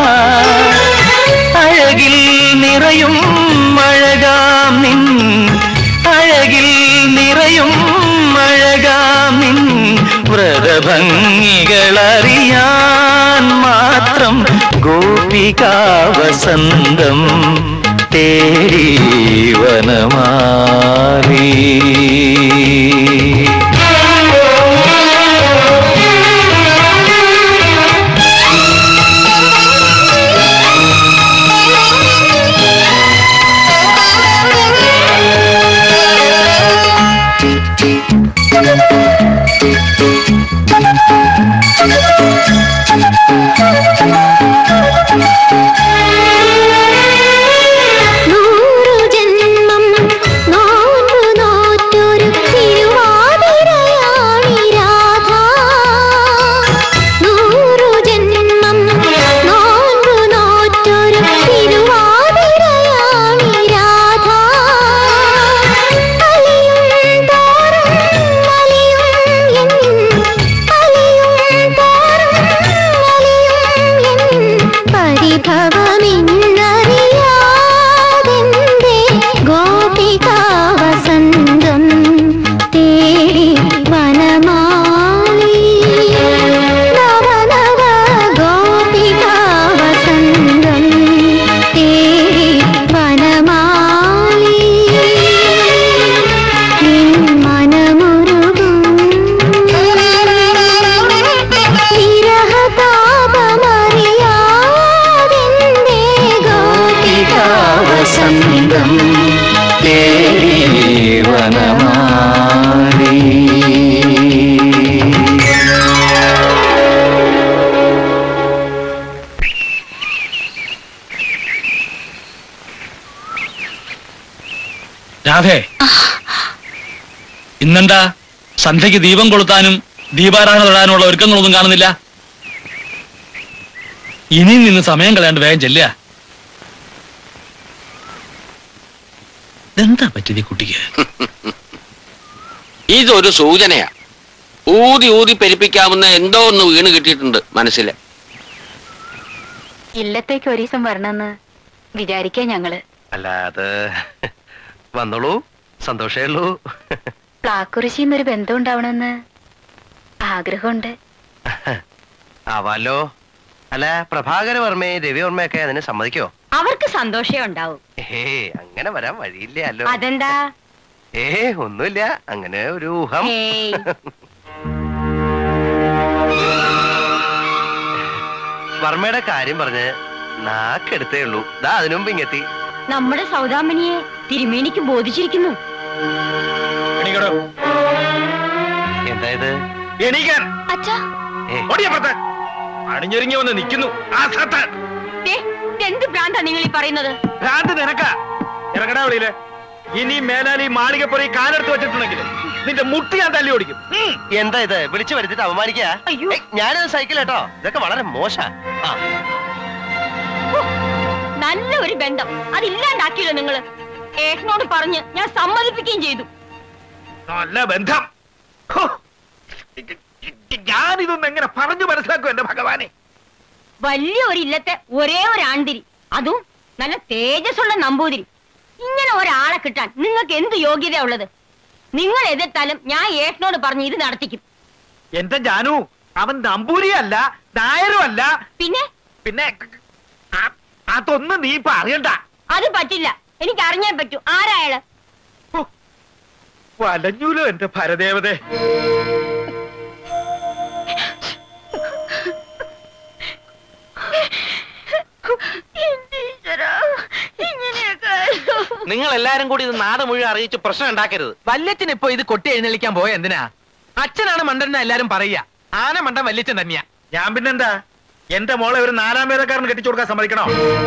അഴകിൽ നിറയും അഴകാം നിൻ അഴകിൽ നിറയും അഴകാം നിൻ വ്രതഭംഗികളറിയാൻ മാത്രം ഗോപികാ വസന്തം തേടി വനമാലി നൂറു ജന്മം നോമ്പു നോറ്റൊരു തിരുവാതിരയാണി രാധ നൂറു ജന്മം നോമ്പു നോറ്റൊരു തിരുവാതിരയാണി രാധ അലിയും തോറും അലിയും എൻ അലിയും തോറും അലിയും എൻ പരിഭവമിന്നറിയാതെന്തേ ഗോപികാ വസന്തം തേടി വനമാലി നവനവ ഗോപികാ വസന്തം തേടി വനമാലി നിൻ മനമുരുകും വിരഹതാപമറിയാതെന്തേ ഗോപികാ വസന്തം തേടി വനമാലി രാധേ ഇന്നെന്താ സന്ധ്യയ്ക്ക് ദീപം കൊളുത്താനും ദീപാരാധന തൊഴാനുമുള്ള ഒരുക്കങ്ങളൊന്നും കാണുന്നില്ല ഇനിയും നിന്ന് സമയം കളയാണ്ട് വേഗം ചെല്ലുക എന്താ പറ്റിയത് ഈ കുട്ടിക്ക് ഇതൊരു സൂചനയാ ഊതി ഊതി പെരുപ്പിക്കാവുന്ന എന്തോ ഒന്ന് വീണ് കിട്ടിയിട്ടുണ്ട് മനസ്സിൽ ഇല്ലത്തേക്ക് ഒരു ദിവസം വരണമെന്ന് വിചാരിക്കാ ഞങ്ങള് അല്ല അത് വന്നോളൂ സന്തോഷേ ഉള്ളൂ പ്ലാക്കുറിശിന്നൊരു ബന്ധം ഉണ്ടാവണമെന്ന് ആഗ്രഹമുണ്ട് ആവാലോ അല്ല പ്രഭാകര വർമ്മയും രവിവർമ്മയൊക്കെ അതിന് സമ്മതിക്കോ അവർക്ക് സന്തോഷേ ഉണ്ടാവും ഏ അങ്ങനെ വരാൻ വഴിയില്ലല്ലോ അതെന്താ ഏ ഒന്നുമില്ല അങ്ങനെ ഒരു ഊഹം ഹേയ്. വർമ്മയുടെ കാര്യം പറഞ്ഞ് നാക്കെടുത്തേ ഉള്ളൂ ദാ അതിനു മുമ്പ് ഇങ്ങെത്തി നമ്മുടെ സൗദാമനിയെ തിരുമേനിക്ക് ബോധിച്ചിരിക്കുന്നു എന്താ ഇത് എണീക്കാൻ അച്ഛാ ഓടിയപ്പുറത്ത് അണിഞ്ഞൊരുങ്ങി വന്ന് നിൽക്കുന്നു ആ സത്താൻ ദേ, ഇതെന്ത് ഭ്രാന്താ നിങ്ങൾ ഈ പറയുന്നത് ഭ്രാന്ത് നിനക്കാ ഇറങ്ങടാ വെളിയില് ഇനി മേലാൽ ഈ മാളികപ്പുറം ഈ കാലെടുത്ത് വെച്ചിട്ടുണ്ടെങ്കിൽ നിന്റെ മുട്ടി ഞാൻ തല്ലി ഓടിക്കും എന്താ ഇത് വിളിച്ചു വരുത്തിട്ട് അപമാനിക്കാ ഏയ്, ഞാനത് സൈക്കിൾ കേട്ടോ ഇതൊക്കെ വളരെ മോശ നല്ല ഒരു ബന്ധം അതില്ലാണ്ടാക്കിയല്ലോ നിങ്ങള് ഏട്ടനോട് പറഞ്ഞ് ഞാൻ സമ്മതിപ്പിക്കുകയും ചെയ്തു നല്ല ബന്ധം ഹോ! ഞാനിതൊന്നും എങ്ങനെ പറഞ്ഞു മനസ്സിലാക്കും എന്റെ ഭഗവാനെ വലിയ ഒരു ഇല്ലത്തെ ഒരേ ഒരു ആണ്ടിരി അതും നല്ല തേജസ്സുള്ള നമ്പൂതിരി ഇങ്ങനെ ഒരാളെ കിട്ടാൻ നിങ്ങൾക്ക് എന്ത് യോഗ്യത ഉള്ളത് നിങ്ങൾ എതിർത്താലും ഞാൻ ഏട്ടനോട് പറഞ്ഞ് ഇത് നടത്തിക്കും എന്റെ ജാനു അവൻ നമ്പൂരിയല്ല നായരും അല്ല പിന്നെ പിന്നെ ആ- അതൊന്നും നീ ഇപ്പൊ അറിയണ്ട അത് പറ്റില്ല എനിക്ക് അറിഞ്ഞേ പറ്റൂ ആരായാള് വലഞ്ഞൂലോ എന്റെ ഭരദേവതേ നിങ്ങൾ എല്ലാരും കൂടി ഇത് നാട് മുഴുവൻ അറിയിച്ച് പ്രശ്നം ഉണ്ടാക്കരുത് വല്യച്ഛൻ ഇപ്പൊ ഇത് കൊട്ടി എഴുന്നള്ളിക്കാൻ പോയ എന്തിനാ അച്ഛനാണ് മണ്ടൻ എല്ലാരും പറയാ ആന മണ്ടൻ വല്യച്ഛൻ തന്നെയാ ഞാൻ പിന്നെന്താ എന്റെ മോളെ ഒരു നാലാം വേദക്കാരന് കെട്ടിച്ചു കൊടുക്കാൻ സമ്മതിക്കണോ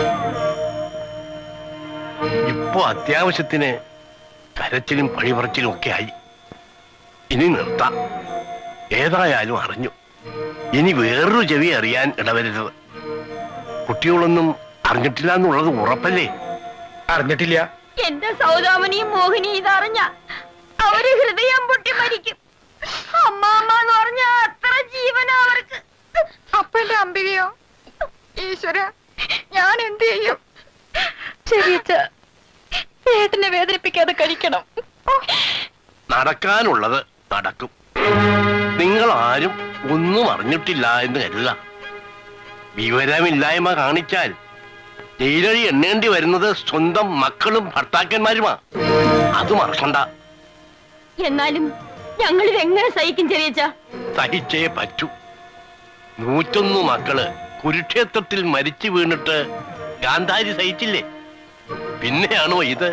ഇപ്പൊ അത്യാവശ്യത്തിന് കരച്ചിലും പഴിപറച്ചിലും ഒക്കെ ആയി ഇനി നിർത്താം ഏതായാലും അറിഞ്ഞു ഇനി വേറൊരു ചെവി അറിയാൻ ഇടവരരുത് കുട്ടികളൊന്നും അറിഞ്ഞിട്ടില്ല എന്നുള്ളത് ഉറപ്പല്ലേ അറിഞ്ഞിട്ടില്ല എന്റെ സൗദാമനിയും മോഹിനിയും ഇതറിഞ്ഞ അവര് ഹൃദയം പൊട്ടി മരിക്കും അമ്മാമ്മ എന്ന് പറഞ്ഞ അത്ര ജീവനാ അവർക്ക് അപ്പൊ എന്റെ അമ്പികയോ ഈശ്വര ഞാൻ എന്ത് ചെയ്യും ചെറിയച്ച ഏട്ടനെ വേദനിപ്പിക്കാതെ കഴിക്കണം നടക്കാനുള്ളത് നടക്കും നിങ്ങൾ ആരും ഒന്നും അറിഞ്ഞിട്ടില്ല എന്ന് കരുതുക വിവരമില്ലായ്മ കാണിച്ചാൽ ജയിലഴി എണ്ണേണ്ടി വരുന്നത് സ്വന്തം മക്കളും ഭർത്താക്കന്മാരുമാ അത് മറക്കണ്ട എന്നാലും ഞങ്ങൾ ഇത് എങ്ങനെ സഹിക്കും ചെറിയച്ച സഹിച്ചേ പറ്റൂ നൂറ്റൊന്നു മക്കള് കുരുക്ഷേത്രത്തിൽ മരിച്ചു വീണിട്ട് ഗാന്ധാരി സഹിച്ചില്ലേ പിന്നെയാണോ ഇത്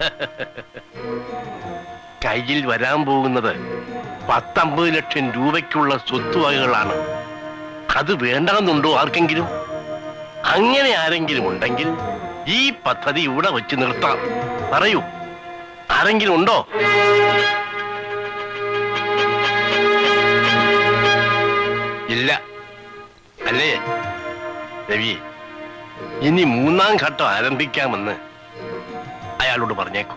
കയ്യിൽ വരാൻ പോകുന്നത് പത്തമ്പത് ലക്ഷം രൂപയ്ക്കുള്ള സ്വത്തുവകകളാണ് അത് വേണ്ടെന്നുണ്ടോ ആർക്കെങ്കിലും അങ്ങനെ ആരെങ്കിലും ഉണ്ടെങ്കിൽ ഈ പദ്ധതി ഇവിടെ വെച്ച് നിർത്താം പറയൂ ആരെങ്കിലും ഉണ്ടോ ഇല്ല അല്ലേ രവി ഇനി മൂന്നാം ഘട്ടം ആരംഭിക്കാമെന്ന് അയാളോട് പറഞ്ഞേക്കും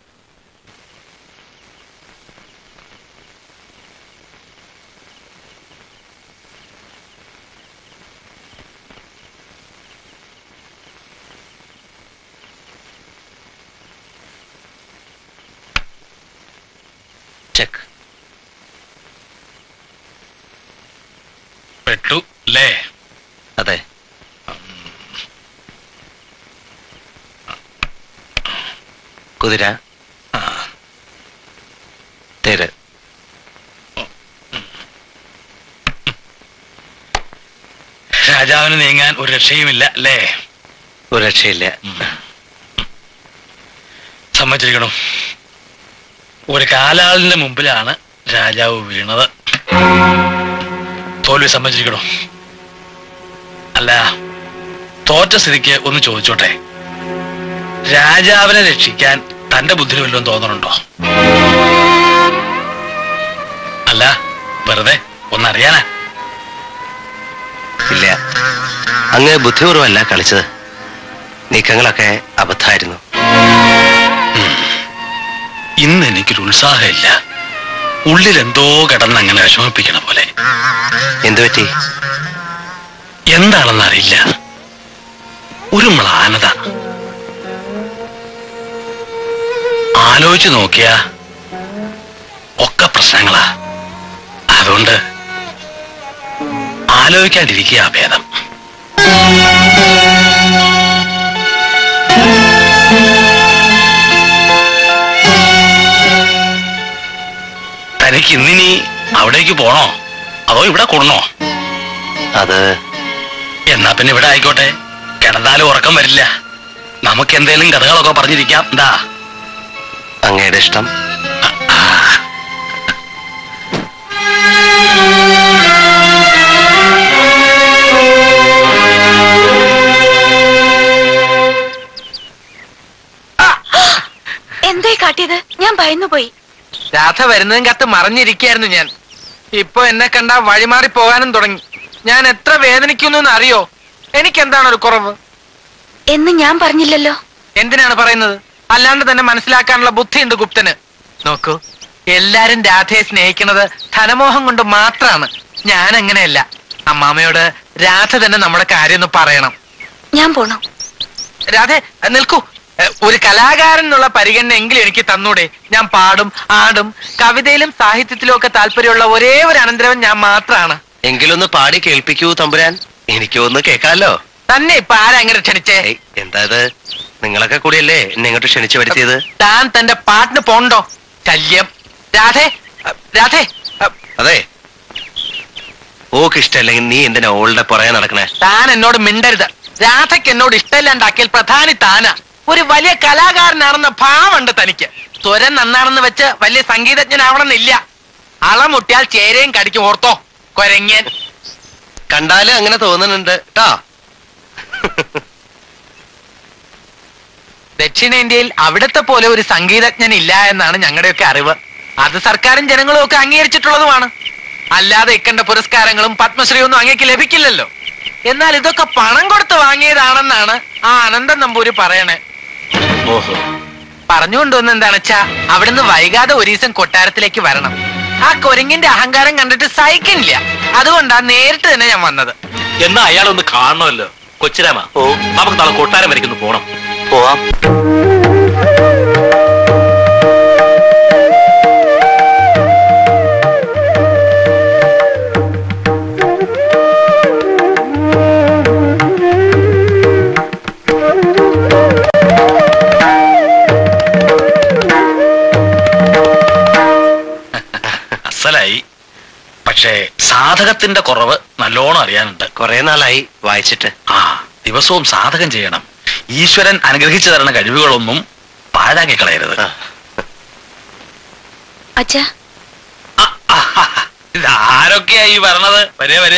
ചെക്ക് പെട്ടു അല്ലേ അതെ കുതിര തേര് രാജാവിന് നീങ്ങാൻ ഒരു രക്ഷയുമില്ല അല്ലേ ഒരു രക്ഷയില്ല സമ്മതിച്ചിരിക്കണം ഒരു കാലാളിന്റെ മുമ്പിലാണ് രാജാവ് വീണത് തോൽവി സമ്മതിച്ചിരിക്കണോ അല്ല തോറ്റ സ്ഥിതിക്ക് ഒന്ന് ചോദിച്ചോട്ടെ രാജാവിനെ രക്ഷിക്കാൻ തന്റെ ബുദ്ധി വല്ലതും തോന്നണുണ്ടോ അല്ല വെറുതെ ഒന്നറിയാനാ ഇല്ല അങ്ങ് ബുദ്ധിപൂർവ്വമല്ല കളിച്ചത് നീക്കങ്ങളൊക്കെ അബദ്ധമായിരുന്നു ഇന്ന് എനിക്കൊരു ഉത്സാഹമില്ല ഉള്ളിൽ എന്തോ കിടന്ന് അങ്ങനെ വിഷമിപ്പിക്കണ പോലെ എന്തു പറ്റി എന്താണെന്ന് അറിയില്ല ഒരു മ്ലാനത ആലോചിച്ച് നോക്കിയ ഒക്കെ പ്രശ്നങ്ങളാ അതുകൊണ്ട് ആലോചിക്കാണ്ടിരിക്കുക ഭേദം തനിക്ക് ഇന്നിനി അവിടേക്ക് പോണോ അതോ ഇവിടെ കൂടണോ അത് എന്നാ പിന്നെ ഇവിടെ ആയിക്കോട്ടെ കിടന്നാലും ഉറക്കം വരില്ല നമുക്ക് എന്തേലും കഥകളൊക്കെ പറഞ്ഞിരിക്കാം എന്താ അങ്ങയുടെ ഇഷ്ടം എന്തായി കാട്ടിയത് ഞാൻ ഭയന്നുപോയി രാധ വരുന്നതും കത്ത് മറിഞ്ഞിരിക്കായിരുന്നു ഞാൻ ഇപ്പൊ എന്നെ കണ്ട വഴിമാറി പോകാനും തുടങ്ങി ഞാൻ എത്ര വേദനിക്കുന്നു അറിയോ എനിക്ക് എന്താണ് ഒരു കുറവ് എന്ന് ഞാൻ പറഞ്ഞില്ലല്ലോ എന്തിനാണ് പറയുന്നത് അല്ലാണ്ട് തന്നെ മനസ്സിലാക്കാനുള്ള ബുദ്ധിയുണ്ട് ഗുപ്തന് നോക്കൂ എല്ലാരും രാധയെ സ്നേഹിക്കുന്നത് ധനമോഹം കൊണ്ട് മാത്രമാണ് ഞാൻ അങ്ങനെയല്ല അമ്മാമയോട് രാധ തന്നെ നമ്മുടെ കാര്യം ഒന്ന് പറയണം ഞാൻ പോണു രാധേ നിൽക്കൂ എ, ഒരു കലാകാരൻ എന്നുള്ള പരിഗണന എങ്കിലും എനിക്ക് തന്നൂടെ ഞാൻ പാടും ആടും കവിതയിലും സാഹിത്യത്തിലും ഒക്കെ താല്പര്യമുള്ള ഒരേ ഒരു അനന്തരവൻ ഞാൻ മാത്രമാണ് എങ്കിലൊന്ന് പാടി കേൾപ്പിക്കൂ തമ്പുരാൻ എനിക്കൊന്ന് കേൾക്കാലോ തന്നെ ഇപ്പൊ ആരാ അങ്ങനെ ക്ഷണിച്ചേ എന്താ ഇത് നിങ്ങളൊക്കെ കൂടിയല്ലേ എന്നെ ഇങ്ങോട്ട് ക്ഷണിച്ചു വരുത്തിയത് താൻ തന്റെ പാട്ടിന് പോണ്ടോ ശല്യം രാധേ അ, രാധേ അ, അതെ ഓക്ക് ഇഷ്ടമല്ലെങ്കിൽ നീ എന്തിനാ ഓളുടെ പുറകെ നടക്കണേ താൻ എന്നോട് മിണ്ടരുത് രാധയ്ക്ക് എന്നോട് ഇഷ്ടമില്ലാണ്ടാക്കിയാൽ പ്രധാനി താനാ ഒരു വലിയ കലാകാരനാണെന്ന ഭാവമുണ്ട് തനിക്ക് സ്വരം നന്നാണെന്ന് വെച്ച് വലിയ സംഗീതജ്ഞനാവണമെന്നില്ല അളമുട്ടിയാൽ ചേരയും കടിക്കും ഓർത്തോ കൊരങ്ങൻ കണ്ടാല് അങ്ങനെ തോന്നുന്നുണ്ട് ട്ടാ ദക്ഷിണേന്ത്യയിൽ അവിടത്തെ പോലെ ഒരു സംഗീതജ്ഞൻ ഇല്ല എന്നാണ് ഞങ്ങളുടെയൊക്കെ അറിവ് അത് സർക്കാരും ജനങ്ങളും ഒക്കെ അംഗീകരിച്ചിട്ടുള്ളതുമാണ് അല്ലാതെ ഇക്കണ്ട പുരസ്കാരങ്ങളും പത്മശ്രീ ഒന്നും അങ്ങേക്ക് ലഭിക്കില്ലല്ലോ എന്നാൽ ഇതൊക്കെ പണം കൊടുത്ത് വാങ്ങിയതാണെന്നാണ് ആ അനന്തൻ നമ്പൂരി പറയണേ ഓഹോ പറഞ്ഞുകൊണ്ടുവന്ന എന്താണെന്ന് വെച്ചാ അവിടുന്ന് വൈകാതെ ഒരു ദിവസം കൊട്ടാരത്തിലേക്ക് വരണം ആ കൊരങ്ങിന്റെ അഹങ്കാരം കണ്ടിട്ട് സഹിക്കണില്ല അതുകൊണ്ടാ നേരിട്ട് തന്നെ ഞാൻ വന്നത് എന്നാ അയാളൊന്ന് കാണണമല്ലോ കൊച്ചിരാമ ഓ നമുക്ക് നാളെ കൊട്ടാരം വരയ്ക്കുന്നു പോണം പോവാം അസലായി പക്ഷേ സാധകത്തിന്റെ കുറവ് നല്ലോണം അറിയാനുണ്ട് കുറെ നാളായി വായിച്ചിട്ട് ആ ദിവസവും സാധകം ചെയ്യണം ഈശ്വരൻ അനുഗ്രഹിച്ചു തരുന്ന കഴിവുകളൊന്നും പാഴാക്കി കളയരുത് അച്ഛാ ഇതാരൊക്കെയാ ഈ വരണത് വരിക വരിക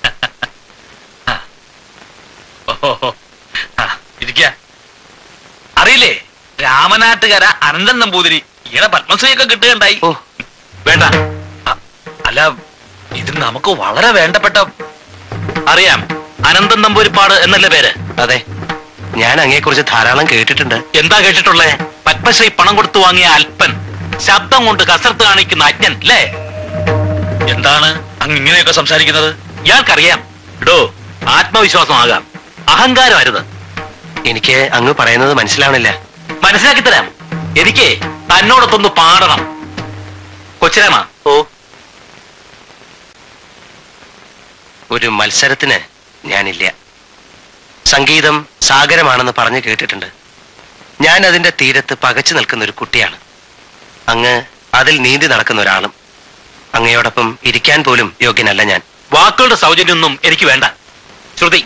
ഓഹോ ആ, ഇരിക്ക അറിയില്ലേ രാമനാട്ടുകര അനന്തൻ നമ്പൂതിരി ഈയിടെ പത്മശ്രീയൊക്കെ കിട്ടുകയുണ്ടായി വേണ്ട അ, അല്ല ഇത് നമുക്ക് വളരെ വേണ്ടപ്പെട്ട അറിയാം അനന്തൻ നമ്പൂരിപ്പാട് എന്നല്ലേ പേര് അതെ ഞാൻ അങ്ങയെക്കുറിച്ച് ധാരാളം കേട്ടിട്ടുണ്ട് എന്താ കേട്ടിട്ടുള്ളേ പത്മശ്രീ പണം കൊടുത്തു വാങ്ങിയ അല്പൻ ശബ്ദം കൊണ്ട് കസർത്ത് കാണിക്കുന്ന അജ്ഞൻ അല്ലേ എന്താണ് അങ്ങ് ഇങ്ങനെയൊക്കെ സംസാരിക്കുന്നത് ഇയാൾക്കറിയാം ഇടോ ആത്മവിശ്വാസമാകാം അഹങ്കാരം അരുത് എനിക്ക് അങ്ങ് പറയുന്നത് മനസ്സിലാവണില്ല മനസ്സിലാക്കി തരാം എനിക്ക് തന്നോടൊത്തൊന്ന് പാടണം കൊച്ചിരാമ ഓ ഒരു മത്സരത്തിന് ഞാനില്ല സംഗീതം സാഗരമാണെന്ന് പറഞ്ഞു കേട്ടിട്ടുണ്ട് ഞാൻ അതിന്റെ തീരത്ത് പകച്ചു നിൽക്കുന്ന ഒരു കുട്ടിയാണ് അങ്ങ് അതിൽ നീന്തി നടക്കുന്ന ഒരാളും അങ്ങയോടൊപ്പം ഇരിക്കാൻ പോലും യോഗ്യനല്ല ഞാൻ വാക്കുകളുടെ സൗജന്യമൊന്നും എനിക്ക് വേണ്ട ശ്രുതി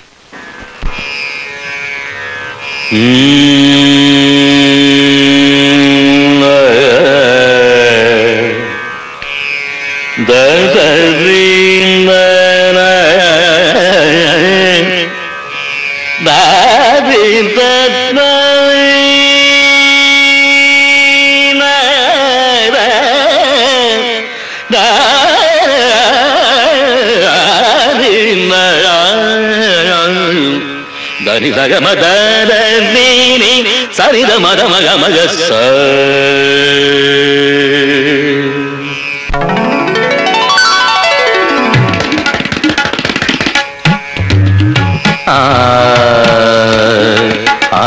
దని దగ మద నీని సరి ద మద మగ మగ స ఆ ఆ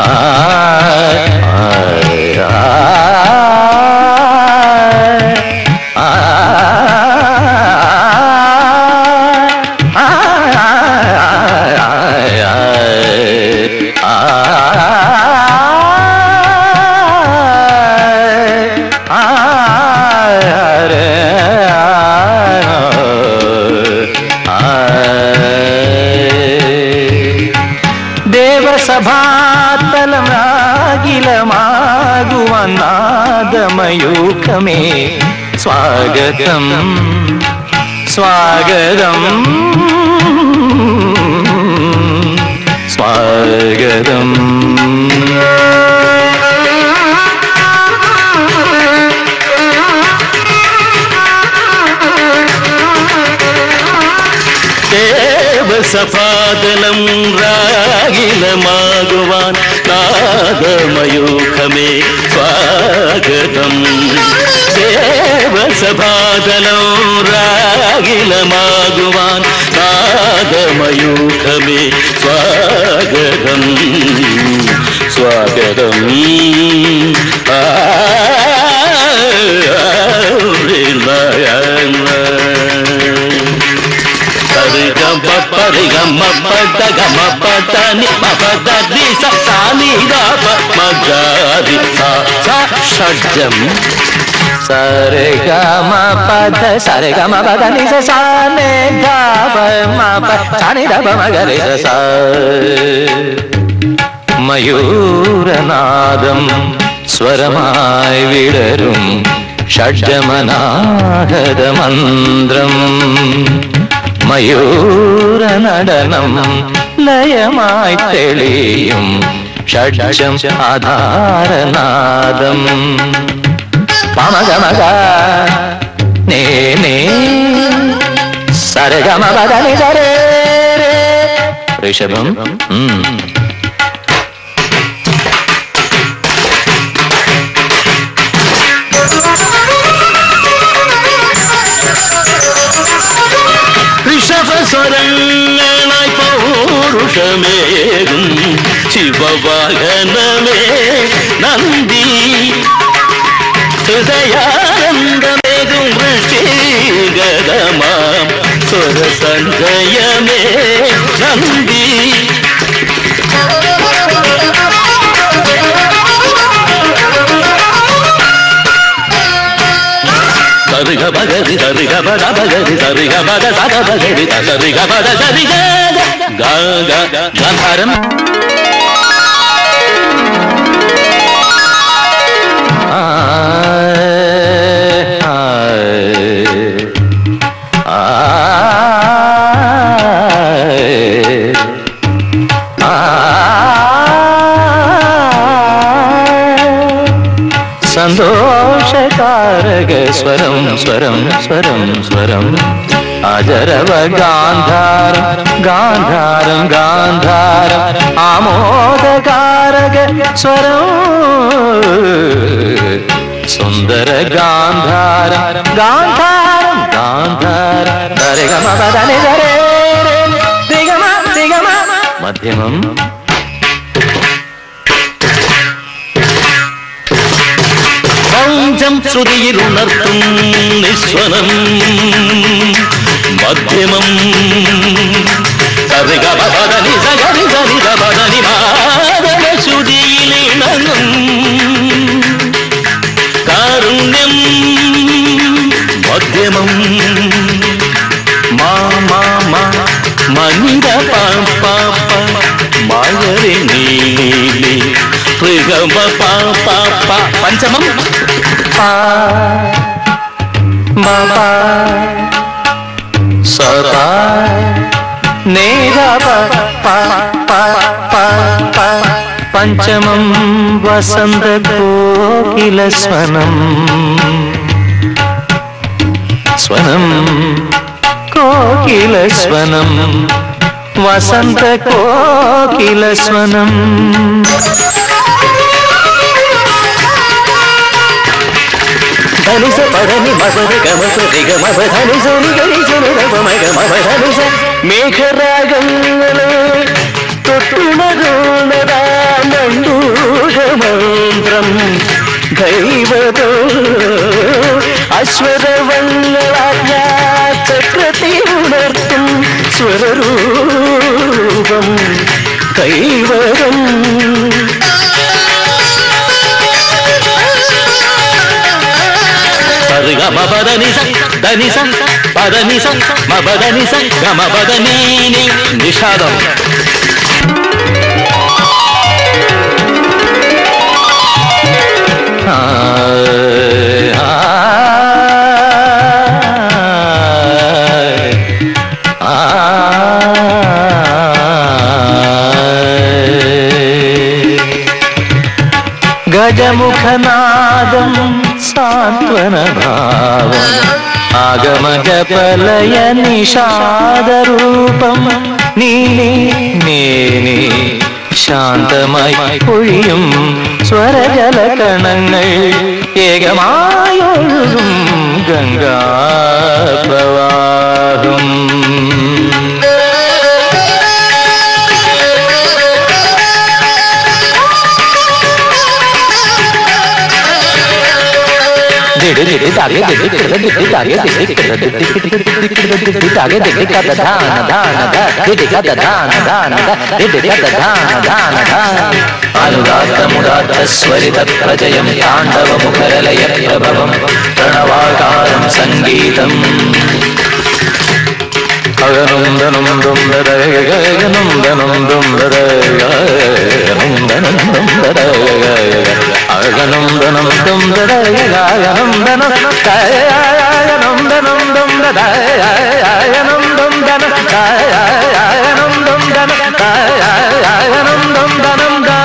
ദേവസഭാതലമാകിലമാകുവനാദമയൂഖമേ സ്വാഗതം സ്വാഗതം സ്വാഗതം ദേവസഭാതലം രാഗിലമാകുവാൻ നാദമയൂഖമേ സ്വാഗതം ദേവസഭാതലം രാഗിലമാകുവാൻ നാദമയൂഖമേ സ്വാഗതം സ്വാഗതം ആ ഷഡ്ജം സരെ ഗമ പദ സരെ ഗമ പദ നിസ സാനെ ഗമ മ പ സാനി ദബ മഗരി സ മയൂരനാദം സ്വരമായി വിടരും ഷഡ്ജമനാഹത മന്ത്രം മയൂരനടനം ലയമായി തെളിയും ഷഡ്ജം ആധാരനാദം പമഗമഗ നേ നേ സരഗമ പദനി സരേ ഋഷഭം ഉം. ഋഷഭസ്വരങ്ങളായി പൗരുഷമേകും ശിവവാഹനമേ നന്ദി ഹൃദയാനന്ദമേകും ഋഷിഗതമാം സ്വരസഞ്ജയമേ നന്ദി സരിഗ പഗരി സരിഗ പദ പഗരി സരിഗ പദ സദ പഗരി സരിഗ പദ സരിഗ ഗ ഗ ഗാന്ധാരം ആ ആ സന്തോഷകാരക സ്വരം സ്വരം സ്വരം സ്വരം അജരവ ഗാന്ധാരം ഗാന്ധാരം ഗാന്ധാരം ആമോദകാരക സ്വരം സുന്ദര ഗാന്ധാരം ഗാന്ധാരം ഗാന്ധാരം ദരഗമ പദനി ദരേ ദിഗമ ദിഗമ മധ്യമം പഞ്ചം ശ്രുതിയിൽ ഉണർത്തും നിസ്വനം മധ്യമം സരിഗ പദനി സഗരി സരിഗ പദനി മാതക ശ്രുതിയിൽ ഇണങ്ങും കാരുണ്യം മധ്യമം മാ മാ മാ മനിത പാപ്പ മഴറി നീലി ഋഗമ പാപ്പ പഞ്ചമം പാ മപ സദാ നേര പ പ പ പ പ പഞ്ചമം വസന്ത കോകില സ്വനം സ്വനം കോകില സ്വനം വസന്ത കോകില സ്വനം ധനിസ പദനി മസര ഗമസ രിഗമ ധനി സോനി ഗരി സുനി രവമ ഗമ ധനിസ മേഘരാഗങ്ങളെ തൊട്ടുണരുണതാ മണ്ടൂഷമന്ത്രം ദൈവതോ അശ്വരവങ്ങളാജ്ഞ ചക്രത്തെ ഉണർത്തും സ്വരൂപം കൈവരം సరిగ మబదని దని పదని మబదని గమ బదని నిషాదం ഗജമുഖനാദം സാന്ത്വനഭാവം ആഗമകപലയ നിഷാദരൂപം നീലി നീനി ശാന്തമായി പൊഴിയും സ്വരജല കണങ്ങൾ ഏകമായൊഴുകും ഗംഗാപ്രവാഹം അനുദാത്തമുദാത്തസ്വരിത പ്രജയം താണ്ഡവമുഖരലയ പ്രഭവം പ്രണവാകാരം സംഗീതം അഗനന്ദനം ദം ദദഗഗനം ദനം ദം ദദഗനം ദനം ദം ദദഗഗ അഗനം ദനം ദം ദദഗഗനം ദനം കായനം ദനം ദം ദദഗനം ദം ദനം കായനം ദം ദനം കായനം ദം ദനം ദാ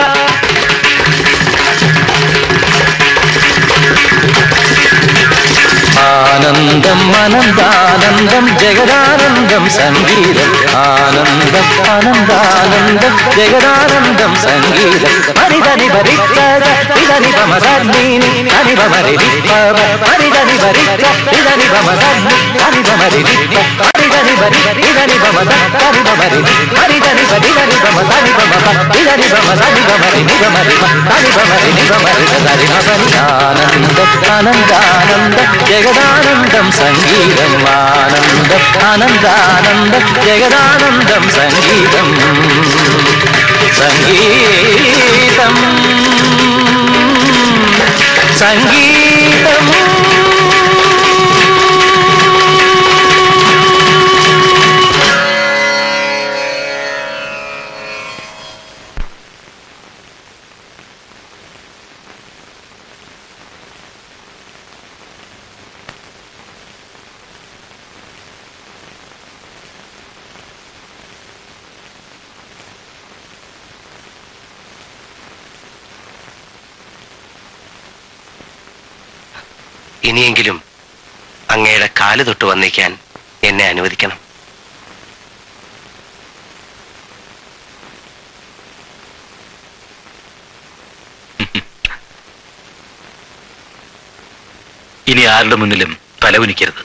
ആനന്ദം അനന്താനന്ദം ജഗദാനന്ദം സംഗീതം ആനന്ദം അനന്താനന്ദം ജഗദാനന്ദം സംഗീതം മരിതനി ഭരിക്കത ഇതനി പമസീനി തനി പമരി മരിതനി ഭരിക്ക ഇതനി പമസി തനി പമരി മരിതനി ഭരി ഇതനി പമസ തനി പമരി മരിതനി ഭരിതനി പമ തനി പമ ഇതനി പമ തനി പമരി നിഗമരി തനി പമരി നിഗമരി തനി പമരി ആനന്ദം അനന്താനന്ദം ജഗദാനന്ദം സംഗീതം ആനന്ദം അനന്താനന്ദം ജഗദാനന്ദം സംഗീതം സംഗീതം സംഗീതം ഇനിയെങ്കിലും അങ്ങയുടെ കാല് തൊട്ട് വന്നിക്കാൻ എന്നെ അനുവദിക്കണം ഇനി ആരുടെ മുന്നിലും തലകുനിക്കരുത്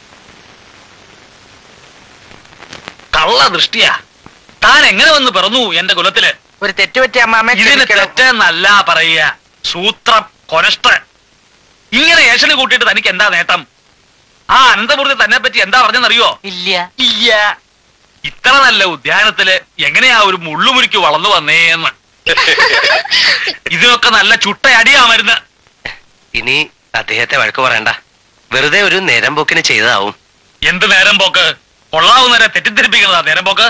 കള്ള ദൃഷ്ടിയാ താൻ എങ്ങനെ വന്ന് പിറന്നു എന്റെ കുലത്തില് ഒരു തെറ്റുപറ്റിയ അമ്മാമ്മ ഇതിന് തെറ്റെന്നല്ല പറയുക സൂത്രം കൊനഷ്ട ഇങ്ങനെ ഏഷന് കൂട്ടിയിട്ട് തനിക്ക് എന്താ നേട്ടം ആ അനന്തപുരത്ത് തന്നെ പറ്റി എന്താ പറഞ്ഞെന്നറിയോ ഇല്ല ഇല്ല ഇത്ര നല്ല ഉദ്യാനത്തില് എങ്ങനെയാ ഒരു മുള്ളുമുരിക്ക് വളർന്നു വന്നേന്ന് ഇതിനൊക്കെ നല്ല ചുട്ട അടിയാ മരുന്ന് ഇനി അദ്ദേഹത്തെ വഴക്ക് പറയണ്ട വെറുതെ ഒരു നേരം പോക്കിന് ചെയ്തതാവും എന്ത് നേരം പോക്ക് കൊള്ളാവുന്നവരെ തെറ്റിദ്ധരിപ്പിക്കുന്നതാ നേരം പോക്ക്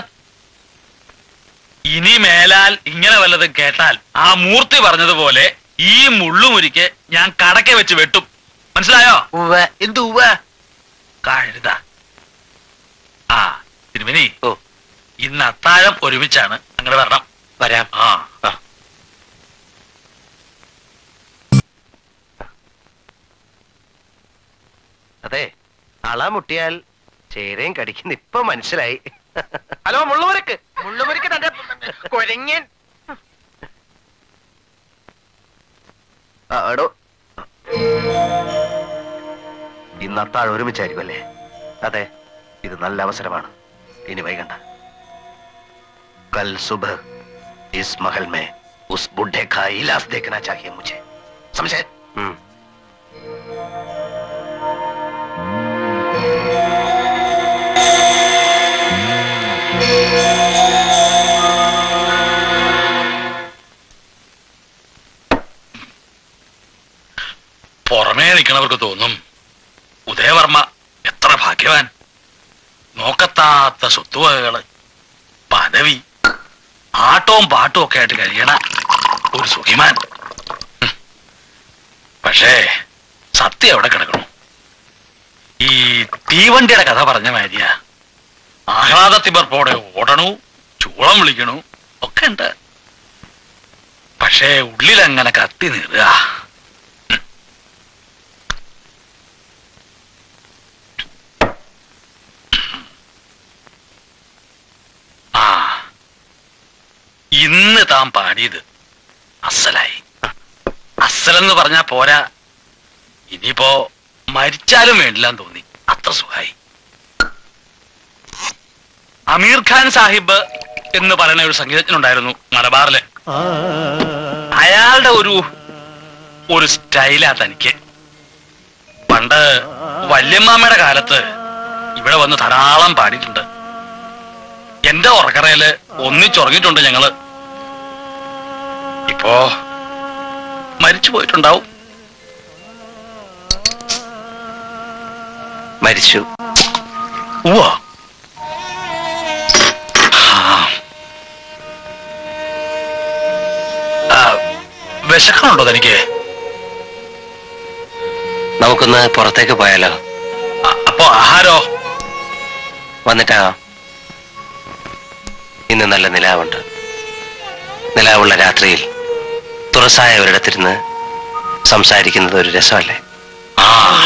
ഇനി മേലാൽ ഇങ്ങനെ വല്ലതും കേട്ടാൽ ആ മൂർത്തി പറഞ്ഞതുപോലെ ഈ മുള്ളുമുരിക്ക് ഞാൻ കടക്ക വെച്ച് വെട്ടും മനസ്സിലായോ എന്ത് ഉവ്വ കഴുത ആ തിരുമനി ഓ ഇന്ന് അത്താഴം ഒരുമിച്ചാണ് അങ്ങനെ വരണം വരാം ആ അതെ അള മുട്ടിയാൽ ചേരയും കടിക്കുന്ന ഇപ്പൊ മനസ്സിലായി ഹലോ മുള്ളുമുറിക്ക് മുള്ളുമുറിക്ക് തന്റെ കൊരങ്ങൻ ആ, എടോ ഇന്ന് അത്താഴം ഒരുമിച്ചായിരിക്കും അല്ലേ അതെ ഇത് നല്ല അവസരമാണ് ഇനി വൈകണ്ട കൽ സുബഹ് ഇസ് महल में उस बुढ़े का इलाज देखना चाहिए मुझे समझे हम्म പുറമേ നിൽക്കണവർക്ക് തോന്നും ഉദയവർമ്മ എത്ര ഭാഗ്യവാൻ നോക്കത്താത്ത സ്വത്തുവകകള് പദവി ആട്ടവും പാട്ടും ഒക്കെ ആയിട്ട് കഴിയണ ഒരു സുഖിമാൻ ഹും. പക്ഷേ സത്യം എവിടെ കിടക്കണു ഈ തീവണ്ടിയുടെ കഥ പറഞ്ഞ മാതിരിയാ ആഹ്ലാദത്തിമർപ്പോടെ ഓടണു ചൂളം വിളിക്കണു ഒക്കെ ഉണ്ട് പക്ഷേ ഉള്ളിലങ്ങനെ കത്തി നീറുക ഇന്ന് താൻ പാടിയത് അസലായി അസലെന്ന് പറഞ്ഞാ പോരാ ഇനിയിപ്പോ മരിച്ചാലും വേണ്ടില്ലാന്ന് തോന്നി അത്ര സുഖായി അമീർ ഖാൻ സാഹിബ് എന്ന് പറയുന്ന ഒരു സംഗീതജ്ഞനുണ്ടായിരുന്നു മലബാറില് അയാളുടെ ഒരു ഒരു സ്റ്റൈലാ തനിക്ക് പണ്ട് വല്യമ്മാമ്മയുടെ കാലത്ത് ഇവിടെ വന്ന് ധാരാളം പാടിയിട്ടുണ്ട് എന്റെ ഉറക്കറയില് ഒന്നിച്ചുറങ്ങിയിട്ടുണ്ട് ഞങ്ങള് ഇപ്പോ മരിച്ചു പോയിട്ടുണ്ടാവും മരിച്ചു ഉവ്വ വിശക്കണുണ്ടോ തനിക്ക് നമുക്കൊന്ന് പുറത്തേക്ക് പോയാലോ അപ്പോ ആഹാരോ വന്നിട്ടാകാം ഇന്ന് നല്ല നിലാവുണ്ട് നിലാവുള്ള രാത്രിയിൽ തുറസായ ഒരിടത്തിരുന്ന് സംസാരിക്കുന്നത് ഒരു രസമല്ലേ ആ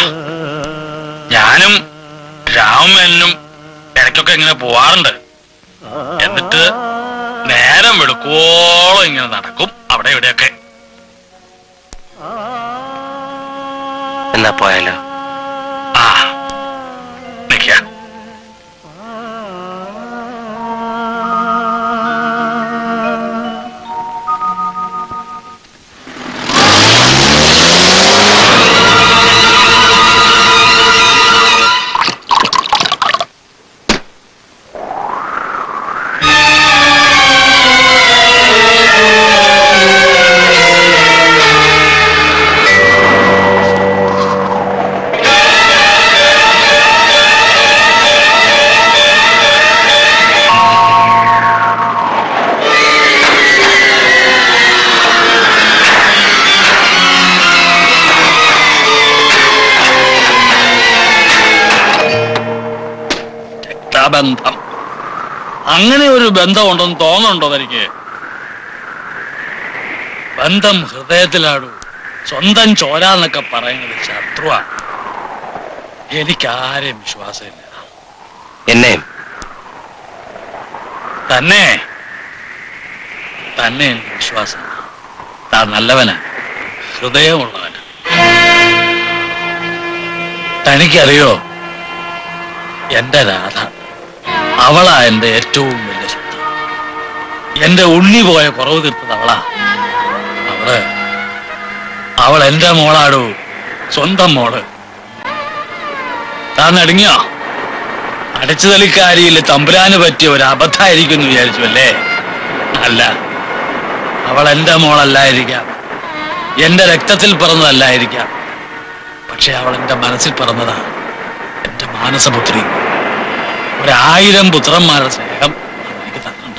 ഞാനും രാമനും ഇടയ്ക്കൊക്കെ ഇങ്ങനെ പോവാറുണ്ട് എന്നിട്ട് നേരം വെളുക്കോളം ഇങ്ങനെ നടക്കും അവിടെ ഇവിടെയൊക്കെ എന്നാ പോയാലോ ആ നിക്ക ബന്ധം അങ്ങനെ ഒരു ബന്ധമുണ്ടെന്ന് തോന്നുന്നുണ്ടോ തനിക്ക് ബന്ധം ഹൃദയത്തിലാടൂ സ്വന്തം ചോര എന്നൊക്കെ പറയുന്നത് ശത്രുവാ എനിക്കാരെയും വിശ്വാസമില്ല എന്നെയും തന്നെ തന്നെ എനിക്ക് വിശ്വാസം താൻ നല്ലവനാ ഹൃദയമുള്ളവനാ തനിക്കറിയോ എന്റെ രാധ അവളാ എന്റെ ഏറ്റവും വലിയ സ്വത്ത് എന്റെ ഉണ്ണി പോയ കുറവ് തീർത്തത് അവളാ അവള് അവൾ എന്റെ മോളാടൂ സ്വന്തം മോള് താൻ നടുങ്ങിയോ അടച്ചുതലിക്കാരിയിൽ തമ്പുരാന് പറ്റിയ ഒരു അബദ്ധമായിരിക്കും എന്ന് വിചാരിച്ചു അല്ലേ അല്ല അവൾ എന്റെ മോളല്ലായിരിക്കാം എന്റെ രക്തത്തിൽ പിറന്നതല്ലായിരിക്കാം പക്ഷെ അവൾ എന്റെ മനസ്സിൽ പിറന്നതാ എന്റെ മാനസപുത്രി ഒരായിരം പുത്രന്മാരുടെ സ്നേഹം അവൾ എനിക്ക് തന്നിട്ടുണ്ട്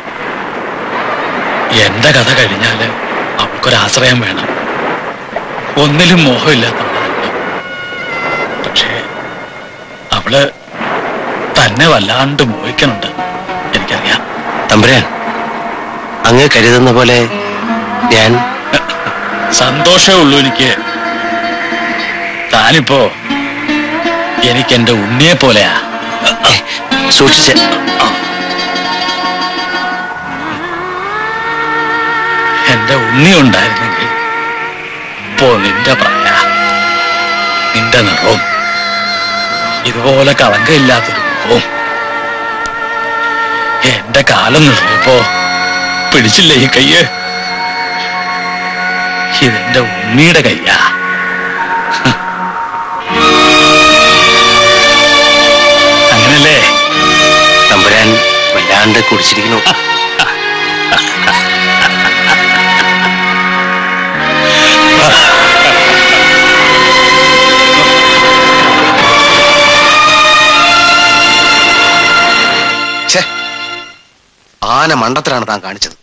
എന്റെ കഥ കഴിഞ്ഞാല് അവൾക്കൊരാശ്രയം വേണം ഒന്നിലും മോഹമില്ലാത്തവളാണ് പക്ഷേ അവള് തന്നെ വല്ലാണ്ട് മോഹിക്കുന്നുണ്ട് എനിക്കറിയാം തമ്പുരാൻ അങ്ങ് കരുതുന്ന പോലെ ഞാൻ സന്തോഷമേ ഉള്ളൂ എനിക്ക് താനിപ്പോ എനിക്ക് എന്റെ ഉണ്ണിയെ പോലെയാ സൂക്ഷിച്ച് എന്റെ ഉണ്ണി ഉണ്ടായിരുന്നെങ്കിൽ ഇപ്പോ നിന്റെ പ്രായ നിന്റെ നിറവും ഇതുപോലെ കളങ്കമില്ലാത്തൊരു മുഖവും എന്റെ കാലം നിറയപ്പോ പിടിച്ചില്ലേ ഈ കയ്യ് ഇതെന്റെ ഉണ്ണിയുടെ കയ്യാ അങ്ങനല്ലേ തമ്പുരാൻ വല്ലാണ്ട് കുടിച്ചിരിക്കുന്നു ഛേ ആന മണ്ടത്തിലാണ് താൻ കാണിച്ചത്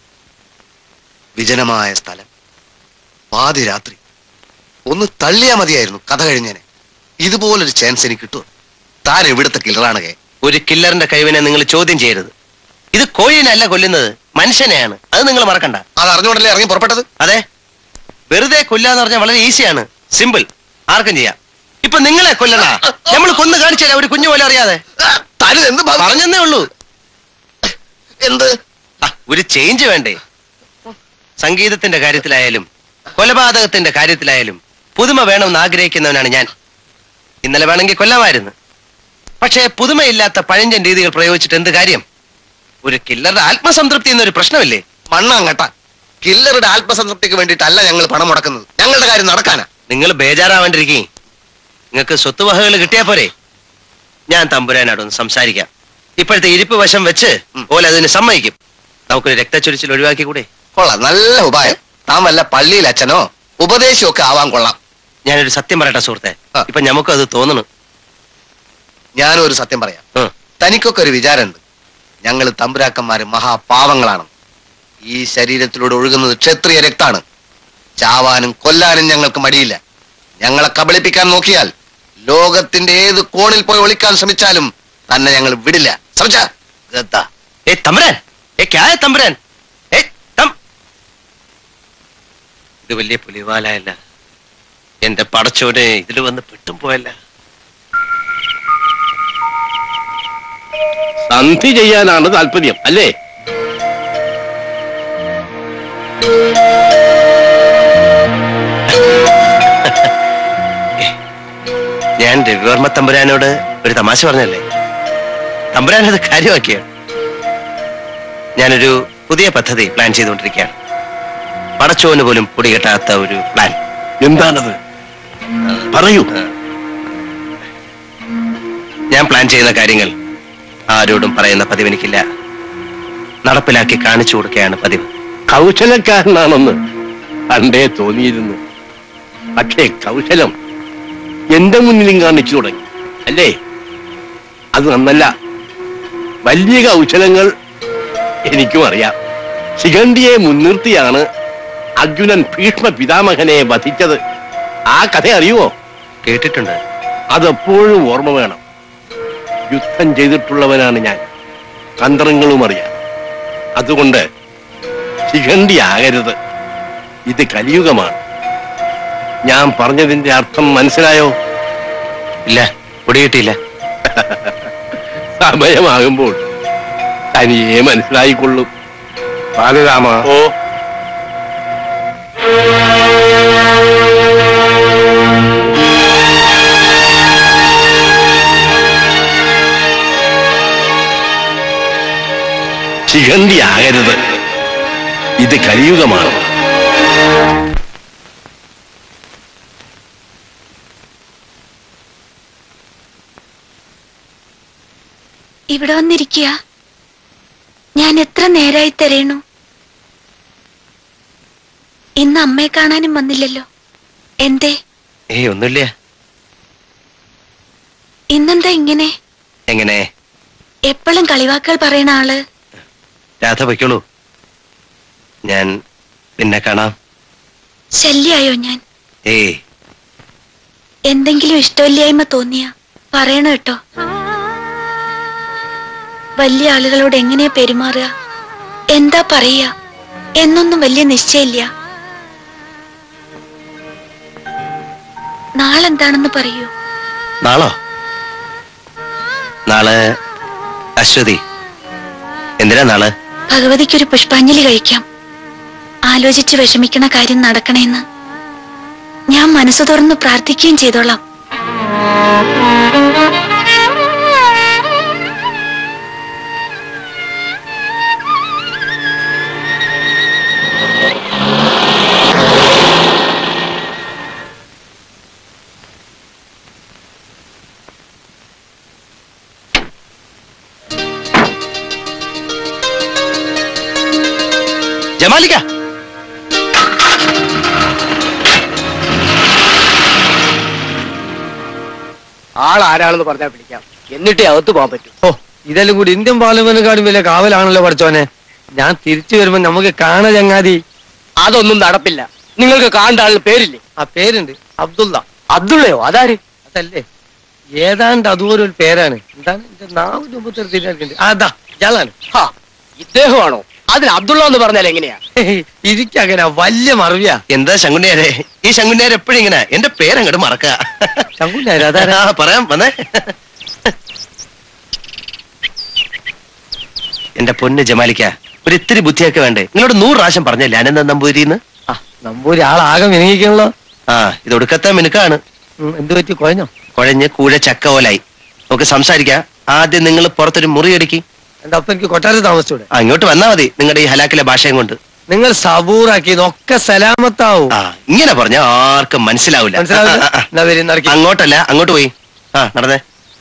വിജനമായ സ്ഥലം പാതിരാത്രി ഒന്ന് തള്ളിയാ മതിയായിരുന്നു കഥ കഴിഞ്ഞേനെ ഇതുപോലൊരു ചാൻസ് എനിക്ക് കിട്ടുമോ താൻ എവിടുത്തെ കില്ലറാണ് കേ ഒരു കില്ലറിന്റെ കഴിവിനെ നിങ്ങൾ ചോദ്യം ചെയ്യരുത് ഇത് കോഴിനല്ല കൊല്ലുന്നത് മനുഷ്യനെയാണ് അത് നിങ്ങൾ മറക്കണ്ട അത് അറിഞ്ഞുകൊണ്ടല്ലേ ഇറങ്ങി പുറപ്പെട്ടത് അതെ വെറുതെ കൊല്ലാന്ന് പറഞ്ഞാൽ വളരെ ഈസിയാണ് സിമ്പിൾ ആർക്കും ചെയ്യാം ഇപ്പൊ നിങ്ങളെ കൊല്ലണ നമ്മൾ കൊന്നു കാണിച്ചാലേ ഒരു കുഞ്ഞു പോലെ അറിയാതെ എന്ത് പറഞ്ഞെന്നേ ഉള്ളൂ എന്ത് ആ, ഒരു ചേഞ്ച് വേണ്ടേ സംഗീതത്തിന്റെ കാര്യത്തിലായാലും കൊലപാതകത്തിന്റെ കാര്യത്തിലായാലും പുതുമ വേണമെന്ന് ആഗ്രഹിക്കുന്നവനാണ് ഞാൻ ഇന്നലെ വേണമെങ്കിൽ കൊല്ലാമായിരുന്നു പക്ഷേ പുതുമയില്ലാത്ത പഴഞ്ചൻ രീതികൾ പ്രയോഗിച്ചിട്ട് എന്ത് കാര്യം ഒരു കില്ലറുടെ ആത്മസംതൃപ്തി എന്നൊരു പ്രശ്നമില്ലേ മണ്ണാങ്ങട്ട കില്ലറുടെ ആത്മസംതൃപ്തിക്ക് വേണ്ടിയിട്ടല്ല ഞങ്ങൾ പണം മുടക്കുന്നത് ഞങ്ങളുടെ കാര്യം നടക്കാനാ നിങ്ങൾ ബേജാറാവാണ്ടിരിക്കേ നിങ്ങൾക്ക് സ്വത്തുവകകൾ കിട്ടിയാ പോരെ ഞാൻ തമ്പുരാനോടൊന്ന് സംസാരിക്കാം ഇപ്പോഴത്തെ ഇരിപ്പ് വശം വെച്ച് ഓല അതിന് സമ്മതിക്കും നമുക്കൊരു രക്തച്ചൊരിച്ചിൽ ഒഴിവാക്കി കൂടെ കൊള്ളാം നല്ല ഉപായം താൻ വല്ല പള്ളിയിൽ അച്ഛനോ ഉപദേശമോ ഒക്കെ ആവാൻ കൊള്ളാം ഞാനൊരു സത്യം പറയട്ടെ സുഹൃത്തെ ഇപ്പൊ നമുക്കും അത് തോന്നണം ഞാനും ഒരു സത്യം പറയാം തനിക്കൊക്കെ ഒരു വിചാരമുണ്ട് ഞങ്ങൾ തമ്പുരാക്കന്മാര് മഹാപാവങ്ങളാണ് ഈ ശരീരത്തിലൂടെ ഒഴുകുന്നത് ക്ഷത്രിയ രക്താണ് ചാവാനും കൊല്ലാനും ഞങ്ങൾക്ക് മടിയില്ല ഞങ്ങളെ കബളിപ്പിക്കാൻ നോക്കിയാൽ ലോകത്തിന്റെ ഏത് കോണിൽ പോയി ഒളിക്കാൻ ശ്രമിച്ചാലും തന്നെ ഞങ്ങൾ വിടില്ല ശ്രമിച്ച ഏ തമ്പുരാൻ ഏ ക്യാ തമ്പുരാൻ ഏ തം ഇത് വലിയ പുലിവാലയല്ല എന്റെ പടച്ചോനെ ഇതിൽ വന്ന് പെട്ടും പോയല്ല സന്ധി ചെയ്യാനാണ് താല്പര്യം അല്ലേ ഞാൻ രവിവർമ്മ തമ്പുരാനോട് ഒരു തമാശ പറഞ്ഞല്ലേ തമ്പുരാൻ അത് കാര്യമാക്കിയാണ് ഞാനൊരു പുതിയ പദ്ധതി പ്ലാൻ ചെയ്തുകൊണ്ടിരിക്കുകയാണ് പടച്ചോന് പോലും പൊടികെട്ടാത്ത ഒരു പ്ലാൻ എന്താണത് പറയൂ ഞാൻ പ്ലാൻ ചെയ്യുന്ന കാര്യങ്ങൾ ആരോടും പറയുന്ന പതിവ് എനിക്കില്ല നടപ്പിലാക്കി കാണിച്ചു കൊടുക്കുകയാണ് പതിവ് കൗശലക്കാരനാണെന്ന് പണ്ടേ തോന്നിയിരുന്നു പക്ഷേ കൗശലം എന്റെ മുന്നിലും കാണിച്ചു തുടങ്ങി അല്ലേ അത് നന്നല്ല വലിയ കൗശലങ്ങൾ എനിക്കും അറിയാം ശിഖണ്ഡിയെ മുൻനിർത്തിയാണ് അർജുനൻ ഭീഷ്മ പിതാമഹനെ വധിച്ചത് ആ കഥ അറിയുമോ കേട്ടിട്ടുണ്ട് അതെപ്പോഴും ഓർമ്മ വേണം യുദ്ധം ചെയ്തിട്ടുള്ളവനാണ് ഞാൻ തന്ത്രങ്ങളും അറിയാം അതുകൊണ്ട് ശിഖണ്ഡി ആകരുത് ഇത് കലിയുഗമാണ് ഞാൻ പറഞ്ഞതിന്റെ അർത്ഥം മനസ്സിലായോ ഇല്ല പൊടികിട്ടിയില്ല സമയമാകുമ്പോൾ തനിയെ മനസ്സിലായിക്കൊള്ളും ബാലരാമ ഓ ശിഖണ്ഡി ആകരുത് ഇത് കലിയുഗമാണ് ഇവിടെ വന്നിരിക്കുക ഞാൻ എത്ര നേരായി തരയണു ഇന്ന് അമ്മയെ കാണാനും വന്നില്ലല്ലോ എന്തേ ഏയ് ഒന്നുമില്ല ഇന്നെന്താ ഇങ്ങനെ എങ്ങനെ എപ്പോഴും കളിവാക്കുകൾ പറയണ ആള് രാധ പൊയ്ക്കോളൂ ഞാൻ പിന്നെ കാണാം ശല്യായോ ഞാൻ ഏയ് എന്തെങ്കിലും ഇഷ്ടമില്ലായ്മ തോന്നിയ പറയണ കേട്ടോ വലിയ ആളുകളോട് എങ്ങനെയാ പെരുമാറുക എന്താ പറയുക എന്നൊന്നും വലിയ നിശ്ചയില്ല നാളെന്താണെന്ന് പറയൂ നാളോ നാളെ അശ്വതി എന്തിനാ നാളെ ഭഗവതിക്കൊരു പുഷ്പാഞ്ജലി കഴിക്കാം ആലോചിച്ച് വിഷമിക്കണ കാര്യം നടക്കണേന്ന് ഞാൻ മനസ്സ് തുറന്ന് പ്രാർത്ഥിക്കുകയും ചെയ്തോളാം ജമാലിക്ക ആളാരാണെന്ന് പറഞ്ഞാൽ പിടിക്കാം എന്നിട്ടേ അകത്ത് പോകാൻ പറ്റും ഓ ഇതെല്ലാം കൂടി ഇന്ത്യൻ പാർലമെന്റിനെക്കാളും വലിയ കാവലാണല്ലോ പഠിച്ചോനെ ഞാൻ തിരിച്ചു വരുമ്പോ നമുക്ക് കാണ ചങ്ങാതി അതൊന്നും നടപ്പില്ല നിങ്ങൾക്ക് കാണേണ്ട ആളിന് പേരില്ലേ ആ പേരുണ്ട് അബ്ദുള്ള അബ്ദുള്ളയോ അതാര് അതല്ലേ ഏതാണ്ട് അതുപോലെ ഒരു പേരാണ് എന്താണ് എന്റെ നാവിന്റെ മുമ്പത്തെ തിരിഞ്ഞിട്ടുണ്ട് അതാ ഇയാളാണ് ഹാ, ഇദ്ദേഹമാണോ അതിന് അബ്ദുള്ള എന്ന് പറഞ്ഞാൽ എങ്ങനെയാ ഇരിക്കങ്ങനെ വലിയ മറവിയാ എന്താ ശങ്കുണ്ണിയാരെ ഈ ശങ്കുണ്ണിയാർ എപ്പോഴും ഇങ്ങനെ എന്റെ പേരങ്ങോട്ട് മറക്കുക ശങ്കുണ്ണിയാര് അതാരാ? ആ, പറയാം വന്നേ എന്റെ പൊന്ന് ജമാലിക്ക ഒരു ഇത്തിരി ബുദ്ധിയൊക്കെ വേണ്ടേ നിങ്ങളോട് നൂറ് പ്രാവശ്യം പറഞ്ഞല്ലേ അനന്ത നമ്പൂരിന്ന് നമ്പൂരി ആളാകെ മിനിങ്ങിക്കണല്ലോ ആ ഇത് ഒടുക്കത്തെ മിനുക്കാണ് എന്ത് പറ്റി കുഴഞ്ഞോ കുഴഞ്ഞ് കൂഴ ചക്ക പോലായി നമുക്ക് സംസാരിക്കാം ആദ്യം നിങ്ങൾ പുറത്തൊരു മുറി അടിക്കി എന്റെ അപ്പൊ എനിക്ക് കൊട്ടാരത്തിൽ താമസിച്ചൂടെ ആ ഇങ്ങോട്ട് വന്നാ മതി നിങ്ങളുടെ ഈ ഹലാക്കിലെ ഭാഷയും കൊണ്ട് നിങ്ങൾ സബൂറാക്കി ഇതൊക്കെ സലാമത്താവും ആ ഇങ്ങനെ പറഞ്ഞ ആർക്കും മനസ്സിലാവില്ല മനസ്സിലാവില്ല? ആ, ആ, ആ. എന്നാ വരി, നടക്കി. അങ്ങോട്ടല്ല അങ്ങോട്ട് പോയി ആ നടന്നേ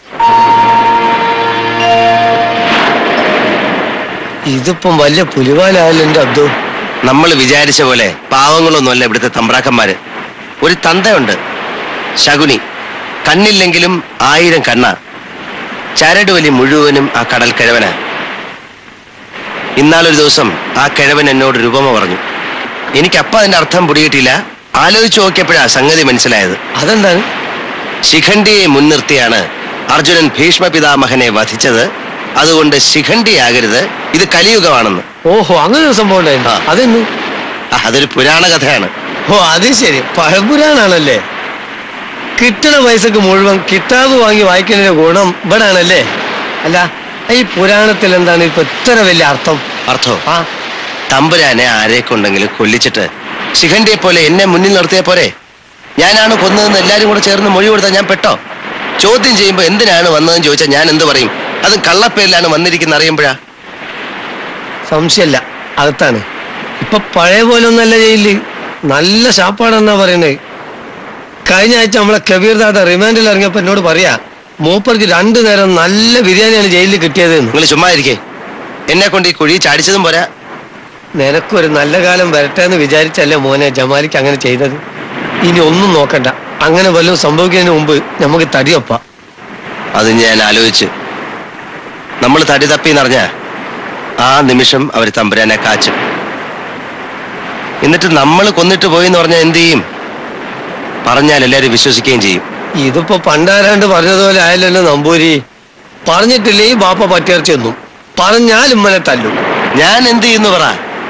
ഇതിപ്പം വലിയ പുലിവാലായല്ലോ എന്റെ അബ്ദു നമ്മൾ വിചാരിച്ച പോലെ പാവങ്ങളൊന്നുമല്ല ഇവിടുത്തെ തമ്പ്രാക്കന്മാര് ഒരു തന്തയുണ്ട് ശകുനി കണ്ണില്ലെങ്കിലും ആയിരം കണ്ണ ചരട് വലി മുഴുവനും ആ കടൽ കിഴവന് ഇന്നാളൊരു ദിവസം ആ കിഴവൻ എന്നോട് രൂപമ പറഞ്ഞു എനിക്കപ്പ അതിന്റെ അർത്ഥം പിടികിട്ടില്ല ആലോചിച്ചു നോക്കിയപ്പോഴാ സംഗതി മനസ്സിലായത് അതെന്താണ് ശിഖണ്ഡിയെ മുൻനിർത്തിയാണ് അർജുനൻ ഭീഷ്മ പിതാമഹനെ വധിച്ചത് അതുകൊണ്ട് ശിഖണ്ഡിയാകരുത് ഇത് കലിയുഗമാണെന്ന് ഓഹോ അങ്ങനെ ഒരു സംഭവം ഉണ്ടായിരുന്നു അതെന്ന് ആ, അതൊരു പുരാണ കഥയാണ് ഓ അത് ശരി പഴംപുരാണാണല്ലേ കിട്ടണ പൈസക്ക് മുഴുവൻ കിതാബ് വാങ്ങി വായിക്കുന്നതിന്റെ ഗുണം ഇവിടെ ആണല്ലേ അല്ല ഈ പുരാണത്തിൽ എന്താണ് ഇപ്പൊ ഇത്ര വലിയ അർത്ഥം അർത്ഥോ തമ്പുരാനെ ആരെ കൊണ്ടെങ്കിലും കൊല്ലിച്ചിട്ട് ശിഖണ്ഡിയെ പോലെ എന്നെ മുന്നിൽ നിർത്തിയ പോരെ ഞാനാണ് കൊന്നതെന്ന് എല്ലാരും കൂടെ ചേർന്ന് മൊഴി കൊടുത്താൽ ഞാൻ പെട്ടോ ചോദ്യം ചെയ്യുമ്പോ എന്തിനാണ് വന്നതെന്ന് ചോദിച്ചാൽ ഞാൻ എന്ത് പറയും അതും കള്ളപ്പേരിലാണ് വന്നിരിക്കുന്ന അറിയുമ്പോഴാ സംശയമല്ല അകത്താണ് ഇപ്പൊ പഴയ പോലെ ഒന്നല്ല ജയിലില് നല്ല ശാപ്പാടെന്നാ പറയുന്നത് കഴിഞ്ഞ ആഴ്ച നമ്മളെ കബീർ ദാദ റിമാൻഡിൽ ഇറങ്ങിയപ്പോ എന്നോട് പറയാ മൂപ്പർക്ക് രണ്ടു നേരം നല്ല ബിരിയാണിയാണ് ജയിലിൽ കിട്ടിയത് നിങ്ങൾ ചുമ്മാ ഇരിക്കേ എന്നെ കൊണ്ട് ഈ കുഴി ചാടിച്ചതും പോരാ നിനക്കൊരു നല്ല കാലം വരട്ടെ എന്ന് വിചാരിച്ചല്ലേ മോനെ ജമാലിക്ക് അങ്ങനെ ചെയ്തത് ഇനി ഒന്നും നോക്കണ്ട അങ്ങനെ വല്ലതും സംഭവിക്കുന്നതിന് മുമ്പ് നമുക്ക് തടിയൊപ്പ അത് ഞാൻ ആലോചിച്ച് നമ്മൾ തടി തപ്പി എന്നറിഞ്ഞ ആ നിമിഷം അവർ തമ്പുരാനെ കാച്ചും എന്നിട്ട് നമ്മൾ കൊന്നിട്ട് പോയി എന്ന് പറഞ്ഞാൽ എന്ത് ചെയ്യും പറഞ്ഞാൽ എല്ലാവരും വിശ്വസിക്കുകയും ചെയ്യും ഇതിപ്പോ പണ്ടാരാണ്ട് പറഞ്ഞതുപോലെ ആയല്ലോ നമ്പൂരി പറഞ്ഞിട്ടില്ലേ ഈ ബാപ്പ പറ്റിയർച്ച ഒന്നും പറഞ്ഞാൽ ഉമ്മനെ തല്ലും ഞാൻ എന്ത് ചെയ്യുന്നു പറ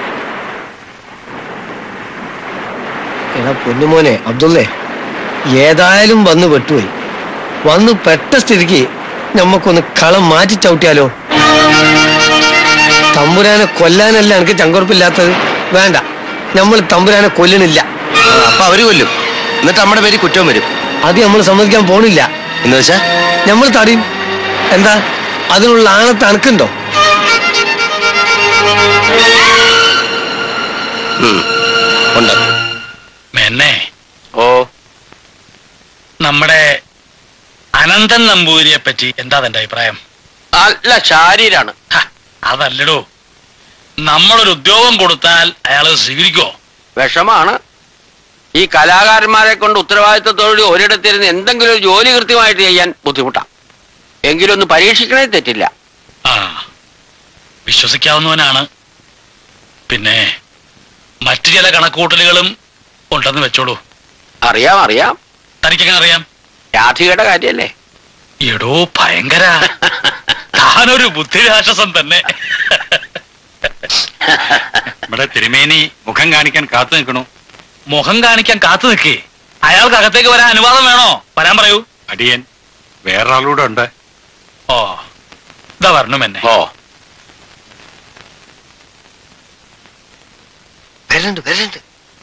എടാ പൊന്നുമോനെ അബ്ദുള്ളേ ഏതായാലും വന്ന് പെട്ടുപോയി വന്ന് പെട്ട സ്ഥിതിക്ക് നമുക്കൊന്ന് കളം മാറ്റി ചവിട്ടിയാലോ തമ്പുരാനെ കൊല്ലാനല്ല എനിക്ക് ചങ്കുറപ്പില്ലാത്തത് വേണ്ട നമ്മൾ തമ്പുരാനെ കൊല്ലണില്ല അപ്പൊ അവര് കൊല്ലും എന്നിട്ട് നമ്മുടെ പേര് കുറ്റം വരും അത് നമ്മൾ സമ്മതിക്കാൻ പോണില്ല എന്ന് വെച്ചാ നമ്മൾ തടയും എന്താ അതിനുള്ള ആണത്ത് അനക്കുണ്ടോ ഉം, ഉണ്ട് മെന്നെ ഓ നമ്മുടെ അനന്തൻ നമ്പൂതിരിയെ പറ്റി എന്താ തന്റെ അഭിപ്രായം അല്ല ശാരീരാണ് ഹ, അതല്ലടോ നമ്മളൊരു ഉദ്യോഗം കൊടുത്താൽ അയാള് സ്വീകരിക്കോ വിഷമാണ് ഈ കലാകാരന്മാരെ കൊണ്ട് ഉത്തരവാദിത്തത്തോടെ ഒരിടത്തിരുന്ന് എന്തെങ്കിലും ഒരു ജോലി കൃത്യമായിട്ട് ചെയ്യാൻ ബുദ്ധിമുട്ടാണ് എങ്കിലും ഒന്ന് പരീക്ഷിക്കണേ തെറ്റില്ല ആ വിശ്വസിക്കാവുന്നവനാണ് പിന്നെ മറ്റു ചില കണക്കൂട്ടലുകളും ഉണ്ടെന്ന് വെച്ചോളൂ അറിയാം അറിയാം തനിക്കെങ്ങനെ അറിയാം രാധികയുടെ കാര്യല്ലേ എടോ ഭയങ്കര താനൊരു ബുദ്ധിരാക്ഷസം തന്നെ ഇവിടെ തിരുമേനി മുഖം കാണിക്കാൻ കാത്തു നിൽക്കണു മുഖം കാണിക്കാൻ കാത്തു നിൽക്കേ അയാൾക്ക് അകത്തേക്ക് വരാൻ അനുവാദം വേണോ വരാൻ പറയൂ അടിയൻ വേറൊരാളൂടെ ഉണ്ട് ഓ ഇതാ വരണം എന്നെ ഓ വരണ്ട് വരണ്ട്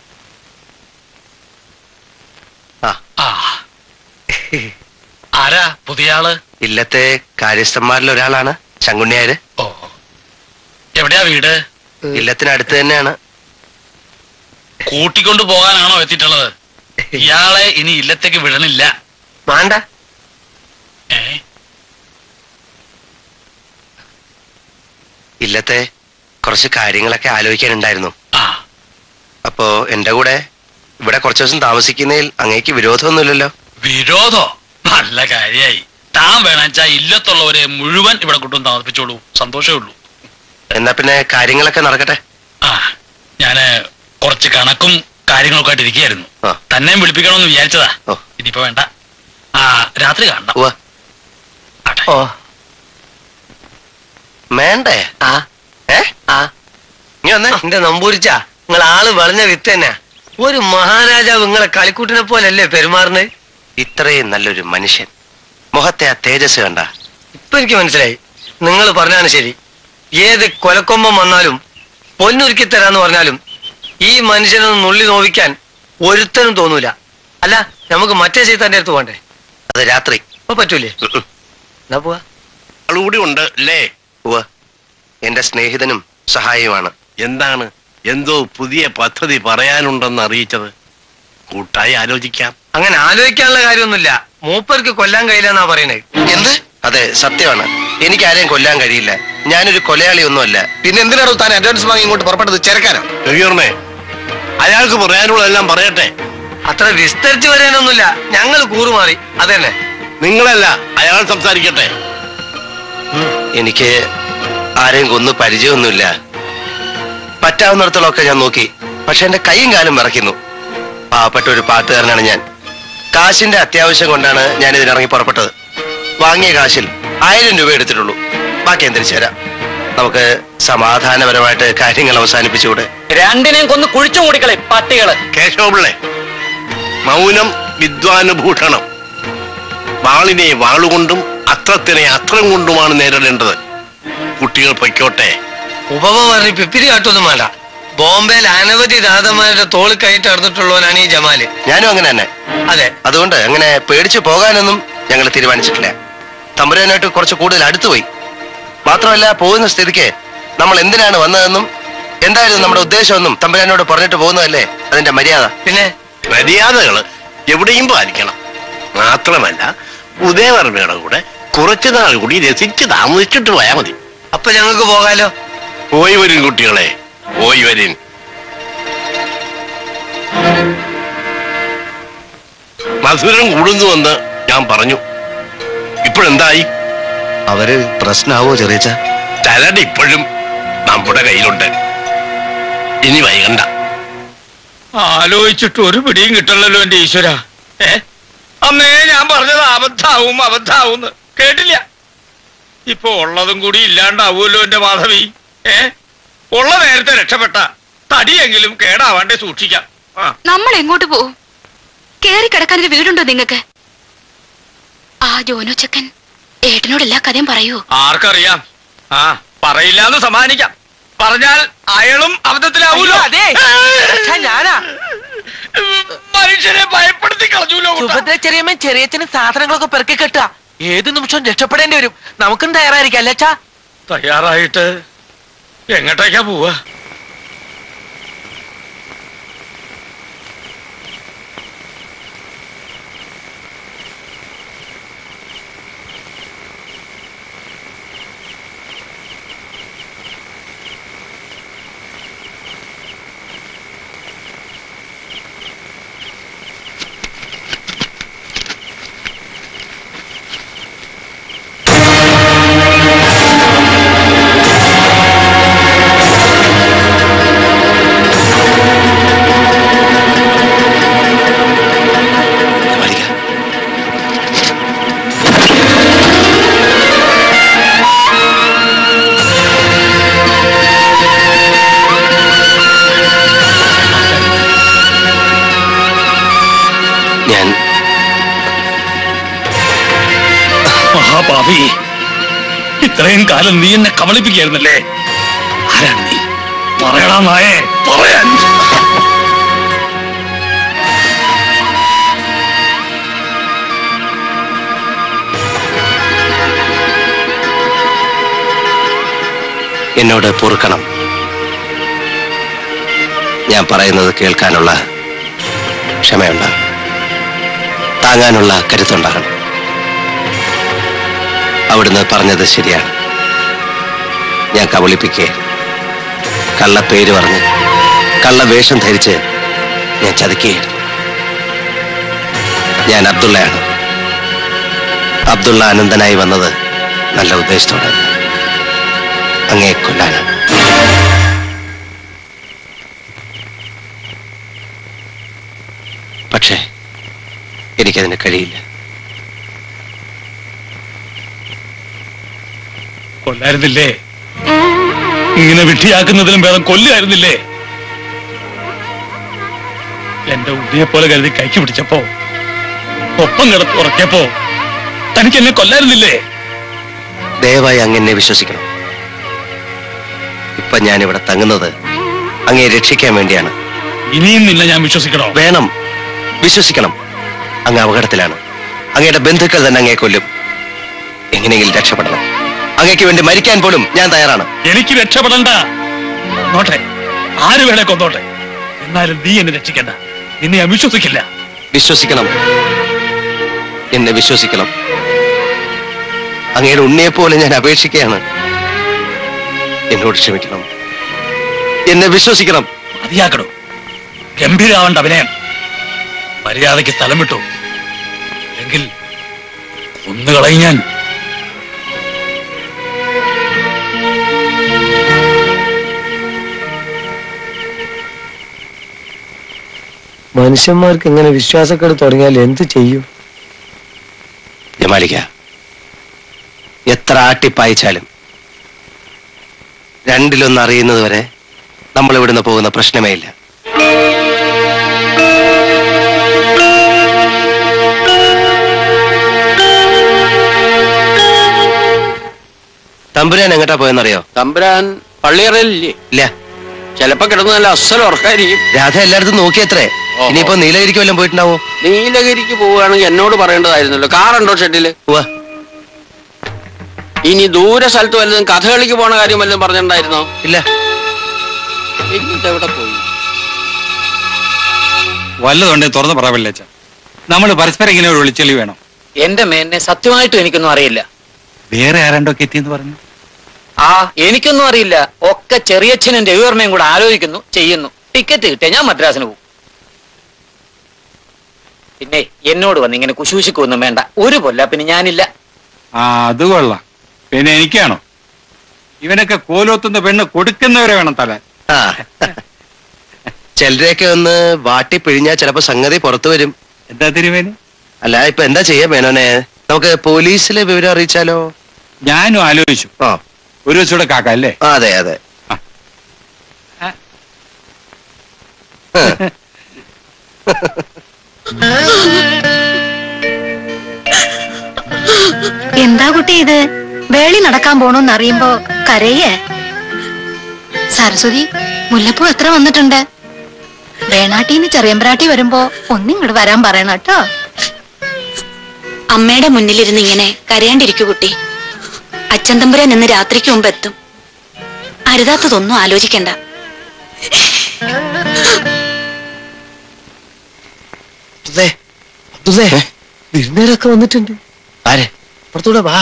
ആ ആരാ പുതിയ ആള് ഇല്ലത്തെ കാര്യസ്ഥന്മാരിൽ ഒരാളാണ് ശങ്കുണ്ണിയാര് ഓ എവിടെയാ വീട് ഇല്ലത്തിനടുത്ത് തന്നെയാണ് കൂട്ടിക്കൊണ്ടു പോകാനാണോ എത്തിയിട്ടുള്ളത് ഇയാളെ ഇനി ഇല്ലത്തേക്ക് വിടണില്ല വേണ്ട ഏ ഇല്ലത്തെ കുറച്ച് കാര്യങ്ങളൊക്കെ ആലോചിക്കാനുണ്ടായിരുന്നു ആ അപ്പോ എന്റെ കൂടെ ഇവിടെ കുറച്ച് ദിവസം താമസിക്കുന്നതിൽ അങ്ങേക്ക് വിരോധമൊന്നുമില്ലല്ലോ വിരോധോ നല്ല കാര്യായി താൻ വേണമെച്ചാ ഇല്ലത്തുള്ളവരെ മുഴുവൻ ഇവിടെ കൊണ്ടുവന്ന് താമസിപ്പിച്ചോളൂ സന്തോഷമേ ഉള്ളൂ എന്നാ പിന്നെ കാര്യങ്ങളൊക്കെ നടക്കട്ടെ ആ ഞാന് കുറച്ച് കണക്കും കാര്യങ്ങളൊക്കെ ആയിട്ട് ഇരിക്കുകയായിരുന്നു തന്നെയും വിളിപ്പിക്കണമെന്ന് വിചാരിച്ചതാ ഇനിയിപ്പോ വേണ്ട ആ രാത്രി കാണണം ഓ വേണ്ടേ ആ ഏ ആ നീ വന്നേ എന്റെ നമ്പൂരിച്ച നിങ്ങൾ ആള് വളഞ്ഞ വിത്ത് തന്നെ ഒരു മഹാരാജാവ് നിങ്ങളെ കളിക്കൂട്ടിനെ പോലല്ലേ പെരുമാറുന്നത് ഇത്രയും നല്ലൊരു മനുഷ്യൻ മുഖത്തെ ആ തേജസ് കണ്ട ഇപ്പൊ എനിക്ക് മനസ്സിലായി നിങ്ങൾ പറഞ്ഞാണ് ശരി ഏത് കൊലക്കൊമ്പം വന്നാലും പൊന്നൊരുക്കി തരാന്ന് പറഞ്ഞാലും ഈ മനുഷ്യനൊന്ന് നുള്ളി നോവിക്കാൻ ഒരുത്തനും തോന്നൂല അല്ല നമുക്ക് മറ്റേ ചെയ്താന്റെ അടുത്ത് പോകണ്ടേ അത് രാത്രി അപ്പൊ പറ്റൂലേ എന്നാ പോവാ കൂടി ഉണ്ട് അല്ലേ ഉവ്വ എന്റെ സ്നേഹിതനും സഹായിയുമാണ് എന്താണ് എന്തോ പുതിയ പദ്ധതി പറയാനുണ്ടെന്ന് അറിയിച്ചത് കൂട്ടായി ആലോചിക്കാം അങ്ങനെ ആലോചിക്കാനുള്ള കാര്യമൊന്നുമില്ല മൂപ്പർക്ക് കൊല്ലാൻ കഴിയില്ലെന്നാ പറയണേ എന്ത് അതെ സത്യമാണ് എനിക്ക് ആരെയും കൊല്ലാൻ കഴിയില്ല ഞാനൊരു കൊലയാളി ഒന്നുമല്ല പിന്നെ എന്തിനാണോ താൻ അഡ്വാൻസ് വാങ്ങി ഇങ്ങോട്ട് പുറപ്പെട്ടത് ചെറുക്കാനോ രവിവർമ്മേ അയാൾക്ക് പറയാനുള്ളതെല്ലാം പറയട്ടെ അത്ര വിസ്തരിച്ച് വരാനൊന്നുമില്ല ഞങ്ങൾ കൂറുമാറി അതന്നെ നിങ്ങളല്ല അയാൾ സംസാരിക്കട്ടെ എനിക്ക് ആരെയും കൊന്നു പരിചയമൊന്നുമില്ല പറ്റാവുന്നിടത്തോളമൊക്കെ ഞാൻ നോക്കി പക്ഷെ എന്റെ കൈയും കാലും വിറയ്ക്കുന്നു പാവപ്പെട്ട ഒരു പാട്ടുകാരനാണ് ഞാൻ കാശിന്റെ അത്യാവശ്യം കൊണ്ടാണ് ഞാൻ ഇതിനിറങ്ങി പുറപ്പെട്ടത് വാങ്ങിയ കാശിൽ ആയിരം രൂപ എടുത്തിട്ടുള്ളൂ ബാക്കി എന്തിരിച്ചു തരാം നമുക്ക് സമാധാനപരമായിട്ട് കാര്യങ്ങൾ അവസാനിപ്പിച്ചുകൂടെ രണ്ടിനെയും കൊന്ന് കുഴിച്ചു മൂടിക്കളെ പട്ടികള് കേശവപിള്ളെ മൗനം വിദ്വാനുഭൂഷണം വാളിനെ വാളുകൊണ്ടും അത്രത്തിനെ അത്രം കൊണ്ടുമാണ് നേരിടേണ്ടത് കുട്ടികൾ പൊയ്ക്കോട്ടെ ഉപമ പറഞ്ഞ് പിപ്പിരി കാട്ടൊന്നും വേണ്ട ബോംബെയിൽ അനവധി രാധന്മാരുടെ തോളിൽ കൈയിട്ട് നടന്നിട്ടുള്ളവനാണ് ഈ ജമാല് ഞാനും അങ്ങനെ തന്നെ അതെ അതുകൊണ്ട് അങ്ങനെ പേടിച്ചു പോകാനൊന്നും ഞങ്ങൾ തീരുമാനിച്ചിട്ടില്ല തമ്പുരാനായിട്ട് കുറച്ച് കൂടുതൽ അടുത്തുപോയി മാത്രമല്ല പോകുന്ന സ്ഥിതിക്ക് നമ്മൾ എന്തിനാണ് വന്നതെന്നും എന്തായിരുന്നു നമ്മുടെ ഉദ്ദേശമെന്നും തമ്പുരാനോട് പറഞ്ഞിട്ട് പോകുന്നതല്ലേ അതിന്റെ മര്യാദ പിന്നെ മര്യാദകൾ എവിടെയും പാലിക്കണം മാത്രമല്ല ഉദയവർമ്മയുടെ കൂടെ കുറച്ചു നാൾ കൂടി രസിച്ച് താമസിച്ചിട്ട് പോയാൽ മതി അപ്പൊ ഞങ്ങൾക്ക് പോകാലോ പോയി വരും കുട്ടികളെ പോയി വരും മധുരം കൂടുന്നുവെന്ന് ഞാൻ പറഞ്ഞു ഇപ്പോഴെന്തായി അവര് പ്രശ്നാവോ ചെറിയച്ച ചരട് ഇപ്പോഴും നമ്മുടെ കയ്യിലുണ്ട് ഇനി വൈകണ്ട ആലോചിച്ചിട്ട് ഒരു പിടിയും കിട്ടണല്ലോ എന്റെ ഈശ്വര ഏ അന്നേ ഞാൻ പറഞ്ഞത് അബദ്ധാവും അബദ്ധാവും കേട്ടില്ല ഇപ്പൊ ഉള്ളതും കൂടി ഇല്ലാണ്ടാവുമല്ലോ എന്റെ മാധവി ഏ ഉള്ള നേരത്തെ രക്ഷപ്പെട്ട തടിയെങ്കിലും കേടാവാണ്ടേ സൂക്ഷിക്കാം ആ നമ്മൾ എങ്ങോട്ട് പോവും കേറി കിടക്കാൻ ഒരു വീടുണ്ടോ നിങ്ങക്ക് ആ ജോനോ ചക്കൻ ഏട്ടനോട് എല്ലാ കഥയും പറയൂ ആർക്കറിയാം ആ പറയില്ലാന്ന് സമ്മാനിക്കാം പറഞ്ഞാൽ അയാളും അബദ്ധത്തിലാവൂലോ അതെ ഞാനാ മനുഷ്യരെ ഭയപ്പെടുത്തി കളഞ്ഞൂലോ സുഭദ്ര ചെറിയമ്മ ചെറിയച്ഛന് സാധനങ്ങളൊക്കെ പെറുക്കി കെട്ടുക ഏത് നിമിഷവും രക്ഷപ്പെടേണ്ടി വരും നമുക്കും തയ്യാറായിരിക്കാം അല്ലേച്ചാ തയ്യാറായിട്ട് എങ്ങോട്ടേക്കാ പോവാ ഞാൻ മഹാപാപി ഇത്രയും കാലം നീ എന്നെ കബളിപ്പിക്കായിരുന്നല്ലേ ആരാണ് നീ പറയടാ നായേ പറയാൻ എന്നോട് പൊറുക്കണം ഞാൻ പറയുന്നത് കേൾക്കാനുള്ള ക്ഷമയുണ്ടാകണം താങ്ങാനുള്ള കരുത്തുണ്ടാകണം അവിടുന്ന് പറഞ്ഞത് ശരിയാണ് ഞാൻ കബളിപ്പിക്കേ കള്ള പേര് പറഞ്ഞ് കള്ള വേഷം ധരിച്ച് ഞാൻ ചതിക്കുകയായിരുന്നു ഞാൻ അബ്ദുള്ളയാണ് അബ്ദുള്ള അനന്തനായി വന്നത് നല്ല ഉദ്ദേശത്തോടെ അങ്ങേ കൊല്ലാനാണ് പക്ഷേ എനിക്കതിന് കഴിയില്ല കൊല്ലായിരുന്നില്ലേ ഇങ്ങനെ വിട്ടിയാക്കുന്നതിലും ഭേദം കൊല്ലുമായിരുന്നില്ലേ എന്റെ ഉണ്ണിയെ പോലെ കരുതി കൈക്ക് പിടിച്ചപ്പോ ഒപ്പം കിടത്ത് ഉറക്കിയപ്പോ തനിക്ക് എന്നെ കൊല്ലായിരുന്നില്ലേ ദയവായി അങ്ങ് എന്നെ വിശ്വസിക്കണം ഇപ്പൊ ഞാനിവിടെ തങ്ങുന്നത് അങ്ങയെ രക്ഷിക്കാൻ വേണ്ടിയാണ് ഇനിയും നിന്നെ ഞാൻ വിശ്വസിക്കണോ വേണം വിശ്വസിക്കണം അങ്ങ് അപകടത്തിലാണ് അങ്ങയുടെ ബന്ധുക്കൾ തന്നെ അങ്ങയെ കൊല്ലും എങ്ങനെയെങ്കിലും രക്ഷപ്പെടണം അങ്ങയ്ക്ക് വേണ്ടി മരിക്കാൻ പോലും ഞാൻ തയ്യാറാണ് എനിക്ക് രക്ഷപ്പെടണ്ട നോട്ടെ ആര് വേണേ കൊന്നോട്ടെ എന്നാലും നീ എന്നെ രക്ഷിക്കണ്ട നിന്നെ ഞാൻ വിശ്വസിക്കില്ല വിശ്വസിക്കണം എന്നെ വിശ്വസിക്കണം അങ്ങയുടെ ഉണ്ണിയെ പോലെ ഞാൻ അപേക്ഷിക്കുകയാണ് എന്നോട് ക്ഷമിക്കണം എന്നെ വിശ്വസിക്കണം മതിയാക്കണോ ഗംഭീരാവണ്ട അഭിനയം മര്യാദയ്ക്ക് സ്ഥലം വിട്ടു എങ്കിൽ ഒന്നുകളയും ഞാൻ മനുഷ്യന്മാർക്ക് ഇങ്ങനെ വിശ്വാസക്കേട് തുടങ്ങിയാൽ എന്ത് ചെയ്യും ജമാലിക്ക എത്ര ആട്ടിപ്പായിച്ചാലും രണ്ടിലൊന്ന് അറിയുന്നത് വരെ നമ്മൾ ഇവിടുന്ന് പോകുന്ന പ്രശ്നമേ ഇല്ല തമ്പുരാൻ എങ്ങോട്ടാ പോയെന്നറിയോ തമ്പുരാൻ പള്ളിയറയില്ലേ ഇല്ല ചിലപ്പോ കിടന്ന് നല്ല അസൽ ഉറക്കായിരിക്കും രാധ എല്ലായിടത്തും നോക്കിയത്രേ ഇനിയിപ്പോ നീലഗിരിക്ക് വല്ലതും പോയിട്ടുണ്ടാവോ നീലഗിരിക്ക് പോവുകയാണെങ്കിൽ എന്നോട് പറയേണ്ടതായിരുന്നല്ലോ കാറുണ്ടോ ഷെഡില് ഇനി ദൂരെ സ്ഥലത്ത് വല്ലതും കഥകളിക്ക് പോണ കാര്യം വല്ലതും പറഞ്ഞിട്ടുണ്ടായിരുന്നോ ഇല്ല എന്നിട്ട് എവിടെ പോയി വല്ലതുണ്ടേ തുറന്ന് പറ വെള്ളേച്ച നമ്മൾ പരസ്പരം ഇങ്ങനെ ഒരു വിളിച്ചെളി വേണം എന്റെ മേനെ സത്യമായിട്ടും എനിക്കൊന്നും അറിയില്ല വേറെ ആരാണ്ടൊക്കെ എത്തിയെന്ന് പറഞ്ഞു ആ എനിക്കൊന്നും അറിയില്ല ഒക്കെ ചെറിയച്ഛനും രവിവർമ്മയും കൂടെ ആലോചിക്കുന്നു ചെയ്യുന്നു ടിക്കറ്റ് കിട്ടിയ ഞാൻ മദ്രാസിന് പോകും പിന്നെ എന്നോട് വന്ന് ഇങ്ങനെ കുശൂശിക്കൊന്നും വേണ്ട ഒരു കൊല്ല പിന്നെ ഞാനില്ല ആ അത് കൊള്ളാം പിന്നെ എനിക്കാണോ ഇവനൊക്കെ കോലോത്തുന്ന പെണ്ണ് കൊടുക്കുന്നവരെ വേണം തല ആ ചിലരെയൊക്കെ ഒന്ന് വാട്ടി പിഴിഞ്ഞാൽ ചിലപ്പോ സംഗതി പുറത്തു വരും എന്താ തിരുമേനി അല്ല ഇപ്പൊ എന്താ ചെയ്യാ മേനോനെ നമുക്ക് പോലീസിലെ വിവരം അറിയിച്ചാലോ ഞാനും ആലോചിച്ചു ആ ഒരു ദിവസം കൂടെ കാക്ക അല്ലേ ആ, അതെ അതെ എന്താ കുട്ടി ഇത് വേളി നടക്കാൻ പോണോന്ന് അറിയുമ്പോ കരയേ സരസ്വതി മുല്ലപ്പൂ എത്ര വന്നിട്ടുണ്ട് വേണാട്ടീന്ന് ചെറിയമ്പ്രാട്ടി വരുമ്പോ ഒന്നിങ്ങോട്ട് വരാൻ പറയണം കേട്ടോ അമ്മയുടെ മുന്നിലിരുന്ന് ഇങ്ങനെ കരയാണ്ടിരിക്കൂ കുട്ടി അച്ഛൻ തമ്പുരാൻ ഇന്ന് രാത്രിക്ക് മുമ്പ് എത്തും അരുതാത്തതൊന്നും ആലോചിക്കണ്ട അബ്ദുള്ളേ, അബ്ദുള്ളേ, വിരുന്നുകാരൊക്കെ വന്നിട്ടുണ്ട് ആരെ പുറത്തൂടെ വാ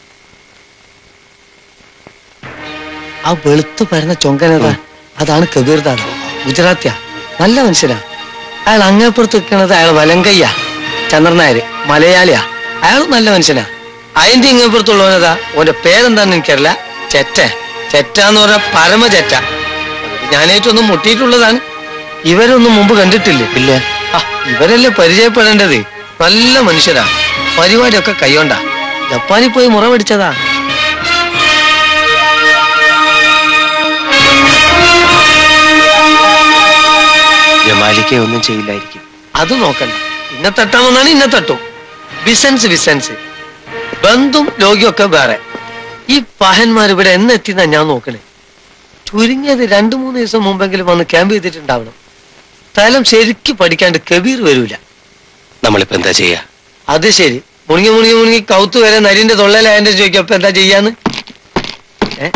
ആ വെളുത്ത് പരന്ന ചൊങ്കനതാ അതാണ് കബീർദാദ ഗുജറാത്തിയാ നല്ല മനുഷ്യനാ അയാൾ അങ്ങേപ്പുറത്ത് നിൽക്കുന്നത് അയാൾ വലങ്കയ്യ ചന്ദ്രനായര് മലയാളിയാ അയാൾ നല്ല മനുഷ്യനാ അതിന്റെ ഇങ്ങേപ്പുറത്തുള്ളവനതാ ഓന്റെ പേരെന്താന്ന് എനിക്കറിയില്ല ചെറ്റ ചെറ്റ എന്ന് പറഞ്ഞ പരമ ചെറ്റ ഞാനേറ്റൊന്നും മുട്ടിയിട്ടുള്ളതാണ് ഇവരൊന്നും മുമ്പ് കണ്ടിട്ടില്ലേ ഇല്ല ആ, ഇവരല്ലേ പരിചയപ്പെടേണ്ടത് നല്ല മനുഷ്യരാ പരിപാടിയൊക്കെ കൈകൊണ്ടാ ജപ്പാനിൽ പോയി മുറ പിടിച്ചതാ ജമാലിക്ക ഒന്നും ചെയ്യില്ലായിരിക്കും അത് നോക്കണ്ട ഇന്നെ തട്ടാമെന്നാണ് ഇന്നെ തട്ടും ബിസൻസ് ബിസൻസ് ബന്ധും രോഗിയൊക്കെ വേറെ ഈ പഹന്മാർ ഇവിടെ എന്നെത്തിന്നാ ഞാൻ നോക്കണേ ചുരുങ്ങിയത് രണ്ടു മൂന്ന് ദിവസം മുമ്പെങ്കിലും വന്ന് ക്യാമ്പ് ചെയ്തിട്ടുണ്ടാവണം സ്ഥലം ശരിക്ക് പഠിക്കാണ്ട് കബീർ വരൂല നമ്മളിപ്പോ എന്താ ചെയ്യാ അത് ശരി മുണുങ്ങി മുണുങ്ങി മുണുങ്ങി കൗത്ത് വരെ നരിന്റെ തൊള്ളയിലായതിന്റെ ചോദിക്കും അപ്പൊ എന്താ ചെയ്യാന്ന് ഏ?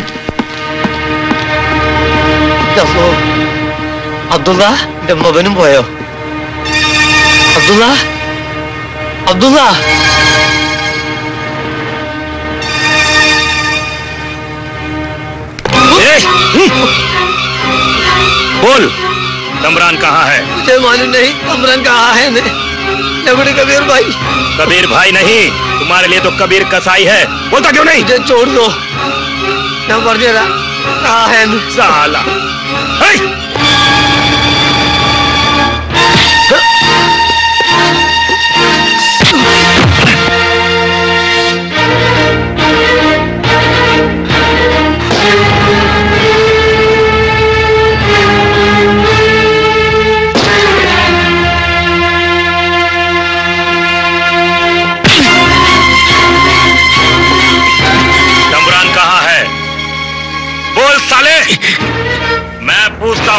ഇതപ്പോ അബ്ദുള്ള എന്റെ മകനും പോയോ അബ്ദുള്ള അബ്ദുള്ള बोल कमरान कहाँ है मुझे मालूम नहीं अमरन कहा है ने नगुड़ी कबीर भाई कबीर भाई नहीं तुम्हारे लिए तो कबीर कसाई है बोलता क्यों नहीं मुझे छोड़ दो ഞാൻ പറഞ്ഞുതരാം कहा है ने साला हे! कमरान कहाँ है बोल साले मैं पूछता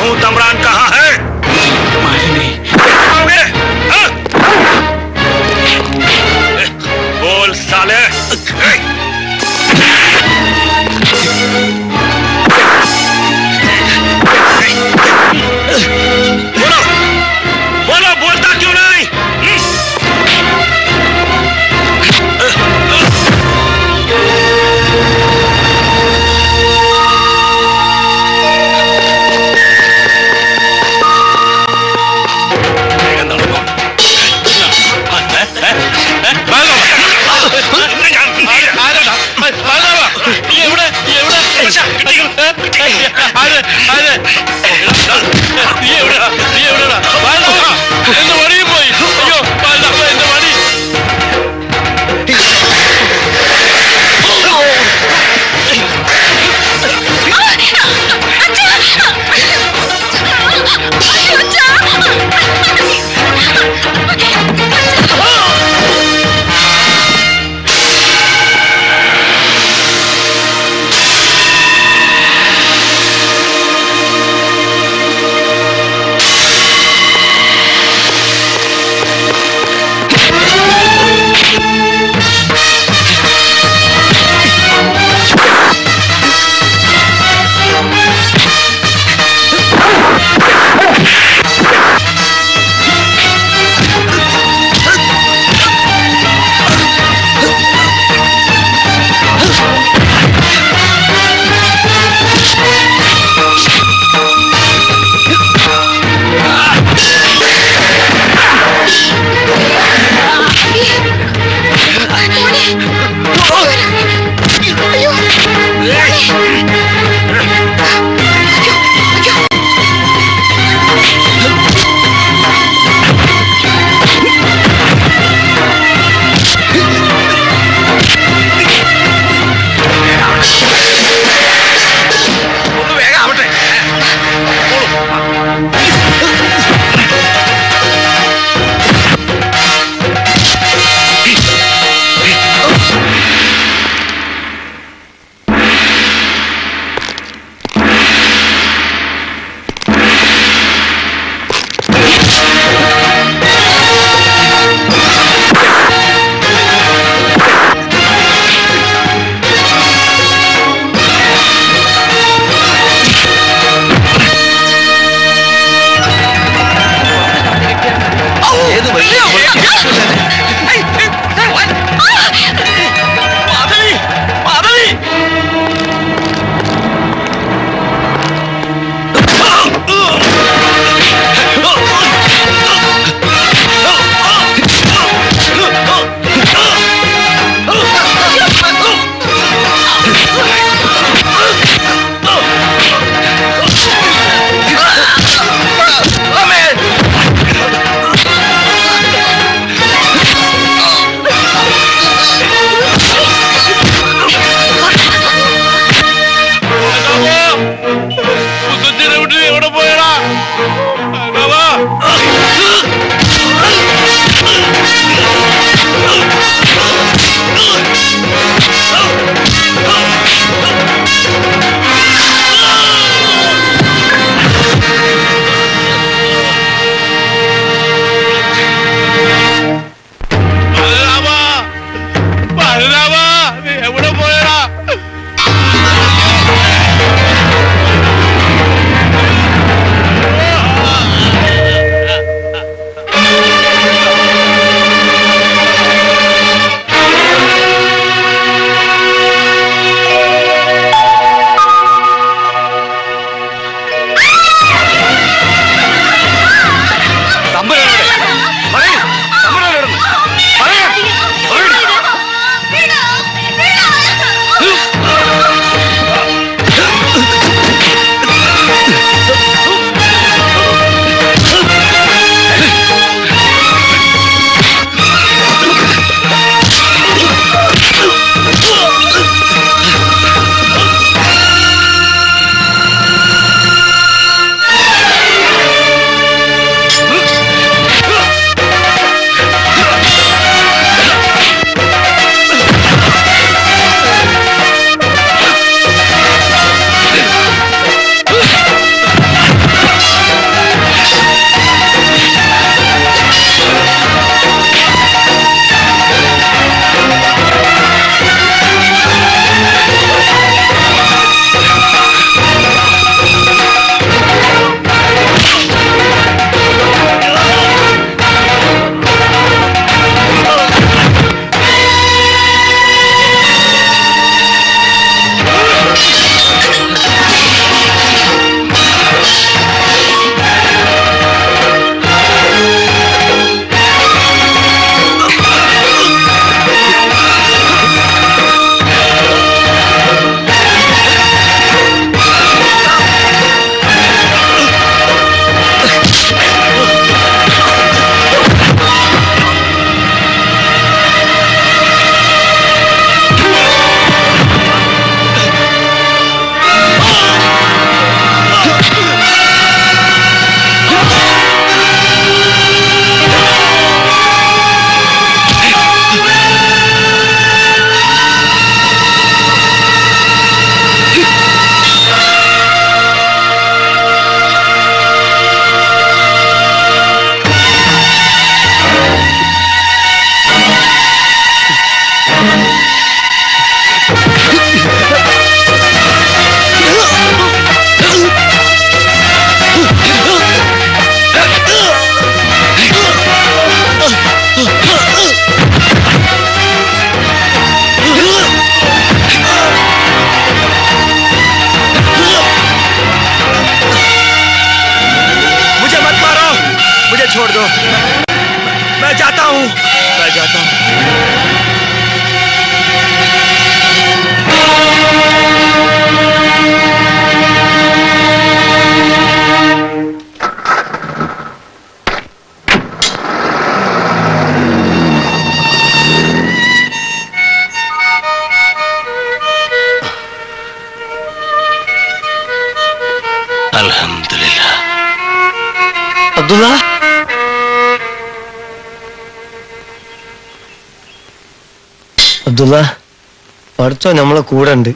അബ്ദുള്ള പഠിച്ചോ നമ്മളെ കൂടെ ഉണ്ട്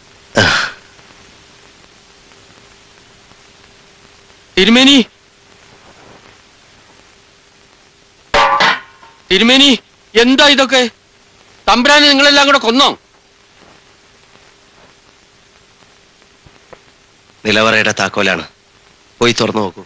തിരുമേനി തിരുമേനി എന്താ ഇതൊക്കെ തമ്പുരാനെ നിങ്ങളെല്ലാം കൂടെ കൊന്നോ നിലവറയുടെ താക്കോലാണ് പോയി തുറന്നു നോക്കൂ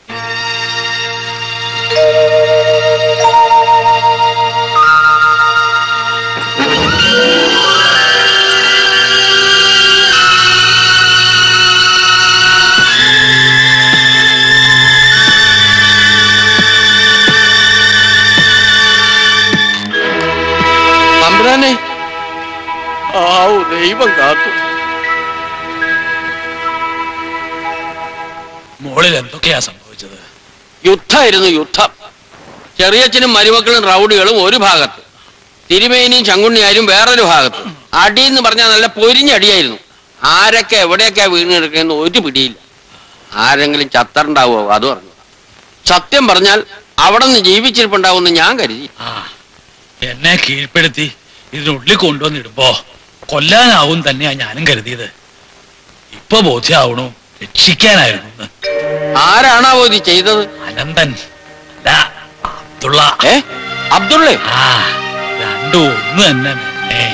തമ്പുരാനെ ആവു ദൈവം കാത്തു മോളിൽ എന്തൊക്കെയാ സംഭവിച്ചത് യുദ്ധമായിരുന്നു യുദ്ധം ചെറിയച്ഛനും മരുമക്കളും റൗഡികളും ഒരു ഭാഗത്ത് തിരുമേനിയും ചങ്കുണ്ണിയാരും വേറൊരു ഭാഗത്ത് അടി എന്ന് പറഞ്ഞാൽ നല്ല പൊരിഞ്ഞടിയായിരുന്നു ആരൊക്കെ എവിടെയൊക്കെ വീണ് കിടക്കുന്ന ഒരു പിടിയില്ല ആരെങ്കിലും ചത്തറുണ്ടാവോ അത് പറഞ്ഞു സത്യം പറഞ്ഞാൽ അവിടെ നിന്ന് ജീവിച്ചിരിപ്പുണ്ടാവുമെന്ന് ഞാൻ കരുതി എന്നെ കീഴ്പ്പെടുത്തി ഇതിനുള്ളിൽ കൊണ്ടുവന്നിടുമ്പോ കൊല്ലാനാവും തന്നെയാ ഞാനും കരുതിയത് ഇപ്പൊ ബോധ്യാവണു രക്ഷിക്കാനായിരുന്നു എന്ന്. ആരാണാവോ ഇത് ചെയ്തത് അനന്തൻ അല്ല അബ്ദുള്ള ഏ അബ്ദുള്ളേ ആ രണ്ടും ഒന്ന് തന്നെ മെന്നെ.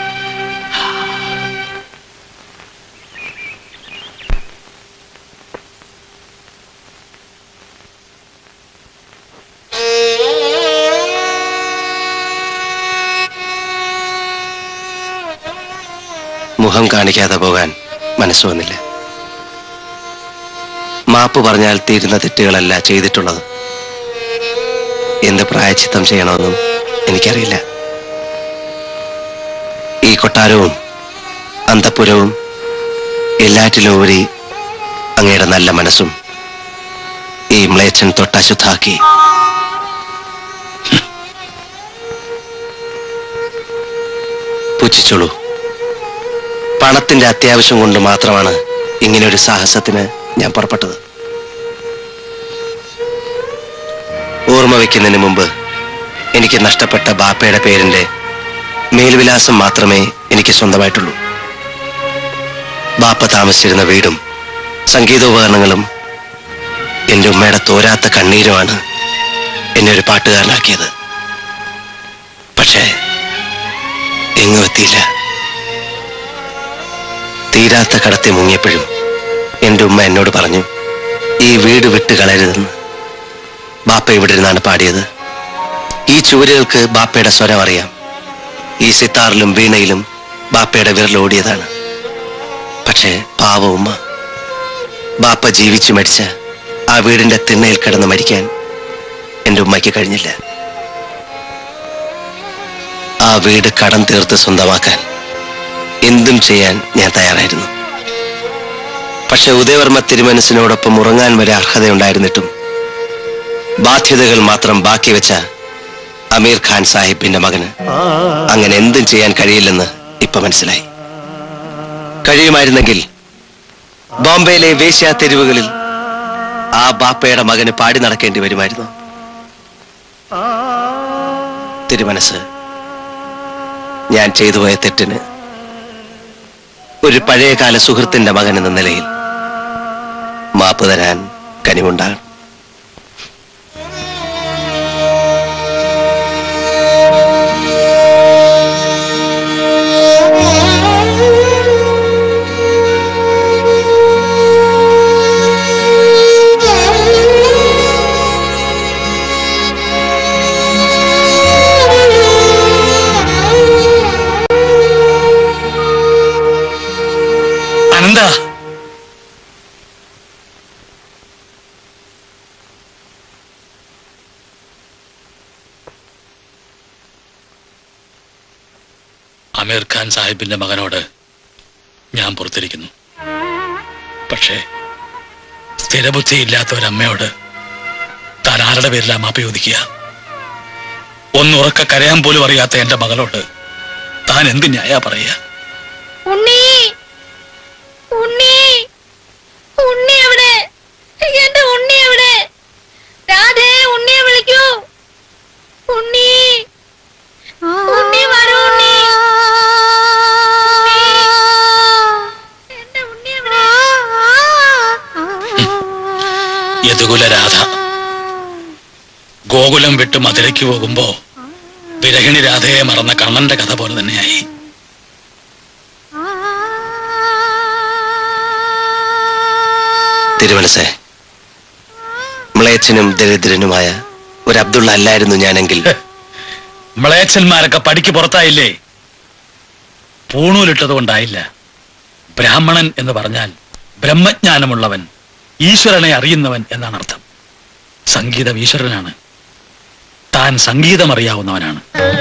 മുഖം കാണിക്കാതെ പോകാൻ മനസ്സ് വന്നില്ല മാപ്പ് പറഞ്ഞാൽ തീരുന്ന തെറ്റുകളല്ല ചെയ്തിട്ടുള്ളത് എന്ത് പ്രായച്ചിത്തം ചെയ്യണമെന്നും എനിക്കറിയില്ല ഈ കൊട്ടാരവും അന്തപ്പുരവും എല്ലാറ്റിലുപരി അങ്ങയുടെ നല്ല മനസ്സും ഈ മ്ലേച്ഛൻ തൊട്ടശുദ്ധാക്കി പുച്ഛിച്ചോളൂ പണത്തിന്റെ അത്യാവശ്യം കൊണ്ട് മാത്രമാണ് ഇങ്ങനെ ഒരു സാഹസത്തിന് ഞാൻ പുറപ്പെട്ടത് ഓർമ്മ വയ്ക്കുന്നതിന് മുമ്പ് എനിക്ക് നഷ്ടപ്പെട്ട ബാപ്പയുടെ പേരിന്റെ മേൽവിലാസം മാത്രമേ എനിക്ക് സ്വന്തമായിട്ടുള്ളൂ ബാപ്പ താമസിച്ചിരുന്ന വീടും സംഗീതോപകരണങ്ങളും എൻ്റെ ഉമ്മയുടെ തോരാത്ത കണ്ണീരുമാണ് എന്നെ ഒരു പാട്ടുകാരനാക്കിയത് പക്ഷേ എങ്ങും എത്തിയില്ല തീരാത്ത കടത്തെ മുങ്ങിയപ്പോഴും എൻ്റെ ഉമ്മ എന്നോട് പറഞ്ഞു ഈ വീട് വിട്ട് കളയരുതെന്ന് ബാപ്പ ഇവിടെ ഇരുന്നാണ് പാടിയത് ഈ ചുവരുകൾക്ക് ബാപ്പയുടെ സ്വരം അറിയാം ഈ സിത്താറിലും വീണയിലും ബാപ്പയുടെ വിരലോടിയതാണ് പക്ഷേ പാവ ഉമ്മ ബാപ്പ ജീവിച്ചു മരിച്ച ആ വീടിന്റെ തിണ്ണയിൽ കിടന്ന് മരിക്കാൻ എൻ്റെ ഉമ്മയ്ക്ക് കഴിഞ്ഞില്ല ആ വീട് കടം തീർത്ത് സ്വന്തമാക്കാൻ എന്തും ചെയ്യാൻ ഞാൻ തയ്യാറായിരുന്നു പക്ഷെ ഉദയവർമ്മ തിരുമനസിനോടൊപ്പം ഉറങ്ങാൻ വരെ അർഹതയുണ്ടായിരുന്നിട്ടും ബാധ്യതകൾ മാത്രം ബാക്കി വെച്ച അമീർ ഖാൻ സാഹിബിന്റെ മകന് അങ്ങനെ എന്തും ചെയ്യാൻ കഴിയില്ലെന്ന് ഇപ്പൊ മനസ്സിലായി കഴിയുമായിരുന്നെങ്കിൽ ബോംബെയിലെ വേശ്യാ തെരുവുകളിൽ ആ ബാപ്പയുടെ മകന് പാടി നടക്കേണ്ടി വരുമായിരുന്നു തിരുമനസ് ഞാൻ ചെയ്തു പോയ തെറ്റിന് ഒരു പഴയകാല സുഹൃത്തിന്റെ മകൻ എന്ന നിലയിൽ മാപ്പ് തരാൻ കനിവുണ്ടാകണം അനന്ത അമീർ ഖാൻ സാഹിബിന്റെ മകനോട് ഞാൻ പുറത്തിരിക്കുന്നു പക്ഷേ സ്ഥിരബുദ്ധിയില്ലാത്ത ഒരമ്മയോട് താൻ ആരുടെ പേരിലാ മാപ്പി ചോദിക്കുക ഒന്നുറക്ക കരയാൻ പോലും അറിയാത്ത എന്റെ മകളോട് താൻ എന്ത് ന്യായ പറയുക ഉണ്ണി ഉണ്ണി ഉണ്ണി എവിടെ എന്റെ ഉണ്ണി എവിടെ രാധേ ഉണ്ണിയെ വിളിക്കൂ ഉണ്ണി ഉണ്ണി വരൂ ഉണ്ണി അമ്പലം വിട്ട് മധുരയ്ക്ക് പോകുമ്പോ വിരഹിണി രാധയെ മറന്ന കണ്ണന്റെ കഥ പോലെ തന്നെയായി തിരുമനസേ മ്ലേച്ഛനും ദരിദ്രനുമായ ഒരു അബ്ദുള്ള അല്ലായിരുന്നു ഞാനെങ്കിൽ മ്ലേച്ഛന്മാരൊക്കെ പടിക്ക് പുറത്തായില്ലേ പൂണൂലിട്ടത് കൊണ്ടായില്ല ബ്രാഹ്മണൻ എന്ന് പറഞ്ഞാൽ ബ്രഹ്മജ്ഞാനമുള്ളവൻ ഈശ്വരനെ അറിയുന്നവൻ എന്നാണ് അർത്ഥം സംഗീതം ഈശ്വരനാണ് താൻ സംഗീതം അറിയാവുന്നവനാണ്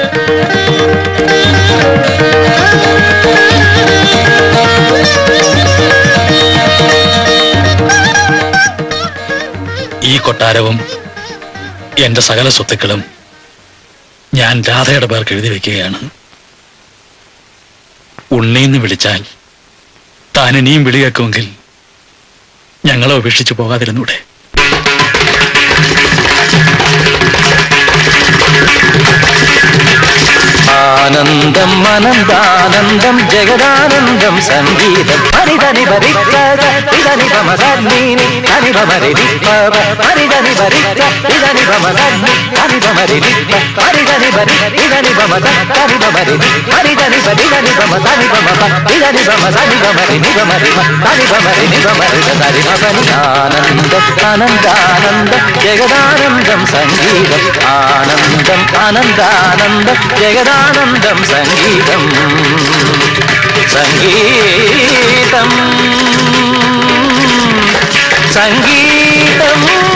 ഈ കൊട്ടാരവും എന്റെ സകല സ്വത്തുക്കളും ഞാൻ രാധയുടെ പേർക്ക് എഴുതി വെക്കുകയാണ് ഉണ്ണീന്ന് വിളിച്ചാൽ താൻ ഇനിയും വിളി കേൾക്കുമെങ്കിൽ ഞങ്ങളെ ഉപേക്ഷിച്ചു പോകാതിരുന്നൂടെ ആനന്ദം അനന്താനന്ദം ജഗദാനന്ദം സംഗീതം ഹരിതനി ഭരിക്കര ഇതനി ഭമതീനി ഹരി ഭമരി ഹരിതനി ഭരിക്ക ഇതനി ഭമതി ഹരി ഭമരി ഹരിതനി ഭരി ഇതനി ഭമത ഹരി ഭമരി ഹരിതനി ഭരിതനി ഭമതനി ഭമത ഇതനി ഭമതനി ഭമരി നി ഭമരി ഹരി ഭമരി നി ഭമരി ഹരി ഭമനി ആനന്ദം അനന്താനന്ദം ജഗദാനന്ദം സംഗീതം ആനന്ദം അനന്താനന്ദം ജഗദാനന്ദം സംഗീതം സംഗീതം സംഗീതം